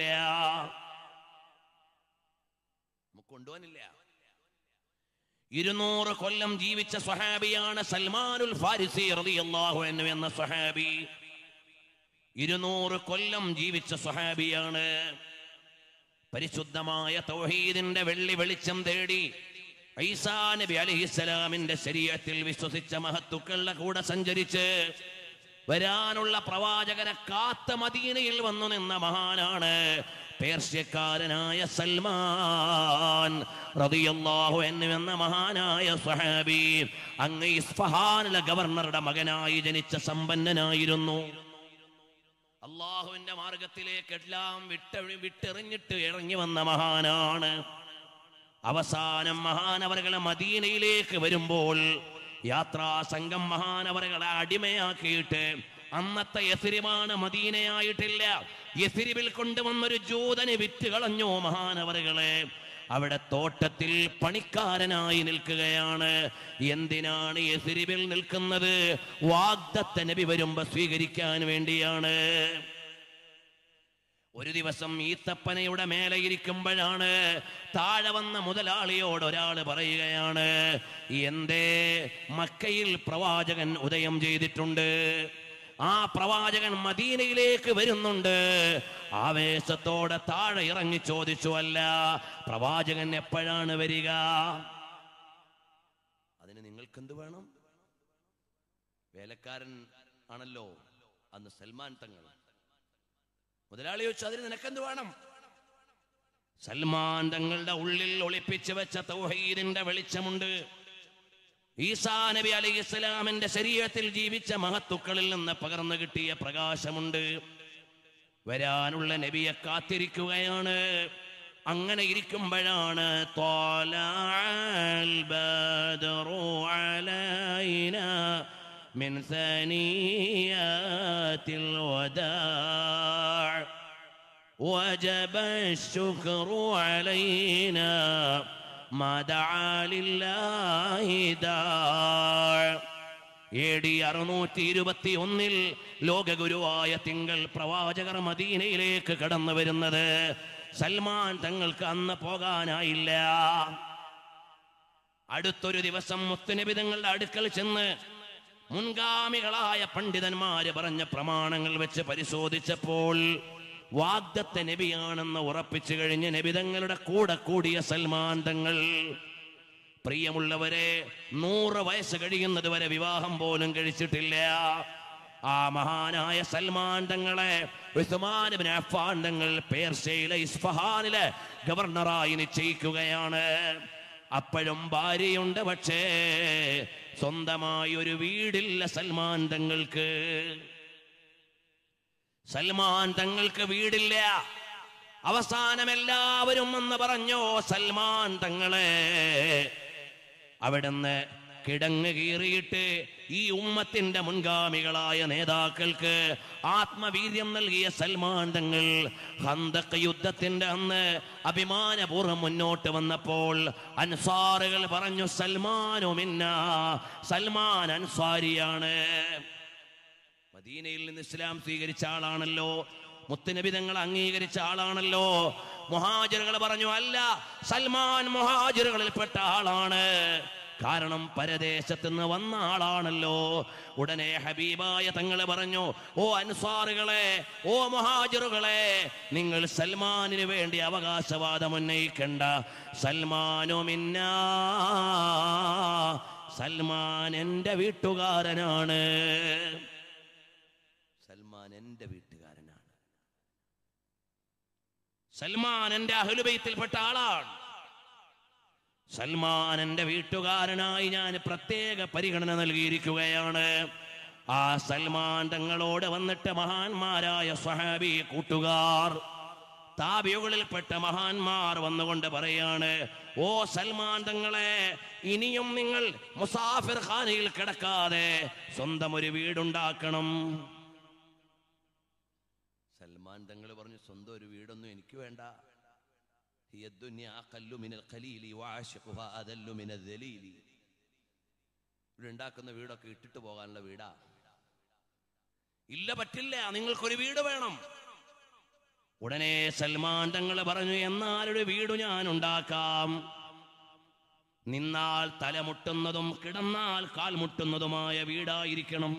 നമുക്ക് കൊണ്ടുപോകാനില്ല ഇരുന്നൂറ് കൊല്ലം ജീവിച്ച സ്വഹാബിയാണ് സൽമാനുൽ ഫാരിസി റളിയല്ലാഹു അൻഹു എന്ന സ്വഹാബി ഇരുന്നൂറ് കൊല്ലം ജീവിച്ച സ്വഹാബിയാണ് പരിശുദ്ധമായ തൗഹീദിന്റെ വെള്ളി വെളിച്ചം തേടി ഈസാ നബി അലൈഹിസ്സലാമിന്റെ ശരീരത്തിൽ വിശ്വസിച്ച മഹത്തുക്കളുടെ കൂടെ സഞ്ചരിച്ച് വരാനുള്ള പ്രവാചകനെ കാത്ത മദീനയിൽ വന്നു നിന്ന മഹാനാണ് പേർഷ്യക്കാരനായ സൽമാൻ റളിയല്ലാഹു അൻഹു എന്ന മഹാനായ സ്വഹാബി അങ്ങ് ഇസ്ഫഹാനിലെ ഗവർണറുടെ മകനായി ജനിച്ച സമ്പന്നനായിരുന്നു അള്ളാഹുവിന്റെ മാർഗത്തിലേക്ക് എല്ലാം വിട്ടഴി വിട്ടെറിഞ്ഞിട്ട് ഇറങ്ങി വന്ന മഹാനാണ് അവസാനം മഹാനവറുകളെ മദീനയിലേക്ക് വരുമ്പോൾ യാത്രാ സംഘം മഹാനവറുകളെ അടിമയാക്കിയിട്ട് അന്നത്തെ യസിരിമാണ് മദീനയായിട്ടില്ല യസിരിവിൽ കൊണ്ടുവന്നൊരു ജൂതന് വിറ്റ് കളഞ്ഞു മഹാനവറുകളെ അവിടെ തോട്ടത്തിൽ പണിക്കാരനായി നിൽക്കുകയാണ് എന്തിനാണ് യസിരിവിൽ നിൽക്കുന്നത് വാഗ്ദത്ത നബി വരുമ്പോ സ്വീകരിക്കാൻ വേണ്ടിയാണ് ഒരു ദിവസം ഈത്തപ്പനയുടെ മേലെ ഇരിക്കുമ്പോഴാണ് താഴെ വന്ന മുതലാളിയോട് ഒരാൾ പറയുകയാണ് എന്തേ മക്കയിൽ പ്രവാചകൻ ഉദയം ചെയ്തിട്ടുണ്ട് ആ പ്രവാചകൻ മദീനയിലേക്ക് വരുന്നുണ്ട് ആവേശത്തോടെ താഴെ ഇറങ്ങി ചോദിച്ചു അല്ല പ്രവാചകൻ എപ്പോഴാണ് വരിക അതിന് നിങ്ങൾക്ക് എന്ത് വേണം വേലക്കാരൻ ആണല്ലോ അന്ന് സൽമാൻ തങ്ങൾ മുതലാളി ചോദിച്ചു അതിന് നിനക്കെന്ത് വേണം സൽമാൻ തങ്ങളുടെ ഉള്ളിൽ ഒളിപ്പിച്ചു വെച്ച തൗഹീദിന്റെ വെളിച്ചമുണ്ട് ഈസാ നബി അലൈഹി ഇസ്ലാമിന്റെ ശരീരത്തിൽ ജീവിച്ച മഹത്തുക്കളിൽ നിന്ന് പകർന്നു കിട്ടിയ പ്രകാശമുണ്ട് വരാനുള്ള നബിയെ കാത്തിരിക്കുകയാണ് അങ്ങനെ ഇരിക്കുമ്പോഴാണ് ത്വാലഅൽ ബദ്റു അലൈനാ من ثنيات الوداع وجب الشكر علينا ما دعا لله داع എ ഡി അറുന്നൂറ്റി ഇരുപത്തി ഒന്നിൽ ലോകഗുരുവായ തിങ്കൾ പ്രവാചകർ മദീനയിലേക്ക് കടന്നു വരുന്നത് സൽമാൻ തങ്ങൾക്ക് അന്ന് പോകാനായില്ല അടുത്തൊരു ദിവസം മുത്തുനബി തങ്ങളുടെ അടുക്കൽ ചെന്ന് മുൻഗാമികളായ പണ്ഡിതന്മാര് പറഞ്ഞ പ്രമാണങ്ങൾ വെച്ച് പരിശോധിച്ചപ്പോൾ വാഗ്ദത്ത നബിയാണെന്ന് ഉറപ്പിച്ചു കഴിഞ്ഞ് നബിതങ്ങളുടെ കൂടെ കൂടിയ സൽമാൻ തങ്ങൾ പ്രിയമുള്ളവരെ നൂറ് വയസ്സ് കഴിയുന്നത് വരെ വിവാഹം പോലും കഴിച്ചിട്ടില്ല ആ മഹാനായ സൽമാൻ തങ്ങളെ ഉസ്മാൻ ഇബ്നു അഫ്ഫാൻ തങ്ങൾ പേർഷ്യയിലെ ഇസ്ഫഹാനിലെ ഗവർണറായി നിശ്ചയിക്കുകയാണ് അപ്പോഴും ഭാര്യയുണ്ട് പക്ഷേ സ്വന്തമായി ഒരു വീടില്ല സൽമാൻ തങ്ങൾക്ക് സൽമാൻ തങ്ങൾക്ക് വീടില്ല അവസാനം എല്ലാവരും എന്ന് പറഞ്ഞോ സൽമാൻ തങ്ങളെ അവിടുന്ന് കിടങ്ങ് കീറിയിട്ട് ഈ ഉമ്മത്തിന്റെ മുൻഗാമികളായ നേതാക്കൾക്ക് ആത്മവീര്യം നൽകിയ സൽമാൻ തങ്ങൾ ഹന്തക്ക് യുദ്ധത്തിന്റെ അന്ന് അഭിമാനപൂർവ്വം മുന്നോട്ട് വന്നപ്പോൾ അൻസാറുകൾ പറഞ്ഞു സൽമാനുമിന്ന സൽമാൻ അൻസാരിയാണ് മദീനയിൽ നിന്ന് ഇസ്ലാം സ്വീകരിച്ച ആളാണല്ലോ മുത്തുനബി തങ്ങൾ അംഗീകരിച്ച ആളാണല്ലോ മുഹാജിറുകൾ പറഞ്ഞു അല്ല സൽമാൻ മുഹാജിറുകളിൽപ്പെട്ട ആളാണ് കാരണം പരദേശത്ത് നിന്ന് വന്ന ആളാണല്ലോ ഉടനെ ഹബീബായ തങ്ങൾ പറഞ്ഞു ഓ അൻസാറുകളെ ഓ മുഹാജിറുകളെ നിങ്ങൾ സൽമാനിന് വേണ്ടി അവകാശവാദം ഉന്നയിക്കണ്ട സൽമാനുമിന്ന സൽമാൻ എൻ്റെ വീട്ടുകാരനാണ് സൽമാൻ എന്റെ വീട്ടുകാരനാണ് സൽമാൻ എന്റെ അഹ്ലുബൈത്തിൽപ്പെട്ട ആളാണ് സൽമാൻ എന്റെ വീട്ടുകാരനായി ഞാൻ പ്രത്യേക പരിഗണന നൽകിയിരിക്കുകയാണ് ആ സൽമാൻ തങ്ങളോട് വന്നിട്ട് മഹാന്മാരായ സ്വഹാബി കൂട്ടുകാർ താബിയുകളിൽപ്പെട്ട മഹാന്മാർ വന്നുകൊണ്ട് പറയാണ് ഓ സൽമാൻ തങ്ങളെ ഇനിയും നിങ്ങൾ മുസാഫിർ ഖാനയിൽ കിടക്കാതെ സ്വന്തം ഒരു വീടുണ്ടാക്കണം സൽമാൻ തങ്ങൾ പറഞ്ഞു സ്വന്തം ഒരു വീടൊന്നും എനിക്ക് വേണ്ട هي الدنيا أقل من القليل وعاشقها أذل من الذليل ഇവിടെ ഉണ്ടാക്കുന്ന വീടൊക്കെ ഇട്ടിട്ട് പോകാനുള്ള വീടാ ഇല്ല പറ്റില്ല നിങ്ങൾക്കൊരു വീട് വേണം ഉടനെ സൽമാൻ തങ്ങൾ പറഞ്ഞു എന്നാലൊരു വീട് ഞാൻ ഉണ്ടാക്കാം നിന്നാൽ തലമുട്ടുന്നതും കിടന്നാൽ കാൽമുട്ടുന്നതുമായ വീടായിരിക്കണം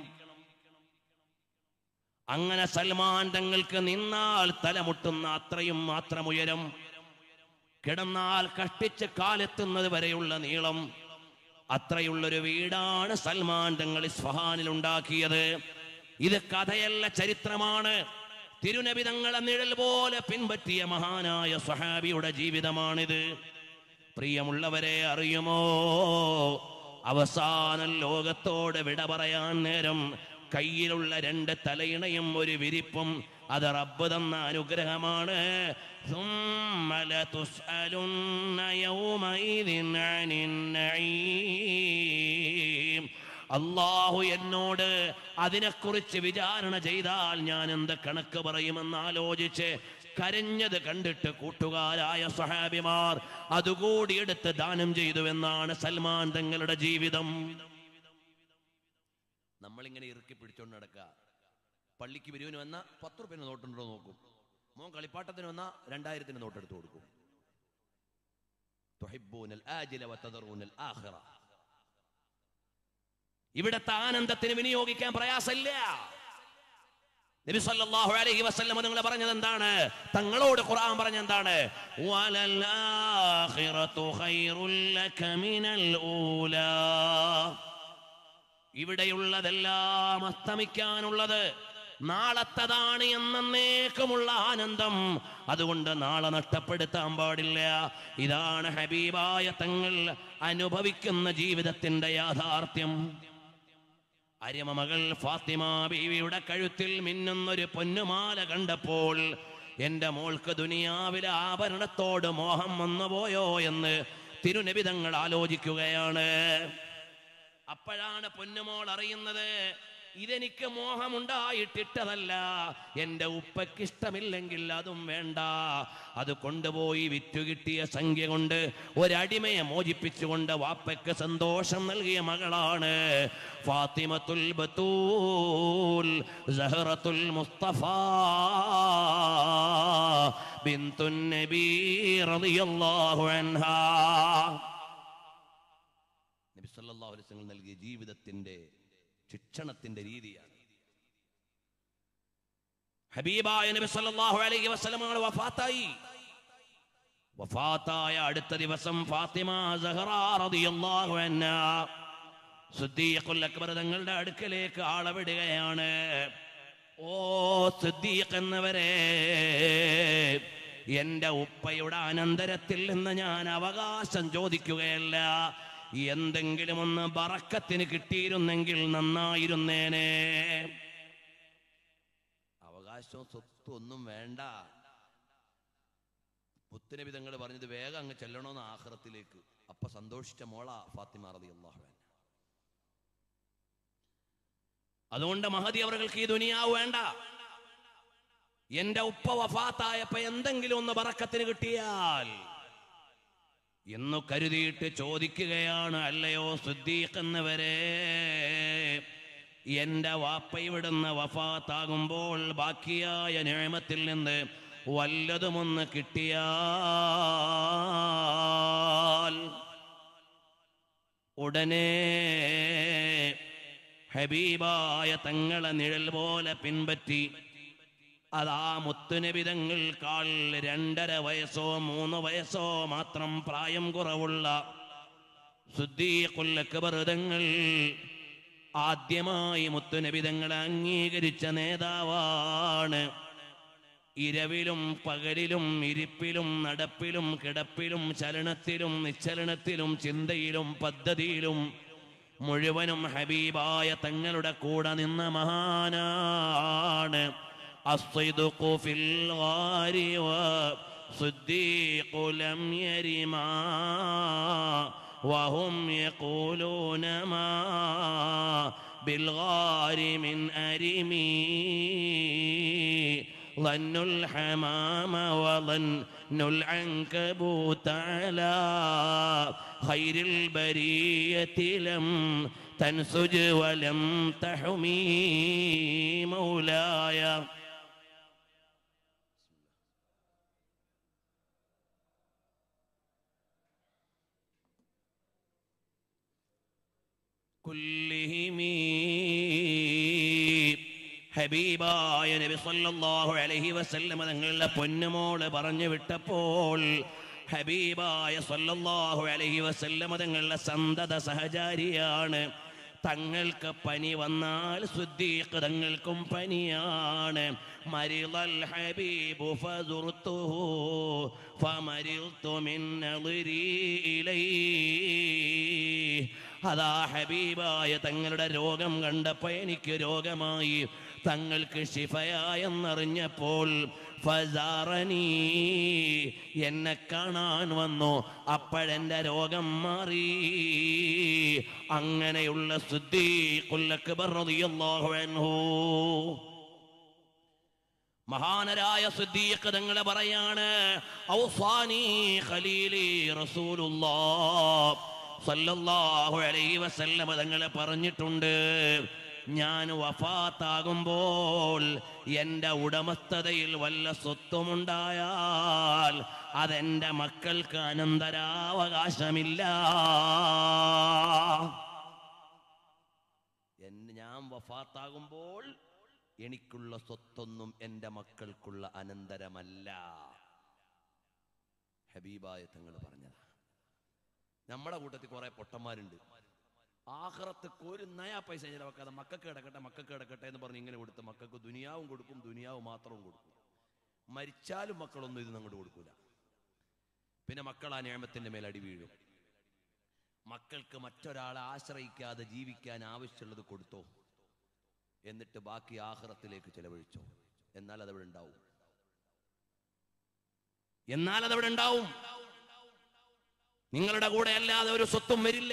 അങ്ങനെ സൽമാൻ തങ്ങൾക്ക് നിന്നാൽ തലമുട്ടുന്ന അത്രയും മാത്രം ഉയരം കിടന്നാൽ കഷ്ടിച്ച് കാലെത്തുന്നത് വരെയുള്ള നീളം അത്രയുള്ളൊരു വീടാണ് സൽമാൻ തങ്ങൾ ഇസ്ഫഹാനിൽ ഉണ്ടാക്കിയത് ഇത് കഥയല്ല ചരിത്രമാണ് തിരുനബി തങ്ങളെ നിഴൽ പോലെ പിൻപറ്റിയ മഹാനായ സ്വഹാബിയുടെ ജീവിതമാണിത് പ്രിയമുള്ളവരെ അറിയുമോ അവസാനം ലോകത്തോട് വിട പറയാൻ നേരം കയ്യിലുള്ള രണ്ട് തലയിണയും ഒരു വിരിപ്പും അത് റബ്ബ് തന്ന അനുഗ്രഹമാണ് ثم لتسألن يومئذ عن النعيم അള്ളാഹു എന്നോട് അതിനെക്കുറിച്ച് വിചാരണ ചെയ്താൽ ഞാൻ എന്ത് കണക്ക് പറയുമെന്ന് ആലോചിച്ച് കരഞ്ഞത് കണ്ടിട്ട് കൂട്ടുകാരായ സഹാബിമാർ അതുകൂടി എടുത്ത് ദാനം ചെയ്തുവെന്നാണ് സൽമാൻ തങ്ങളുടെ ജീവിതം നമ്മളിങ്ങനെ ഇറുക്കി പിടിച്ചോണ്ട് നടക്കുക പള്ളിക്ക് പിരിവിന് വന്ന പത്ത് റുപ്യന് നോട്ടുണ്ടോ നോക്കും മോൻ കളിപ്പാട്ടത്തിന് വന്ന രണ്ടായിരത്തിന് നോട്ട് എടുത്തു കൊടുക്കും തുഹിബ്ബൂനൽ ആജില വതദറൂനൽ ആഖിറ ഇവിടത്തെ ആനന്ദത്തിന് വിനിയോഗിക്കാൻ പ്രയാസമില്ല നബി സല്ലല്ലാഹു അലൈഹി വസല്ലം നിങ്ങൾ പറഞ്ഞത് എന്താണ് തങ്ങളോട് ഖുർആൻ പറഞ്ഞ എന്താണ് വലൽ ആഖിറതു ഖൈറുൽ ലക മിനൽ ഊലാ ഇവിടെയുള്ളതെല്ലാം അസ്തമിക്കാനുള്ളത് നാളത്തതാണ് എന്നേക്കുമുള്ള ആനന്ദം അതുകൊണ്ട് നാളെ നഷ്ടപ്പെടുത്താൻ പാടില്ല ഇതാണ് ഹബീബായ തങ്ങൾ അനുഭവിക്കുന്ന ജീവിതത്തിന്റെ യാഥാർത്ഥ്യം അരിമ മകൾ ഫാത്തിമ ബീവിയുടെ കഴുത്തിൽ മിന്നുന്നൊരു പൊന്നുമാല കണ്ടപ്പോൾ എന്റെ മോൾക്ക് ദുനിയാവിലെ ആഭരണത്തോട് മോഹം വന്നുപോയോ എന്ന് തിരുനബിതങ്ങൾ ആലോചിക്കുകയാണ് അപ്പോഴാണ് പൊന്നുമോൾ അറിയുന്നത് ഇതെനിക്ക് മോഹമുണ്ടായിട്ടിട്ടതല്ല എൻ്റെ ഉപ്പയ്ക്ക് ഇഷ്ടമില്ലെങ്കിൽ അതും വേണ്ട അത് കൊണ്ടുപോയി വിറ്റുകിട്ടിയ സംഖ്യ കൊണ്ട് ഒരടിമയെ മോചിപ്പിച്ചുകൊണ്ട് വാപ്പയ്ക്ക് സന്തോഷം നൽകിയ മകളാണ് ഫാത്തിമത്തുൽ ബത്തൂൽ സഹറത്തുൽ മുസ്തഫ ബിന്തുൻ നബി റളിയല്ലാഹു അൻഹാ നബി സല്ലല്ലാഹു അലൈഹി വസല്ലം നൽകിയ ജീവിതത്തിന്റെ ശിക്ഷണത്തിന്റെ രീതിയാണ് ഹബീബായ നബി സല്ലല്ലാഹു അലൈഹി വസല്ലമയുടെ വഫാത്തായി വഫാത്തായ അടുത്ത ദിവസം ഫാത്തിമ സഹറ റളിയല്ലാഹു അൻഹാ സിദ്ദീഖുൽ അക്ബർ തങ്ങളുടെ അടുക്കലേക്ക് ആളവിടുകയാണ് ഓ സിദ്ദീഖ് എന്നവരെ എന്റെ ഉപ്പയുടെ അനന്തരത്തിൽ നിന്ന് ഞാൻ അവകാശം ചോദിക്കുകയല്ല എന്തെങ്കിലും ഒന്ന് ബറക്കത്തിന് കിട്ടിയിരുന്നെങ്കിൽ നന്നായിരുന്നേനെ അവകാശവും സ്വത്തും ഒന്നും വേണ്ട പുത്തുനബി തങ്ങൾ പറഞ്ഞത് വേഗം അങ്ങ് ചെല്ലണമെന്ന് ആഹ്റത്തിലേക്ക് അപ്പൊ സന്തോഷിച്ച മോള ഫാത്തിമ റളിയല്ലാഹു അൻഹ അതുകൊണ്ട് മഹതി അവർക്ക് ഈ ദുനിയാവ് വേണ്ട എന്റെ ഉപ്പ വഫാത്തായപ്പോ എന്തെങ്കിലും ഒന്ന് ബറക്കത്തിന് കിട്ടിയാൽ എന്ന് കരുതിയിട്ട് ചോദിക്കുകയാണ് അല്ലയോ സുദ്ദീഖ് എന്നവരെ എന്റെ വാപ്പ ഇവിടുന്ന് വഫാത്താകുമ്പോൾ ബാക്കിയായ നിയമത്തിൽ നിന്ന് വല്ലതുമൊന്ന് കിട്ടിയാൽ ഉടനെ ഹബീബായ തങ്ങളെ നിഴൽ പോലെ പിൻപറ്റി അതാ മുത്തുനബിതങ്ങൾക്കാൾ രണ്ടര വയസ്സോ മൂന്ന് വയസ്സോ മാത്രം പ്രായം കുറവുള്ള ശുദ്ധീകുല്ലക്കബറുതങ്ങൾ ആദ്യമായി മുത്തുനബിതങ്ങളെ അംഗീകരിച്ച നേതാവാണ് ഇരവിലും പകലിലും ഇരിപ്പിലും നടപ്പിലും കിടപ്പിലും ചലനത്തിലും നിശ്ചലനത്തിലും ചിന്തയിലും പദ്ധതിയിലും മുഴുവനും ഹബീബായ തങ്ങളുടെ കൂടെ നിന്ന മഹാനാണ് الصدق في الغار وصديق لم يرما وهم يقولون ما بالغار من أرمي ظن الحمام وظن العنكبوت على خير البرية لم تنسج ولم تحمي مولاي كلهم ഹബീബായ നബി സല്ലല്ലാഹു അലൈഹി വസല്ലമ തങ്ങളുടെ പൊന്നുമോള് പറഞ്ഞു വിട്ടപ്പോൾ ഹബീബായ സല്ലല്ലാഹു അലൈഹി വസല്ലമ തങ്ങളുടെ സന്തത സഹചാരിയാണ് തങ്ങൾക്ക് പനി വന്നാൽ സുദ്ദീഖ് തങ്ങൾക്കും പനിയാണ് മരിളൽ ഹബീബു ഫസുർത്തുഹു ഫമരിൽതു മിൻ നളിരി ഇലൈഹി അതാ ഹബീബായ തങ്ങളുടെ രോഗം കണ്ടപ്പോ എനിക്ക് രോഗമായി തങ്ങൾക്ക് ശിഫയായെന്നറിഞ്ഞപ്പോൾ ഫസാറനീ എന്നെ കാണാൻ വന്നു അപ്പോഴെന്റെ രോഗം മാറി അങ്ങനെയുള്ള സിദ്ദീഖുൽ അക്ബർ റളിയല്ലാഹു അൻഹു മഹാനരായ സിദ്ദീഖ് തങ്ങളെ പറയാണ് ഔസാനി ഖലീലി റസൂലുള്ളാഹ് സല്ലല്ലാഹു അലൈഹി വസല്ലമ തങ്ങളെ പറഞ്ഞിട്ടുണ്ട് ഞാൻ വഫാത്താകുമ്പോൾ എൻ്റെ ഉടമസ്ഥതയിൽ വല്ല സ്വത്തുമുണ്ടായാൽ അതെൻ്റെ മക്കൾക്ക് അനന്തരാവകാശമില്ല എന്നെ ഞാൻ വഫാത്താകുമ്പോൾ എനിക്കുള്ള സ്വത്തൊന്നും എൻ്റെ മക്കൾക്കുള്ള അനന്തരമല്ല ഹബീബായ തങ്ങൾ പറഞ്ഞതാ നമ്മുടെ കൂട്ടത്തിൽ കുറെ പൊട്ടന്മാരുണ്ട് ആഹ്റത്ത് ഒരു നയാ പൈസ ചിലവാക്കാതെ മക്കൾക്ക് കിടക്കട്ടെ മക്കൾക്ക് കിടക്കട്ടെ എന്ന് പറഞ്ഞ് ഇങ്ങനെ കൊടുത്ത് മക്കൾക്ക് ദുനിയാവും കൊടുക്കും ദുനിയാവ് മാത്രവും കൊടുക്കും മരിച്ചാലും മക്കളൊന്നും ഇത് അങ്ങോട്ട് കൊടുക്കൂല പിന്നെ മക്കൾ ആ നിയമത്തിന്റെ മേൽ അടി വീഴും മക്കൾക്ക് മറ്റൊരാളെ ആശ്രയിക്കാതെ ജീവിക്കാൻ ആവശ്യമുള്ളത് കൊടുത്തോ എന്നിട്ട് ബാക്കി ആഹ്റത്തിലേക്ക് ചെലവഴിച്ചോ എന്നാൽ അതവിടെ ഉണ്ടാവും എന്നാൽ അതവിടെ ഉണ്ടാവും നിങ്ങളുടെ കൂടെ അല്ലാതെ ഒരു സ്വത്തും വരില്ല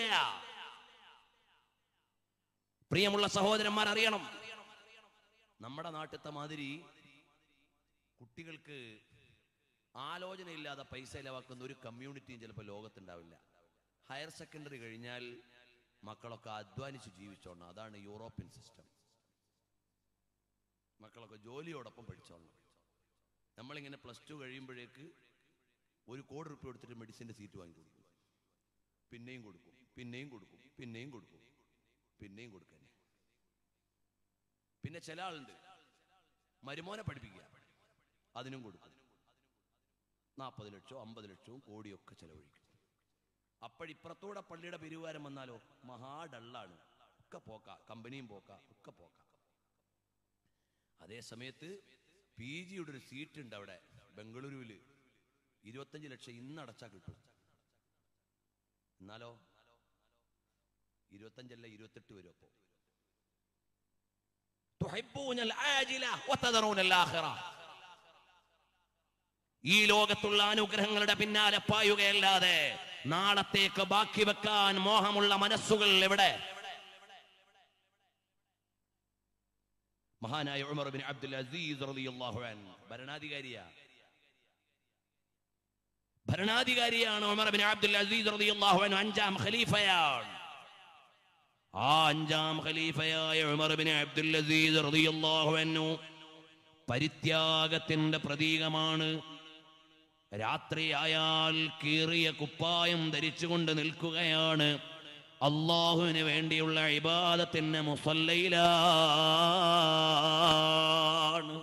പ്രിയമുള്ള സഹോദരന്മാർ അറിയണം നമ്മുടെ നാട്ടിലത്തെ മാതിരി കുട്ടികൾക്ക് ആലോചനയില്ലാതെ പൈസ ഇലവാക്കുന്ന ഒരു കമ്മ്യൂണിറ്റിയും ചിലപ്പോൾ ലോകത്തുണ്ടാവില്ല ഹയർ സെക്കൻഡറി കഴിഞ്ഞാൽ മക്കളൊക്കെ അധ്വാനിച്ച് ജീവിച്ചോണം അതാണ് യൂറോപ്യൻ സിസ്റ്റം മക്കളൊക്കെ ജോലിയോടൊപ്പം പഠിച്ചോളണം നമ്മളിങ്ങനെ പ്ലസ് ടു കഴിയുമ്പോഴേക്ക് ഒരു കോടി റുപ്യ കൊടുത്തിട്ട് മെഡിസിൻ്റെ സീറ്റ് വാങ്ങി കൊടുക്കും പിന്നെയും കൊടുക്കും പിന്നെയും കൊടുക്കും പിന്നെയും കൊടുക്കും പിന്നെയും കൊടുക്കാൻ പിന്നെ ചില ആളുണ്ട് മരുമോനെ പഠിപ്പിക്കുക അതിനും കൊടുക്കും നാൽപ്പത് ലക്ഷവും അമ്പത് ലക്ഷവും കോടിയൊക്കെ ചെലവഴിക്കും അപ്പോഴിപ്പുറത്തൂടെ പള്ളിയുടെ പെരുവാരം വന്നാലോ മഹാഡള്ളാണ് ഒക്കെ പോക്ക കമ്പനിയും പോക്ക ഒക്കെ പോക്ക അതേ സമയത്ത് പി ജിയുടെ ഒരു സീറ്റ് ഉണ്ട് അവിടെ ബംഗളൂരുവില് ഇരുപത്തഞ്ച് ലക്ഷം ഇന്ന് അടച്ചാൽ കിട്ടും എന്നാലോ ഇരുപത്തഞ്ചല്ല ഇരുപത്തെട്ട് വരും അപ്പോ തുഹിബ്ബൂനൽ ആജില വതദറൂനൽ ആഖിറ. ഈ ലോകത്തുള്ള അനുഗ്രഹങ്ങളുടെ പിന്നാലെ പായുകയല്ലാതെ നാളത്തേക്ക് ബാക്കി വെക്കാൻ മോഹമുള്ള മനസ്സുകൾ എവിടെ മഹാനായ ഉമർ ബിൻ അബ്ദുൽ അസീസ് റളിയല്ലാഹു അൻഹു ഭരണാധികാരിയാ ഭരണാധികാരിയാണ് ഉമർ ബിൻ അബ്ദുൽ അസീസ് റളിയല്ലാഹു അൻഹു അഞ്ചാം ഖലീഫയാണ് ആ അഞ്ചാം ഖലീഫയായ ഉമർ ബിൻ അബ്ദുൽ അസീസ് റളിയല്ലാഹു അൻഹു പരിത്യാഗത്തിന്റെ പ്രതീകമാണ് രാത്രിയായാൽ കീറിയ കുപ്പായം ധരിച്ചുകൊണ്ട് നിൽക്കുകയാണ് അള്ളാഹുവിന് വേണ്ടിയുള്ള ഇബാദത്തിന്റെ മുസല്ലയിലാണ്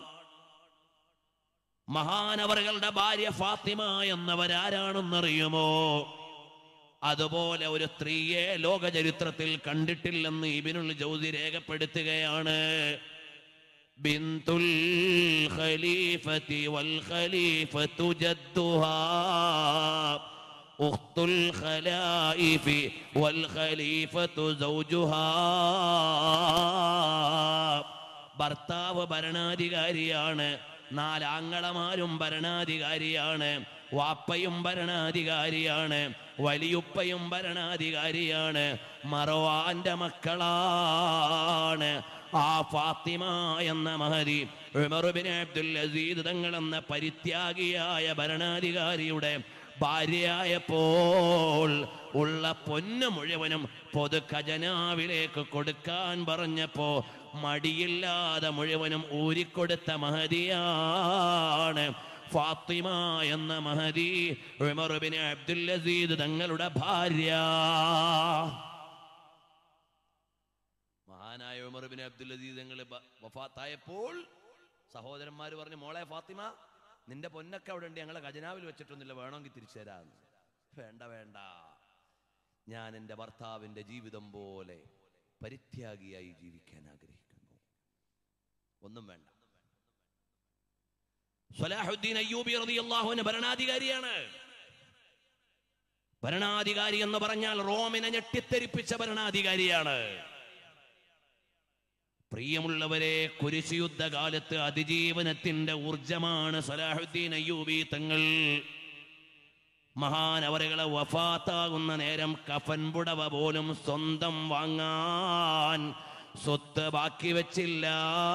മഹാനവറുകളുടെ ഭാര്യ ഫാത്തിമ എന്നവരാരാണെന്നറിയുമോ അതുപോലെ ഒരു സ്ത്രീയെ ലോക ചരിത്രത്തിൽ കണ്ടിട്ടില്ലെന്ന് ഇബിനുൽ ജൗസി രേഖപ്പെടുത്തുകയാണ് ബിന്തുൽ ഖലീഫത്തി വൽ ഖലീഫത്തു ജദ്ദുഹാ ഉഖ്തുൽ ഖലായിഫി വൽ ഖലീഫത്തു സൗജുഹാ ഭർത്താവ് ഭരണാധികാരിയാണ് നാലാങ്ങളമാരും ഭരണാധികാരിയാണ് വാപ്പയും ഭരണാധികാരിയാണ് വലിയുപ്പയും ഭരണാധികാരിയാണ് മറവാന്റെ മക്കളാണ് ആ ഫാത്തിമ എന്ന മഹതി ഉമറുബിൻ അബ്ദുൽ അസീദ് തങ്ങൾ എന്ന പരിത്യാഗിയായ ഭരണാധികാരിയുടെ ഭാര്യയായപ്പോൾ ഉള്ള പൊന്ന് മുഴുവനും പൊതു ഖജനാവിലേക്ക് കൊടുക്കാൻ പറഞ്ഞപ്പോ മടിയില്ലാതെ മുഴുവനും ഊരിക്കൊടുത്ത മഹതിയാണ് ഫാത്തിമ എന്ന മഹതി ഉമറുബിൻ അബ്ദുൽ അസീദ് തങ്ങളുടെ ഭാര്യ മഹാനായ ഉമറുബിൻ അബ്ദുൽ അസീദ് തങ്ങൾ വഫാത്തായപ്പോൾ സഹോദരന്മാർ പറഞ്ഞു മോളെ ഫാത്തിമ നിന്റെ പൊന്നൊക്കെ അവിടെ ഉണ്ട് ഞങ്ങളെ ഖജനാവിൽ വെച്ചിട്ടൊന്നുമില്ല വേണമെങ്കിൽ തിരിച്ചു തരാന്ന് വേണ്ട വേണ്ട ഞാൻ എൻ്റെ ഭർത്താവിൻ്റെ ജീവിതം പോലെ പരിത്യാഗിയായി ജീവിക്കാൻ ആഗ്രഹിക്കുന്നു ഒന്നും വേണ്ട സ്വലാഹുദ്ദീൻ അയ്യൂബി റളിയല്ലാഹു അൻഹു ഭരണാധികാരിയാണ് ഭരണാധികാരി എന്ന് പറഞ്ഞാൽ റോമിനെ ഞെട്ടിത്തെരിപ്പിച്ച ഭരണാധികാരിയാണ് പ്രിയമുള്ളവരെ കുരിശ് യുദ്ധകാലത്ത് അതിജീവനത്തിന്റെ ഊർജമാണ് സലാഹുദ്ദീൻ അയ്യൂബി തങ്ങൾ മഹാൻ അവരുകളെ വഫാത്താകുന്ന നേരം കഫൻ പുടവ പോലും സ്വന്തം വാങ്ങാൻ സ്വത്ത് ബാക്കി വെച്ചില്ല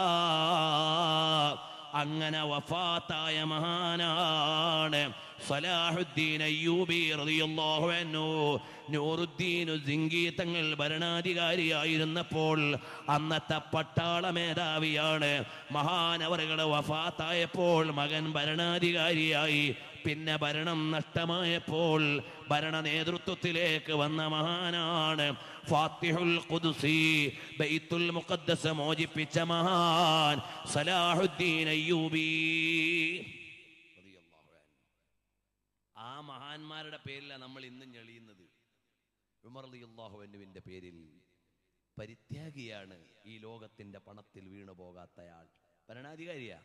അങ്ങനെ വഫാത്തായ മഹാനാണ് സലാഹുദ്ദീൻ അയ്യൂബി റളിയല്ലാഹു അൻഹു നൂറുദ്ദീൻ സിംഗി തങ്ങൾ ഭരണാധികാരിയായിരുന്നപ്പോൾ അന്നത്തെ പട്ടാള മേധാവിയാണ് മഹാനവറുകൾ വഫാത്തായപ്പോൾ മകൻ ഭരണാധികാരിയായി പിന്നെ ഭരണം നഷ്ടമായപ്പോൾ ഭരണ നേതൃത്വത്തിലേക്ക് വന്ന മഹാനാണ് ഫാത്തിഹുൽ ഖുദ്സി ബൈത്തുൽ മുഖദ്ദസ് മോചിപ്പിച്ച മഹാൻ സലാഹുദ്ദീൻ അയ്യൂബി റളിയല്ലാഹു അൻഹു. ആ മഹാന്മാരുടെ പേരിലാണ് നമ്മൾ ഇന്നും ഞെളിയുന്നത് ഉമർ അള്ളാഹുവിന്റെ പേരിൽ പരിത്യാഗിയാണ് ഈ ലോകത്തിന്റെ പണത്തിൽ വീണു പോകാത്തയാൾ ഭരണാധികാരിയാ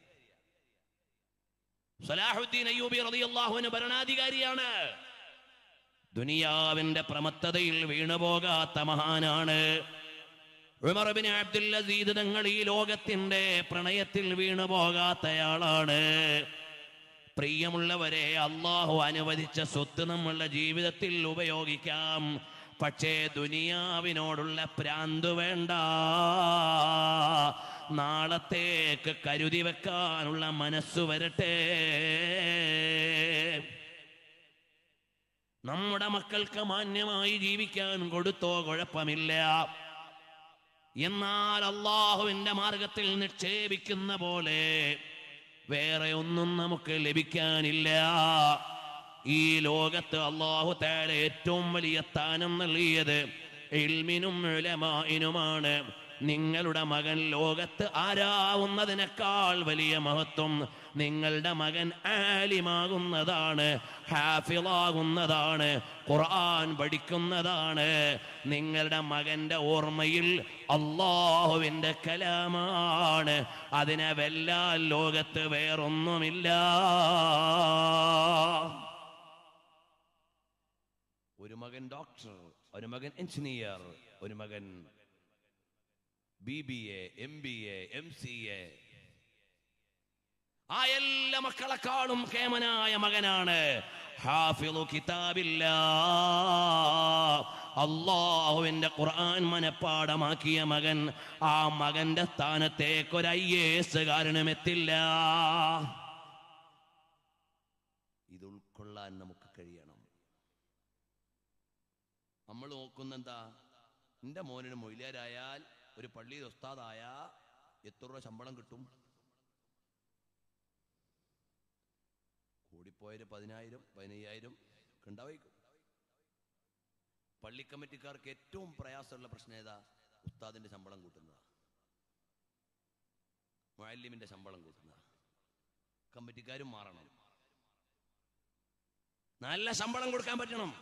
സലാഹുദ്ദീൻ അയ്യൂബി റളിയല്ലാഹുവിന് ഭരണാധികാരിയാണ് ദുനിയാവിന്റെ പ്രമത്തതയിൽ വീണുപോകാത്ത മഹാനാണ് ഉമർ ബിൻ അബ്ദുൽ അസീദ് തങ്ങൾ ഈ ലോകത്തിന്റെ പ്രണയത്തിൽ വീണുപോകാത്തയാളാണ് പ്രിയമുള്ളവരെ അള്ളാഹു അനുവദിച്ച സ്വത്ത് നമ്മളുടെ ജീവിതത്തിൽ ഉപയോഗിക്കാം പക്ഷേ ദുനിയാവിനോടുള്ള പ്രാന്ത് വേണ്ട നാളത്തേക്ക് കരുതി വെക്കാനുള്ള മനസ്സ് വരട്ടെ നമ്മുടെ മക്കൾക്ക് മാന്യമായി ജീവിക്കാൻ കൊടുത്തോ കുഴപ്പമില്ല എന്നാൽ അള്ളാഹുവിന്റെ മാർഗത്തിൽ നിക്ഷേപിക്കുന്ന പോലെ വേറെ ഒന്നും നമുക്ക് ലഭിക്കാനില്ല ഈ ലോകത്ത് അള്ളാഹു താല ഏറ്റവും വലിയ സ്ഥാനം നൽകിയത് ഇൽമിനും ഉലമായിനുമാണ് നിങ്ങളുടെ മകൻ ലോകത്ത് ആരാവുന്നതിനേക്കാൾ വലിയ മഹത്വം നിങ്ങളുടെ മകൻ ആലിമാകുന്നതാണ് ഹാഫിളാകുന്നതാണ് ഖുർആൻ പഠിക്കുന്നതാണ് നിങ്ങളുടെ മകന്റെ ഓർമ്മയിൽ അള്ളാഹുവിന്റെ കലാമാണ് അതിനെ വെല്ലാൻ ലോകത്ത് വേറൊന്നുമില്ല ഒരു മകൻ ഡോക്ടർ ഒരു മകൻ എഞ്ചിനീയർ ഒരു മകൻ B B A M B A M C A ആ എല്ലാ മക്കളെക്കാളും കേമനായ മകനാണ് ഹാഫിളു കിതാബില്ല അള്ളാഹുവിന്റെ ഖുർആൻ മനപ്പാടമാക്കിയ മകൻ ആ മകന്റെ സ്ഥാനത്തേക്ക് ഒരു ഐ എസ് കാരനും എത്തില്ല ഇത് ഉൾക്കൊള്ളാൻ നമുക്ക് കഴിയണം നമ്മൾ നോക്കുന്ന എന്താ എന്റെ മോനിന് മൊയിലാരായാൽ ഒരു പള്ളിയിൽ ഉസ്താദായ എത്ര രൂപ ശമ്പളം കിട്ടും കൂടിപ്പോയൊരു പതിനായിരം പതിനയ്യായിരം ഒക്കെ ഉണ്ടാവേക്കും പള്ളി കമ്മിറ്റിക്കാർക്ക് ഏറ്റവും പ്രയാസമുള്ള പ്രശ്നം ഏതാ ഉസ്താദിന്റെ ശമ്പളം കൂട്ടുന്നതാ മുഅല്ലിമിന്റെ ശമ്പളം കൂട്ടുന്നതാ കമ്മിറ്റിക്കാരും മാറണം നല്ല ശമ്പളം കൊടുക്കാൻ പറ്റണം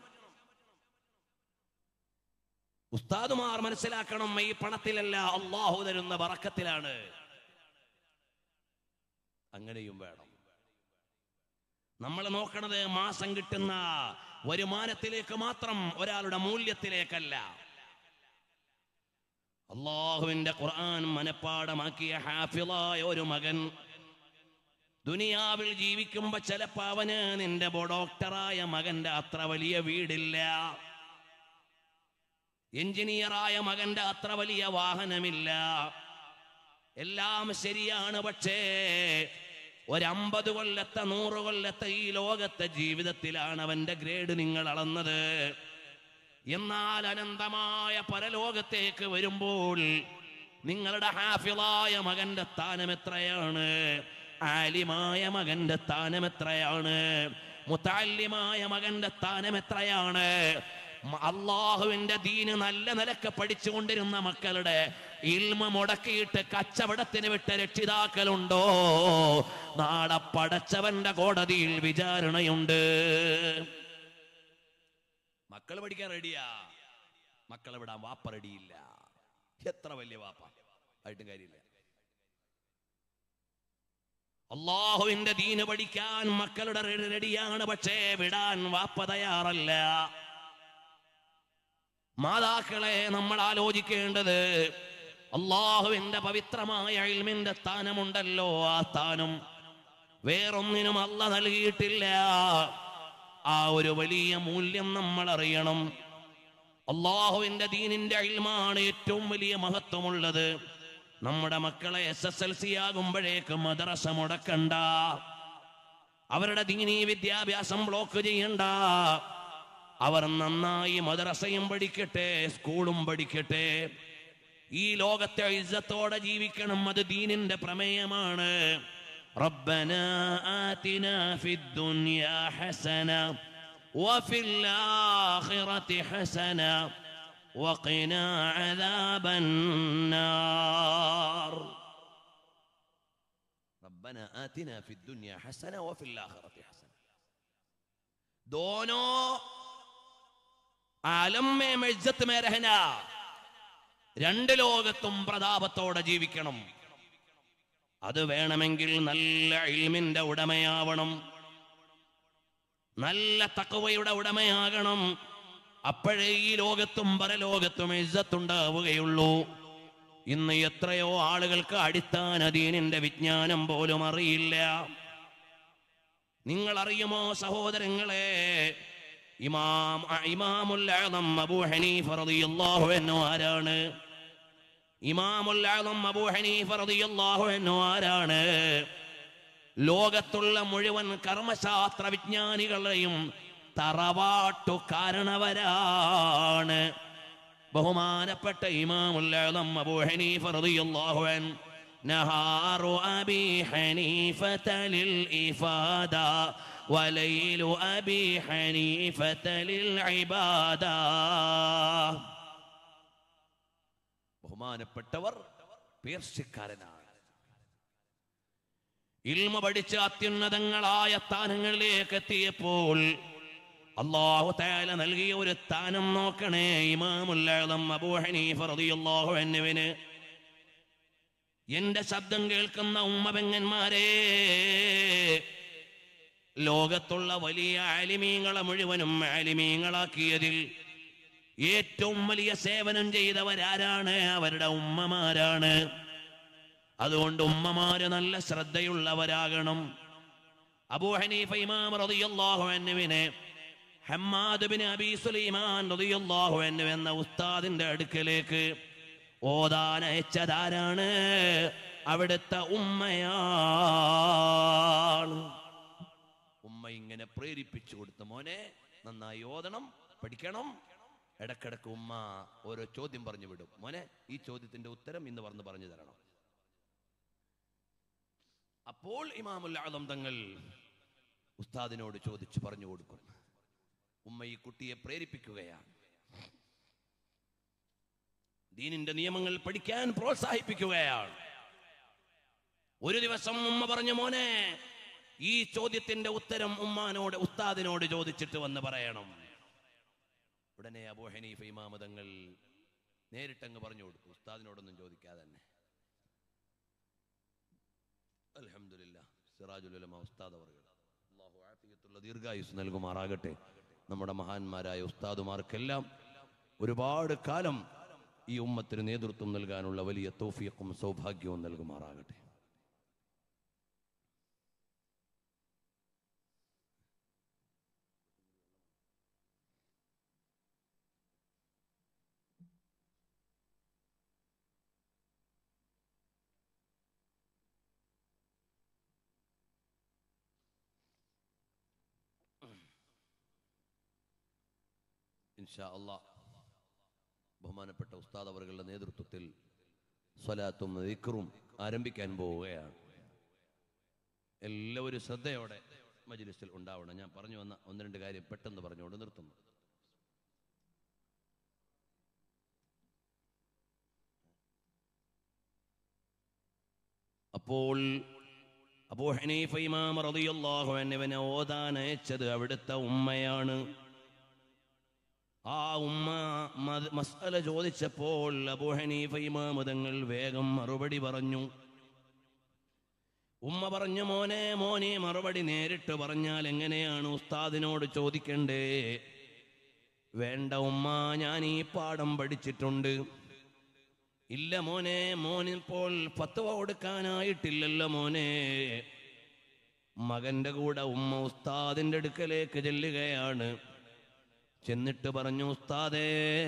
ഉസ്താദുമാർ മനസ്സിലാക്കണം ഈ പണത്തിലല്ല അള്ളാഹു തരുന്ന വറക്കത്തിലാണ് അങ്ങനെയും വേണം നമ്മൾ നോക്കണത് മാസം കിട്ടുന്ന വരുമാനത്തിലേക്ക് മാത്രം ഒരാളുടെ മൂല്യത്തിലേക്കല്ല അള്ളാഹുവിന്റെ ഖുർആൻ മനപ്പാടമാക്കിയ ഹാഫിളായ ഒരു മകൻ ദുനിയാവിൽ ജീവിക്കുമ്പോ ചിലപ്പോ അവന് നിന്റെ ഡോക്ടറായ മകന്റെ അത്ര വലിയ വീടില്ല എഞ്ചിനീയറായ മകന്റെ അത്ര വലിയ വാഹനമില്ല എല്ലാം ശരിയാണ് പക്ഷേ ഒരമ്പത് കൊല്ലത്തെ നൂറ് കൊല്ലത്തെ ഈ ലോകത്തെ ജീവിതത്തിലാണ് അവന്റെ ഗ്രേഡ് നിങ്ങൾ അളന്നത് എന്നാൽ അനന്തമായ പരലോകത്തേക്ക് വരുമ്പോൾ നിങ്ങളുടെ ഹാഫിളായ മകന്റെ സ്ഥാനം എത്രയാണ് ആലിമായ മകന്റെ സ്ഥാനം എത്രയാണ് മുത്താല്യമായ മകന്റെ സ്ഥാനം എത്രയാണ് മ- അള്ളാഹുവിന്റെ ദീന് നല്ല നിലക്ക് പഠിച്ചുകൊണ്ടിരുന്ന മക്കളുടെ ഇൽമ മുടക്കിയിട്ട് കച്ചവടത്തിന് വിട്ട രക്ഷിതാക്കളുണ്ടോ നാളെ പടച്ചവന്റെ കോടതിയിൽ വിചാരണയുണ്ട് മക്കൾ പഠിക്കാൻ റെഡിയാ മക്കളെ വിടാൻ വാപ്പ റെഡിയില്ല എത്ര വലിയ വാപ്പ ആയിട്ടും കാര്യമില്ല അള്ളാഹുവിന്റെ ദീന് പഠിക്കാൻ മക്കളുടെ റെ- റെഡിയാണ് പക്ഷേ വിടാൻ വാപ്പ തയ്യാറല്ല മാതാക്കളെ നമ്മൾ ആലോചിക്കേണ്ടത് അള്ളാഹുവിന്റെ പവിത്രമായ ഇൽമിന്റെ സ്ഥാനമുണ്ടല്ലോ ആ സ്ഥാനം വേറൊന്നിനും അല്ല നൽകിയിട്ടില്ല ആ ഒരു വലിയ മൂല്യം നമ്മൾ അറിയണം അള്ളാഹുവിന്റെ ദീനിന്റെ ഇൽമാണ് ഏറ്റവും വലിയ മഹത്വമുള്ളത് നമ്മുടെ മക്കളെ എസ് എസ് എൽ സി ആകുമ്പോഴേക്ക് മദ്രസ മുടക്കണ്ട അവരുടെ ദീനീ വിദ്യാഭ്യാസം ബ്ലോക്ക് ചെയ്യണ്ട അവർ നന്നായി മദ്രസയും പഠിക്കട്ടെ സ്കൂളും പഠിക്കട്ടെ ഈ ലോകത്തെ ഇജ്ജത്തോടെ ജീവിക്കണം അത് ദീനിന്റെ പ്രമേയമാണ് ربنا آتنا في الدنيا حسنة وفي الآخرة حسنة وقنا عذاب النار ربنا آتنا في الدنيا حسنة وفي الآخرة حسنة दोनों ആലം में इज्जत में रहना രണ്ട് ലോകത്തും പ്രതാപത്തോടെ ജീവിക്കണം അത് വേണമെങ്കിൽ നല്ല ഇൽമിന്റെ ഉടമയാവണം നല്ല തക്കവയുടെ ഉടമയാകണം അപ്പോഴേ ഈ ലോകത്തും പരലോകത്തും ഇജ്ജത്തുണ്ടാവുകയുള്ളൂ ഇന്ന് എത്രയോ ആളുകൾക്ക് അടിസ്ഥാന ദീനിന്റെ വിജ്ഞാനം പോലും അറിയില്ല നിങ്ങൾ അറിയുമോ സഹോദരങ്ങളെ ഇമാം ഇമാമുൽ ആദം അബൂ ഹനീഫ റളിയല്ലാഹു അൻഹു ആരാണ് ഇമാമുൽ ആദം അബൂ ഹനീഫ റളിയല്ലാഹു അൻഹു ആരാണ് ലോകത്തുള്ള മുഴുവൻ കർമ്മശാസ്ത്ര വിജ്ഞാനികളെയും തറവാട്ടു കാരണവരാണ് ബഹുമാനപ്പെട്ട ഇമാമുൽ ആദം അബൂ ഹനീഫ റളിയല്ലാഹു അൻഹു نهار أبي حنيفة للإفادة وليل أبي حنيفة للعبادة ബഹുമാനപ്പെട്ടവർ പേർഷ്യക്കാരനാണ് ഇൽമ പഠിച്ച് അത്യുന്നതങ്ങളായ സ്ഥാനങ്ങളിലേക്ക് എത്തിയപ്പോൾ അള്ളാഹു താല നൽകിയ ഒരു സ്ഥാനം നോക്കണേ ഇമാമുല്ലം അബൂ ഹനീഫ റളിയല്ലാഹു അൻഹുവിന് എന്റെ ശബ്ദം കേൾക്കുന്ന ഉമ്മപെങ്ങന്മാരെ ലോകത്തുള്ള വലിയ ആലിമീങ്ങളെ മുഴുവനും ആലിമീങ്ങളാക്കിയതിൽ ഏറ്റവും വലിയ സേവനം ചെയ്തവരാരാണ് അവരുടെ ഉമ്മമാരാണ് അതുകൊണ്ട് ഉമ്മമാര് നല്ല ശ്രദ്ധയുള്ളവരാകണം അബൂ ഹനീഫ ഇമാം റളിയല്ലാഹു അൻഹുവിനെ ഹമ്മാദ് ബിൻ അബീ സുലൈമാൻ റളിയല്ലാഹു അൻഹു എന്ന ഉസ്താദിന്റെ അടുക്കലേക്ക് ഓതാൻ അയച്ചതാരാണ് അവിടുത്തെ ഉമ്മയാണ് ഉമ്മ ഇങ്ങനെ പ്രേരിപ്പിച്ചു കൊടുത്ത മോനെ നന്നായി ഓതണം പഠിക്കണം ഇടക്കിടക്ക് ഉമ്മ ഓരോ ചോദ്യം പറഞ്ഞു വിടും മോനെ ഈ ചോദ്യത്തിന്റെ ഉത്തരം ഇന്ന് പറഞ്ഞ് പറഞ്ഞു തരണം അപ്പോൾ ഇമാമുൽ ആദം തങ്ങൾ ഉസ്താദിനോട് ചോദിച്ചു പറഞ്ഞു കൊടുക്കും ഉമ്മ ഈ കുട്ടിയെ പ്രേരിപ്പിക്കുകയാണ് ദീനിന്റെ നിയമങ്ങൾ പഠിക്കാൻ പ്രോത്സാഹിപ്പിക്കുകയാണ് ഒരു ദിവസം ഉമ്മ പറഞ്ഞു മോനെ ഈ ചോദ്യത്തിന്റെ ഉത്തരം ഉമ്മാനോട് ഉസ്താദിനോട് ചോദിച്ചിട്ട് വന്ന് പറയണം ഉടനെ അബൂ ഹനീഫ ഇമാമതങ്ങൾ നേരിട്ടങ്ങ് പറഞ്ഞു കൊടുത്തു ഉസ്താദിനോടൊന്നും ചോദിക്കാതെ തന്നെ അൽഹംദുലില്ല സിറാജുൽ ഉലമ ഉസ്താദ് അവർ അള്ളാഹു ആഫിയത്തുള്ള ദീർഘായുസ് നൽകുമാറാകട്ടെ നമ്മുടെ മഹാന്മാരായ ഉസ്താദുമാർക്കെല്ലാം ഒരുപാട് കാലം ഈ ഉമ്മത്തിന് നേതൃത്വം നൽകാനുള്ള വലിയ തൗഫീഖും സൗഭാഗ്യവും നൽകുമാറാകട്ടെ ഇൻഷാ അള്ളാ ബഹുമാനപ്പെട്ട ഉസ്താദ് അവരുടെ നേതൃത്വത്തിൽ സ്വലാത്തും ദിക്റും ആരംഭിക്കാൻ പോവുകയാണ് എല്ലാവരും ശ്രദ്ധയോടെ മജ്ലിസിൽ ഉണ്ടാവണം ഞാൻ പറഞ്ഞു വന്ന ഒന്ന് രണ്ട് കാര്യം പെട്ടെന്ന് പറഞ്ഞുകൊണ്ട് നിർത്തുന്നു അപ്പോൾ അബൂ ഹനീഫ ഇമാം റളിയല്ലാഹു അൻഹുവിനെ ഓതാൻ അയച്ചത് അവിടുത്തെ ഉമ്മയാണ് ആ ഉമ്മ മത- മസ്അല ചോദിച്ചപ്പോൾ അബൂ ഹനീഫ ഇമാം തങ്ങൾ വേഗം മറുപടി പറഞ്ഞു ഉമ്മ പറഞ്ഞു മോനെ മോനെ മറുപടി നേരിട്ട് പറഞ്ഞാൽ എങ്ങനെയാണ് ഉസ്താദിനോട് ചോദിക്കണ്ടേ വേണ്ട ഉമ്മ ഞാൻ ഈ പാഠം പഠിച്ചിട്ടുണ്ട് ഇല്ല മോനെ മോനിപ്പോൾ ഫത്വ കൊടുക്കാനായിട്ടില്ലല്ലോ മോനെ മകന്റെ കൂടെ ഉമ്മ ഉസ്താദിന്റെ അടുക്കലേക്ക് ചെല്ലുകയാണ് ചെന്നിട്ട് പറഞ്ഞു ഉസ്താദേ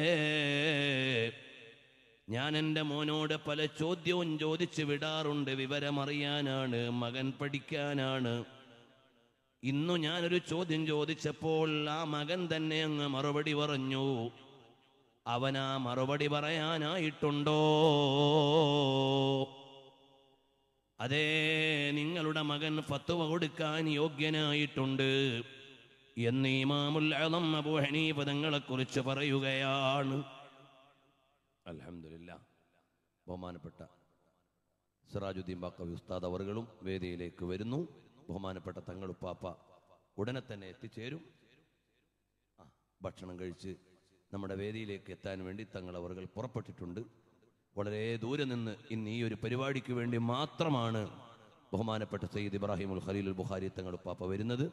ഞാൻ എൻ്റെ മോനോട് പല ചോദ്യവും ചോദിച്ചു വിടാറുണ്ട് വിവരമറിയാനാണ് മകൻ പഠിക്കാനാണ് ഇന്നു ഞാനൊരു ചോദ്യം ചോദിച്ചപ്പോൾ ആ മകൻ തന്നെ അങ്ങ് മറുപടി പറഞ്ഞു അവൻ ആ മറുപടി പറയാനായിട്ടുണ്ടോ അതേ നിങ്ങളുടെ മകൻ ഫത്തുവ കൊടുക്കാൻ യോഗ്യനായിട്ടുണ്ട് എന്ന് ഇമാമുൽ അളം അബൂ ഹനീഫ തങ്ങളെ കുറിച്ച് പറയുകയാണ് അൽഹംദുലില്ലാ ബഹുമാനപ്പെട്ട സിറാജുദ്ദീൻ ബാക്കവി ഉസ്താദ് അവറുകളും വേദിയിലേക്ക് വരുന്നു ബഹുമാനപ്പെട്ട തങ്ങളുപ്പാപ്പ ഉടനെ തന്നെ എത്തിച്ചേരും ആ, ഭക്ഷണം കഴിച്ച് നമ്മുടെ വേദിയിലേക്ക് എത്താൻ വേണ്ടി തങ്ങൾ അവറുകൾ പുറപ്പെട്ടിട്ടുണ്ട് വളരെ ദൂരെ നിന്ന് ഇന്ന് ഈ ഒരു പരിപാടിക്ക് വേണ്ടി മാത്രമാണ് ബഹുമാനപ്പെട്ട സയ്യിദ് ഇബ്രാഹിമുൽ ഖലീലുൽ ബുഖാരി തങ്ങളുപ്പാപ്പ വരുന്നത്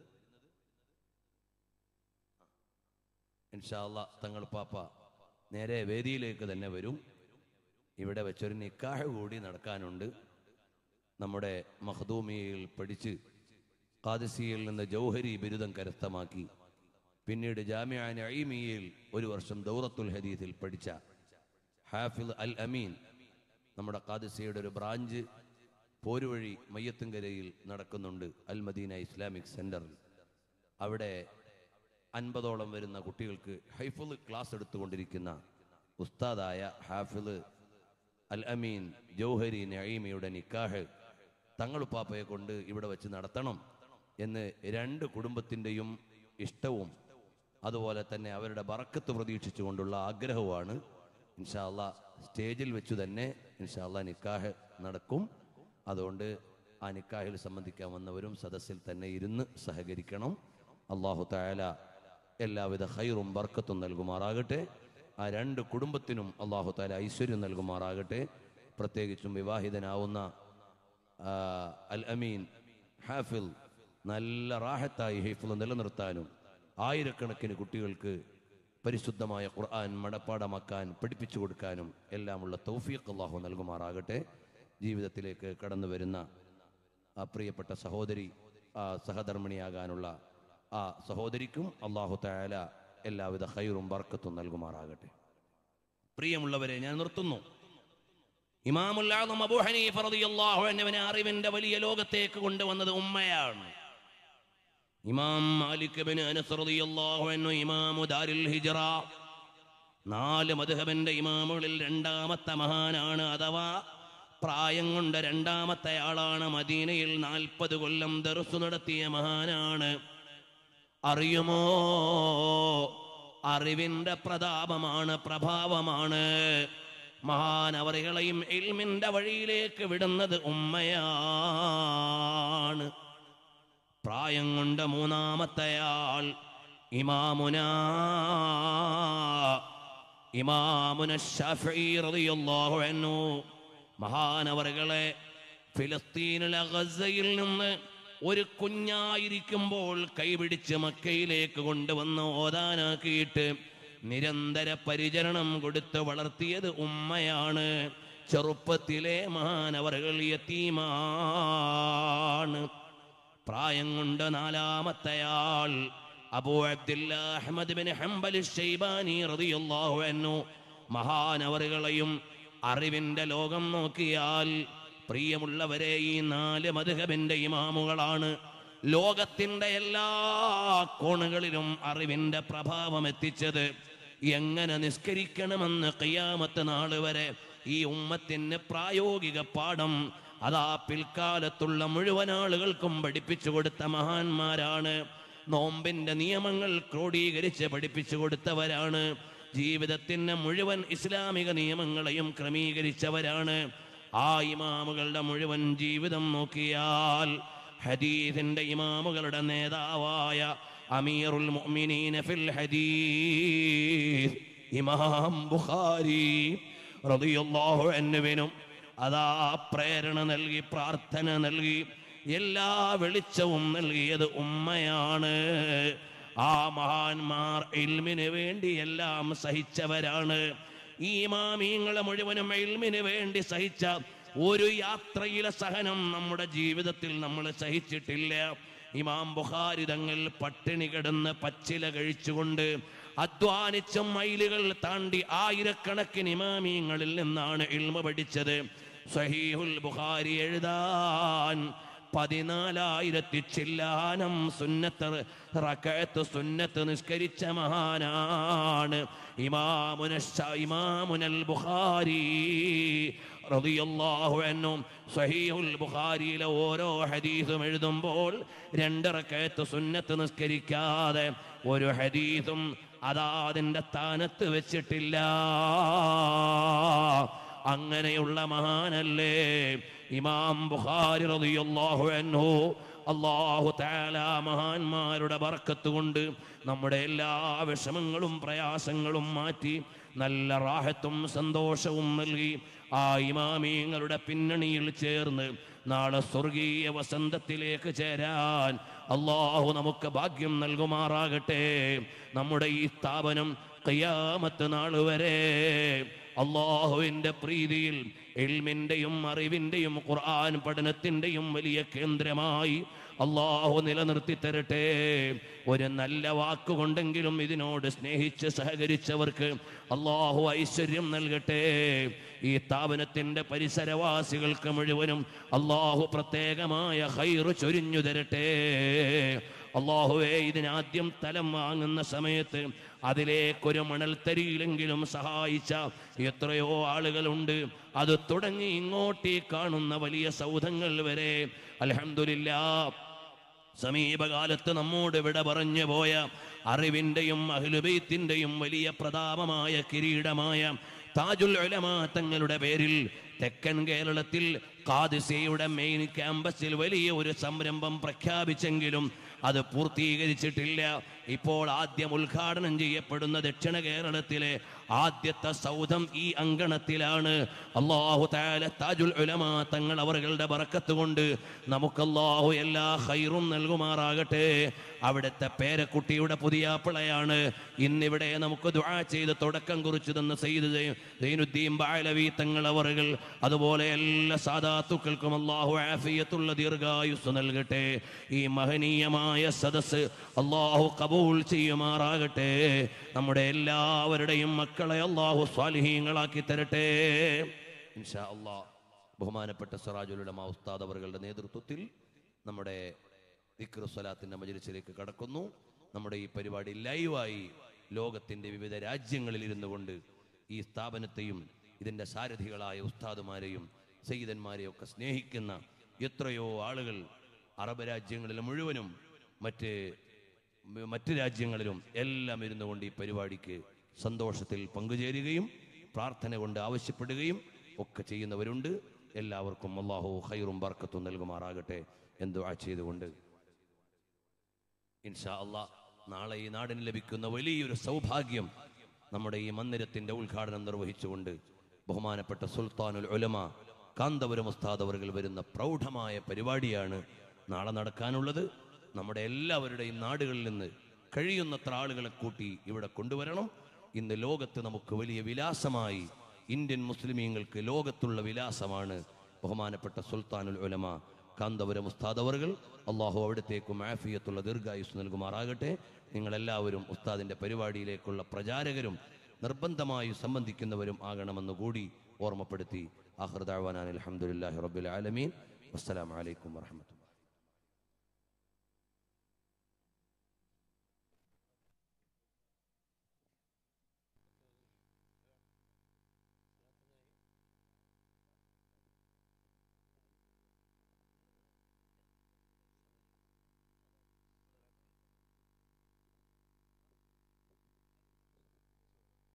ഇൻഷാല്ല തങ്ങളുപ്പാപ്പ നേരെ വേദിയിലേക്ക് തന്നെ വരും ഇവിടെ വെച്ചൊരു നിക്കാഹ് കൂടി നടക്കാനുണ്ട് നമ്മുടെ മഹദൂമിയയിൽ പഠിച്ച് ഖാദിസിയിൽ നിന്ന് ജൗഹരി ബിരുദം കരസ്ഥമാക്കി പിന്നീട് ജാമ്യ നഈമിയയിൽ ഒരു വർഷം ദൗറത്തുൽ ഹദീസിൽ പഠിച്ച ഹാഫിൽ അൽ അമീൻ നമ്മുടെ ഖാദിസിയുടെ ഒരു ബ്രാഞ്ച് പോരുവഴി മയ്യത്തുങ്കരയിൽ നടക്കുന്നുണ്ട് അൽ മദീന ഇസ്ലാമിക് സെന്ററിൽ അവിടെ അൻപതോളം വരുന്ന കുട്ടികൾക്ക് ഹൈഫുൽ ക്ലാസ് എടുത്തുകൊണ്ടിരിക്കുന്ന ഉസ്താദായ ഹാഫിൽ അൽ അമീൻ ജൗഹരി നഈമിയുടെ നിക്കാഹ് തങ്ങളുപ്പാപ്പയെ കൊണ്ട് ഇവിടെ വെച്ച് നടത്തണം എന്ന് രണ്ട് കുടുംബത്തിൻ്റെയും ഇഷ്ടവും അതുപോലെ തന്നെ അവരുടെ ബറക്കത്ത് പ്രതീക്ഷിച്ചുകൊണ്ടുള്ള ആഗ്രഹവുമാണ് ഇൻഷാല്ല സ്റ്റേജിൽ വെച്ച് തന്നെ ഇൻഷാല്ല നിക്കാഹ് നടക്കും അതുകൊണ്ട് ആ നിക്കാഹിൽ സംബന്ധിക്കാൻ വന്നവരും സദസ്സിൽ തന്നെ ഇരുന്ന് സഹകരിക്കണം അള്ളാഹു തായാല എല്ലാവിധ ഹൈറും ബർക്കത്തും നൽകുമാറാകട്ടെ ആ രണ്ട് കുടുംബത്തിനും അള്ളാഹു താല ഐശ്വര്യം നൽകുമാറാകട്ടെ പ്രത്യേകിച്ചും വിവാഹിതനാവുന്ന ആ, അൽ അമീൻ ഹാഫിൽ നല്ല റാഹത്തായി ഹൈഫിൽ നിലനിർത്താനും ആയിരക്കണക്കിന് കുട്ടികൾക്ക് പരിശുദ്ധമായ ഖുർആൻ മടപ്പാടമാക്കാൻ പഠിപ്പിച്ചു കൊടുക്കാനും എല്ലാമുള്ള തൗഫീഖ് അള്ളാഹു നൽകുമാറാകട്ടെ ജീവിതത്തിലേക്ക് കടന്നു വരുന്ന ആ പ്രിയപ്പെട്ട സഹോദരി ആ സഹധർമ്മിണിയാകാനുള്ള ആ സഹോദരിക്കും അള്ളാഹു തായാല എല്ലാവിധ ഹൈറും ബർക്കത്തും നൽകുമാറാകട്ടെ പ്രിയമുള്ളവരെ ഞാൻ നിർത്തുന്നു ഇമാമുൽ ആദം അബൂ ഹനീഫ റളിയല്ലാഹു അൻഹുവിനെ അറിവിന്റെ വലിയ ലോകത്തേക്ക് കൊണ്ടുവന്നത് ഉമ്മയാണ് ഇമാം മാലിക് ബിൻ അനസ് റളിയല്ലാഹു അൻഹു ഇമാമു ദാരിൽ ഹിജ്റ നാല് മദ്ഹബിന്റെ ഇമാമുകളിൽ രണ്ടാമത്തെ മഹാനാണ് അഥവാ പ്രായം കൊണ്ട് രണ്ടാമത്തെ ആളാണ് മദീനയിൽ നാൽപ്പത് കൊല്ലം ദർസു നടത്തിയ മഹാനാണ് അറിയുമോ അറിവിന്റെ പ്രതാപമാണ് പ്രഭാവമാണ് മഹാനവറികളെയും ഇൽമിന്റെ വഴിയിലേക്ക് വിടുന്നത് ഉമ്മയാണ് പ്രായം കൊണ്ട് മൂന്നാമത്തെയാൾ ഇമാമുന ഇമാമുന ഷാഫിഈ റളിയല്ലാഹു അൻഹു മഹാനവറുകളെ ഫിലസ്തീനിലെ ഗസയിൽ നിന്ന് ഒരു കുഞ്ഞായിരിക്കുമ്പോൾ കൈപിടിച്ച് മക്കയിലേക്ക് കൊണ്ടുവന്ന് ഓതാനാക്കിയിട്ട് നിരന്തര പരിചരണം കൊടുത്ത് വളർത്തിയത് ഉമ്മയാണ് ചെറുപ്പത്തിലെ മഹാനവറുകൾ യത്തീമാണ് പ്രായം കൊണ്ട് നാലാമത്തെയാൾ Abu Abdullah Ahmad bin Hanbal Shaybani റളിയല്ലാഹു അൻഹു മഹാനവറുകളെയും അറിവിന്റെ ലോകം നോക്കിയാൽ പ്രിയമുള്ളവരെ ഈ നാല് മധുഹബിന്റെ ഇമാമുകളാണ് ലോകത്തിന്റെ എല്ലാ കോണുകളിലും അറിവിന്റെ പ്രഭാവം എത്തിച്ചത് എങ്ങനെ നിസ്കരിക്കണമെന്ന് ഖിയാമത്ത് നാള് വരെ ഈ ഉമ്മത്തിന് പ്രായോഗിക പാഠം അതാ പിൽക്കാലത്തുള്ള മുഴുവൻ ആളുകൾക്കും പഠിപ്പിച്ചു കൊടുത്ത മഹാന്മാരാണ് നോമ്പിന്റെ നിയമങ്ങൾ ക്രോഡീകരിച്ച് പഠിപ്പിച്ചു കൊടുത്തവരാണ് ജീവിതത്തിന്റെ മുഴുവൻ ഇസ്ലാമിക നിയമങ്ങളെയും ക്രമീകരിച്ചവരാണ് ആ ഇമാമുകളുടെ മുഴുവൻ ജീവിതം നോക്കിയാൽ ഹദീസിന്റെ ഇമാമുകളുടെ നേതാവായ അമീറുൽ മുഅ്മിനീന ഫിൽ ഹദീസ് ഇമാം ബുഖാരി റളിയല്ലാഹു അൻഹുവിനും അതാ പ്രേരണ നൽകി പ്രാർത്ഥന നൽകി എല്ലാ വെളിച്ചവും നൽകിയത് ഉമ്മയാണ് ആ മഹാന്മാർ ഇൽമിന് വേണ്ടി എല്ലാം സഹിച്ചവരാണ് ഈ ഇമാമീങ്ങളെ മുഴുവനും എൽമിന് വേണ്ടി സഹിച്ച ഒരു യാത്രയിലെ സഹനം നമ്മുടെ ജീവിതത്തിൽ നമ്മൾ സഹിച്ചിട്ടില്ല ഇമാം ബുഖാരി തങ്ങൾ പട്ടിണി കിടന്ന് പച്ചില കഴിച്ചുകൊണ്ട് അധ്വാനിച്ച മൈലുകൾ താണ്ടി ആയിരക്കണക്കിന് ഇമാമീങ്ങളിൽ നിന്നാണ് ഇൽമ പഠിച്ചത് സഹീഹുൽ ബുഖാരി എഴുതാൻ പതിനാലായിരത്തി ചില്ലാനം സുന്നത്ത് റക്കയത്ത് സുന്നത്ത് നിസ്കരിച്ച മഹാനാണ് ഇമാമുന ഇമാമുനൽ ബുഖാരി റളിയല്ലാഹു അൻഹു സഹീഹുൽ ബുഖാരിയിലെ ഓരോ ഹദീസും എഴുതുമ്പോൾ രണ്ടിറക്കയത്ത് സുന്നത്ത് നിസ്കരിക്കാതെ ഒരു ഹദീസും അതാ അതിൻ്റെ സ്ഥാനത്ത് വെച്ചിട്ടില്ല അങ്ങനെയുള്ള മഹാനല്ലേ ഇമാം ബുഖാരി റളിയല്ലാഹു അൻഹു അള്ളാഹു താല മഹാന്മാരുടെ ബർക്കത്ത് കൊണ്ട് നമ്മുടെ എല്ലാ വിഷമങ്ങളും പ്രയാസങ്ങളും മാറ്റി നല്ല റാഹത്തും സന്തോഷവും നൽകി ആ ഇമാമീങ്ങളുടെ പിന്നണിയിൽ ചേർന്ന് നാളെ സ്വർഗീയ വസന്തത്തിലേക്ക് ചേരാൻ അള്ളാഹു നമുക്ക് ഭാഗ്യം നൽകുമാറാകട്ടെ നമ്മുടെ ഈ സ്ഥാപനം കയ്യാമത്ത് നാൾ വരെ അള്ളാഹുവിന്റെ പ്രീതിയിൽ എൽമിന്റെയും അറിവിന്റെയും ഖുർആൻ പഠനത്തിന്റെയും വലിയ കേന്ദ്രമായി അള്ളാഹു നിലനിർത്തി തരട്ടെ ഒരു നല്ല വാക്കുകൊണ്ടെങ്കിലും ഇതിനോട് സ്നേഹിച്ച് സഹകരിച്ചവർക്ക് അള്ളാഹു ഐശ്വര്യം നൽകട്ടെ ഈ സ്ഥാപനത്തിന്റെ പരിസരവാസികൾക്ക് മുഴുവനും അള്ളാഹു പ്രത്യേകമായ ഹൈറ് ചൊരിഞ്ഞു തരട്ടെ അള്ളാഹുവെ ഇതിനാദ്യം തലം വാങ്ങുന്ന സമയത്ത് അതിലേക്കൊരു മണൽത്തരിയിലെങ്കിലും സഹായിച്ച എത്രയോ ആളുകളുണ്ട് അത് തുടങ്ങി ഇങ്ങോട്ടേ കാണുന്ന വലിയ സൗധങ്ങൾ വരെ അലഹമില്ല സമീപകാലത്ത് നമ്മോട് വിട പറഞ്ഞു പോയ അറിവിന്റെയും അഹ്ലുബൈത്തിന്റെയും വലിയ പ്രതാപമായ കിരീടമായ താജുൽ ഉലമാ തങ്ങളുടെ പേരിൽ തെക്കൻ കേരളത്തിൽ കാദിസയുടെ മെയിൻ ക്യാമ്പസിൽ വലിയ ഒരു സംരംഭം പ്രഖ്യാപിച്ചെങ്കിലും അത് പൂർത്തീകരിച്ചിട്ടില്ല ഇപ്പോൾ ആദ്യം ഉദ്ഘാടനം ചെയ്യപ്പെടുന്ന ദക്ഷിണ കേരളത്തിലെ ആദ്യത്തെ സൗധം ഈ അങ്കണത്തിലാണ് അള്ളാഹു താല താജുൽ ഉലമാ തങ്ങൾ അവരുടെ ബറക്കത്ത് കൊണ്ട് നമുക്ക് അള്ളാഹു എല്ലാ ഹൈറും നൽകുമാറാകട്ടെ അവിടുത്തെ പേരക്കുട്ടിയുടെ പുതിയ പിളയാണ് ഇന്നിവിടെ നമുക്ക് ദുആ ചെയ്ത് തുടക്കം കുറിച്ചു തന്ന സയ്യിദ് സൈ- സൈനുദ്ദീൻ ബാലവി തങ്ങൾ അവറുകൾ അതുപോലെ എല്ലാ സാദാത്തുക്കൾക്കും അള്ളാഹു ആഫിയത്തുള്ള ദീർഘായുസ് നൽകട്ടെ ഈ മഹനീയമായ സദസ്സ് അള്ളാഹു കബൂൾ ചെയ്യുമാറാകട്ടെ നമ്മുടെ എല്ലാവരുടെയും മക്കളെ അള്ളാഹു സ്വാലിഹീങ്ങളാക്കി തരട്ടെ ഇൻഷാ അള്ളാഹ് ബഹുമാനപ്പെട്ട സിറാജുലുലമ ഉസ്താദ് അവറുകളുടെ നേതൃത്വത്തിൽ നമ്മുടെ സ്വലാത്തിന്റെ മജലിസിലേക്ക് കടക്കുന്നു നമ്മുടെ ഈ പരിപാടി ലൈവായി ലോകത്തിന്റെ വിവിധ രാജ്യങ്ങളിൽ ഇരുന്നു കൊണ്ട് ഈ സ്ഥാപനത്തെയും ഇതിന്റെ സാരഥികളായ ഉസ്താദുമാരെയും സയ്യിദന്മാരെയും ഒക്കെ സ്നേഹിക്കുന്ന എത്രയോ ആളുകൾ അറബ് രാജ്യങ്ങളിൽ മുഴുവനും മറ്റ് മ- മറ്റ് രാജ്യങ്ങളിലും എല്ലാം ഇരുന്നു കൊണ്ട് ഈ പരിപാടിക്ക് സന്തോഷത്തിൽ പങ്കുചേരുകയും പ്രാർത്ഥന കൊണ്ട് ആവശ്യപ്പെടുകയും ഒക്കെ ചെയ്യുന്നവരുണ്ട് എല്ലാവർക്കും അള്ളാഹു ഹൈറും ബർക്കത്തും നൽകുമാറാകട്ടെ എന്ന് ദുആ ചെയ്തുകൊണ്ട് ഇൻഷാ അള്ളാ നാളെ ഈ നാടിന് ലഭിക്കുന്ന വലിയൊരു സൗഭാഗ്യം നമ്മുടെ ഈ മന്ദിരത്തിന്റെ ഉദ്ഘാടനം നിർവഹിച്ചുകൊണ്ട് ബഹുമാനപ്പെട്ട സുൽത്താനുൽ ഉലമ കാന്തപുരം ഉസ്താദ് അവറുകൾ വരുന്ന പ്രൗഢമായ പരിപാടിയാണ് നാളെ നടക്കാനുള്ളത് നമ്മുടെ എല്ലാവരുടെയും നാടുകളിൽ നിന്ന് കഴിയുന്നത്ര ആളുകളെ കൂട്ടി ഇവിടെ കൊണ്ടുവരണം ഇന്ന് ലോകത്ത് നമുക്ക് വലിയ വിലാസമായി ഇന്ത്യൻ മുസ്ലിമീങ്ങൾക്ക് ലോകത്തുള്ള വിലാസമാണ് ബഹുമാനപ്പെട്ട സുൽത്താനുൽ ഉലമ കാന്തപുരം ഉസ്താദ് അവറുകൾ അള്ളാഹു അവിടത്തേക്കും ആഫിയത്തുള്ള ദീർഘായുസ് നൽകുമാറാകട്ടെ നിങ്ങളെല്ലാവരും ഉസ്താദിന്റെ പരിപാടിയിലേക്കുള്ള പ്രചാരകരും നിർബന്ധമായി സംബന്ധിക്കുന്നവരും ആകണമെന്ന് കൂടി ഓർമ്മപ്പെടുത്തി ആഹ്റദാവാനാൻ അലഹമുല്ലാഹി റബ്ബുൽ ആലമീൻ അസ്സലാമലൈക്കും വാഹമത്തുള്ള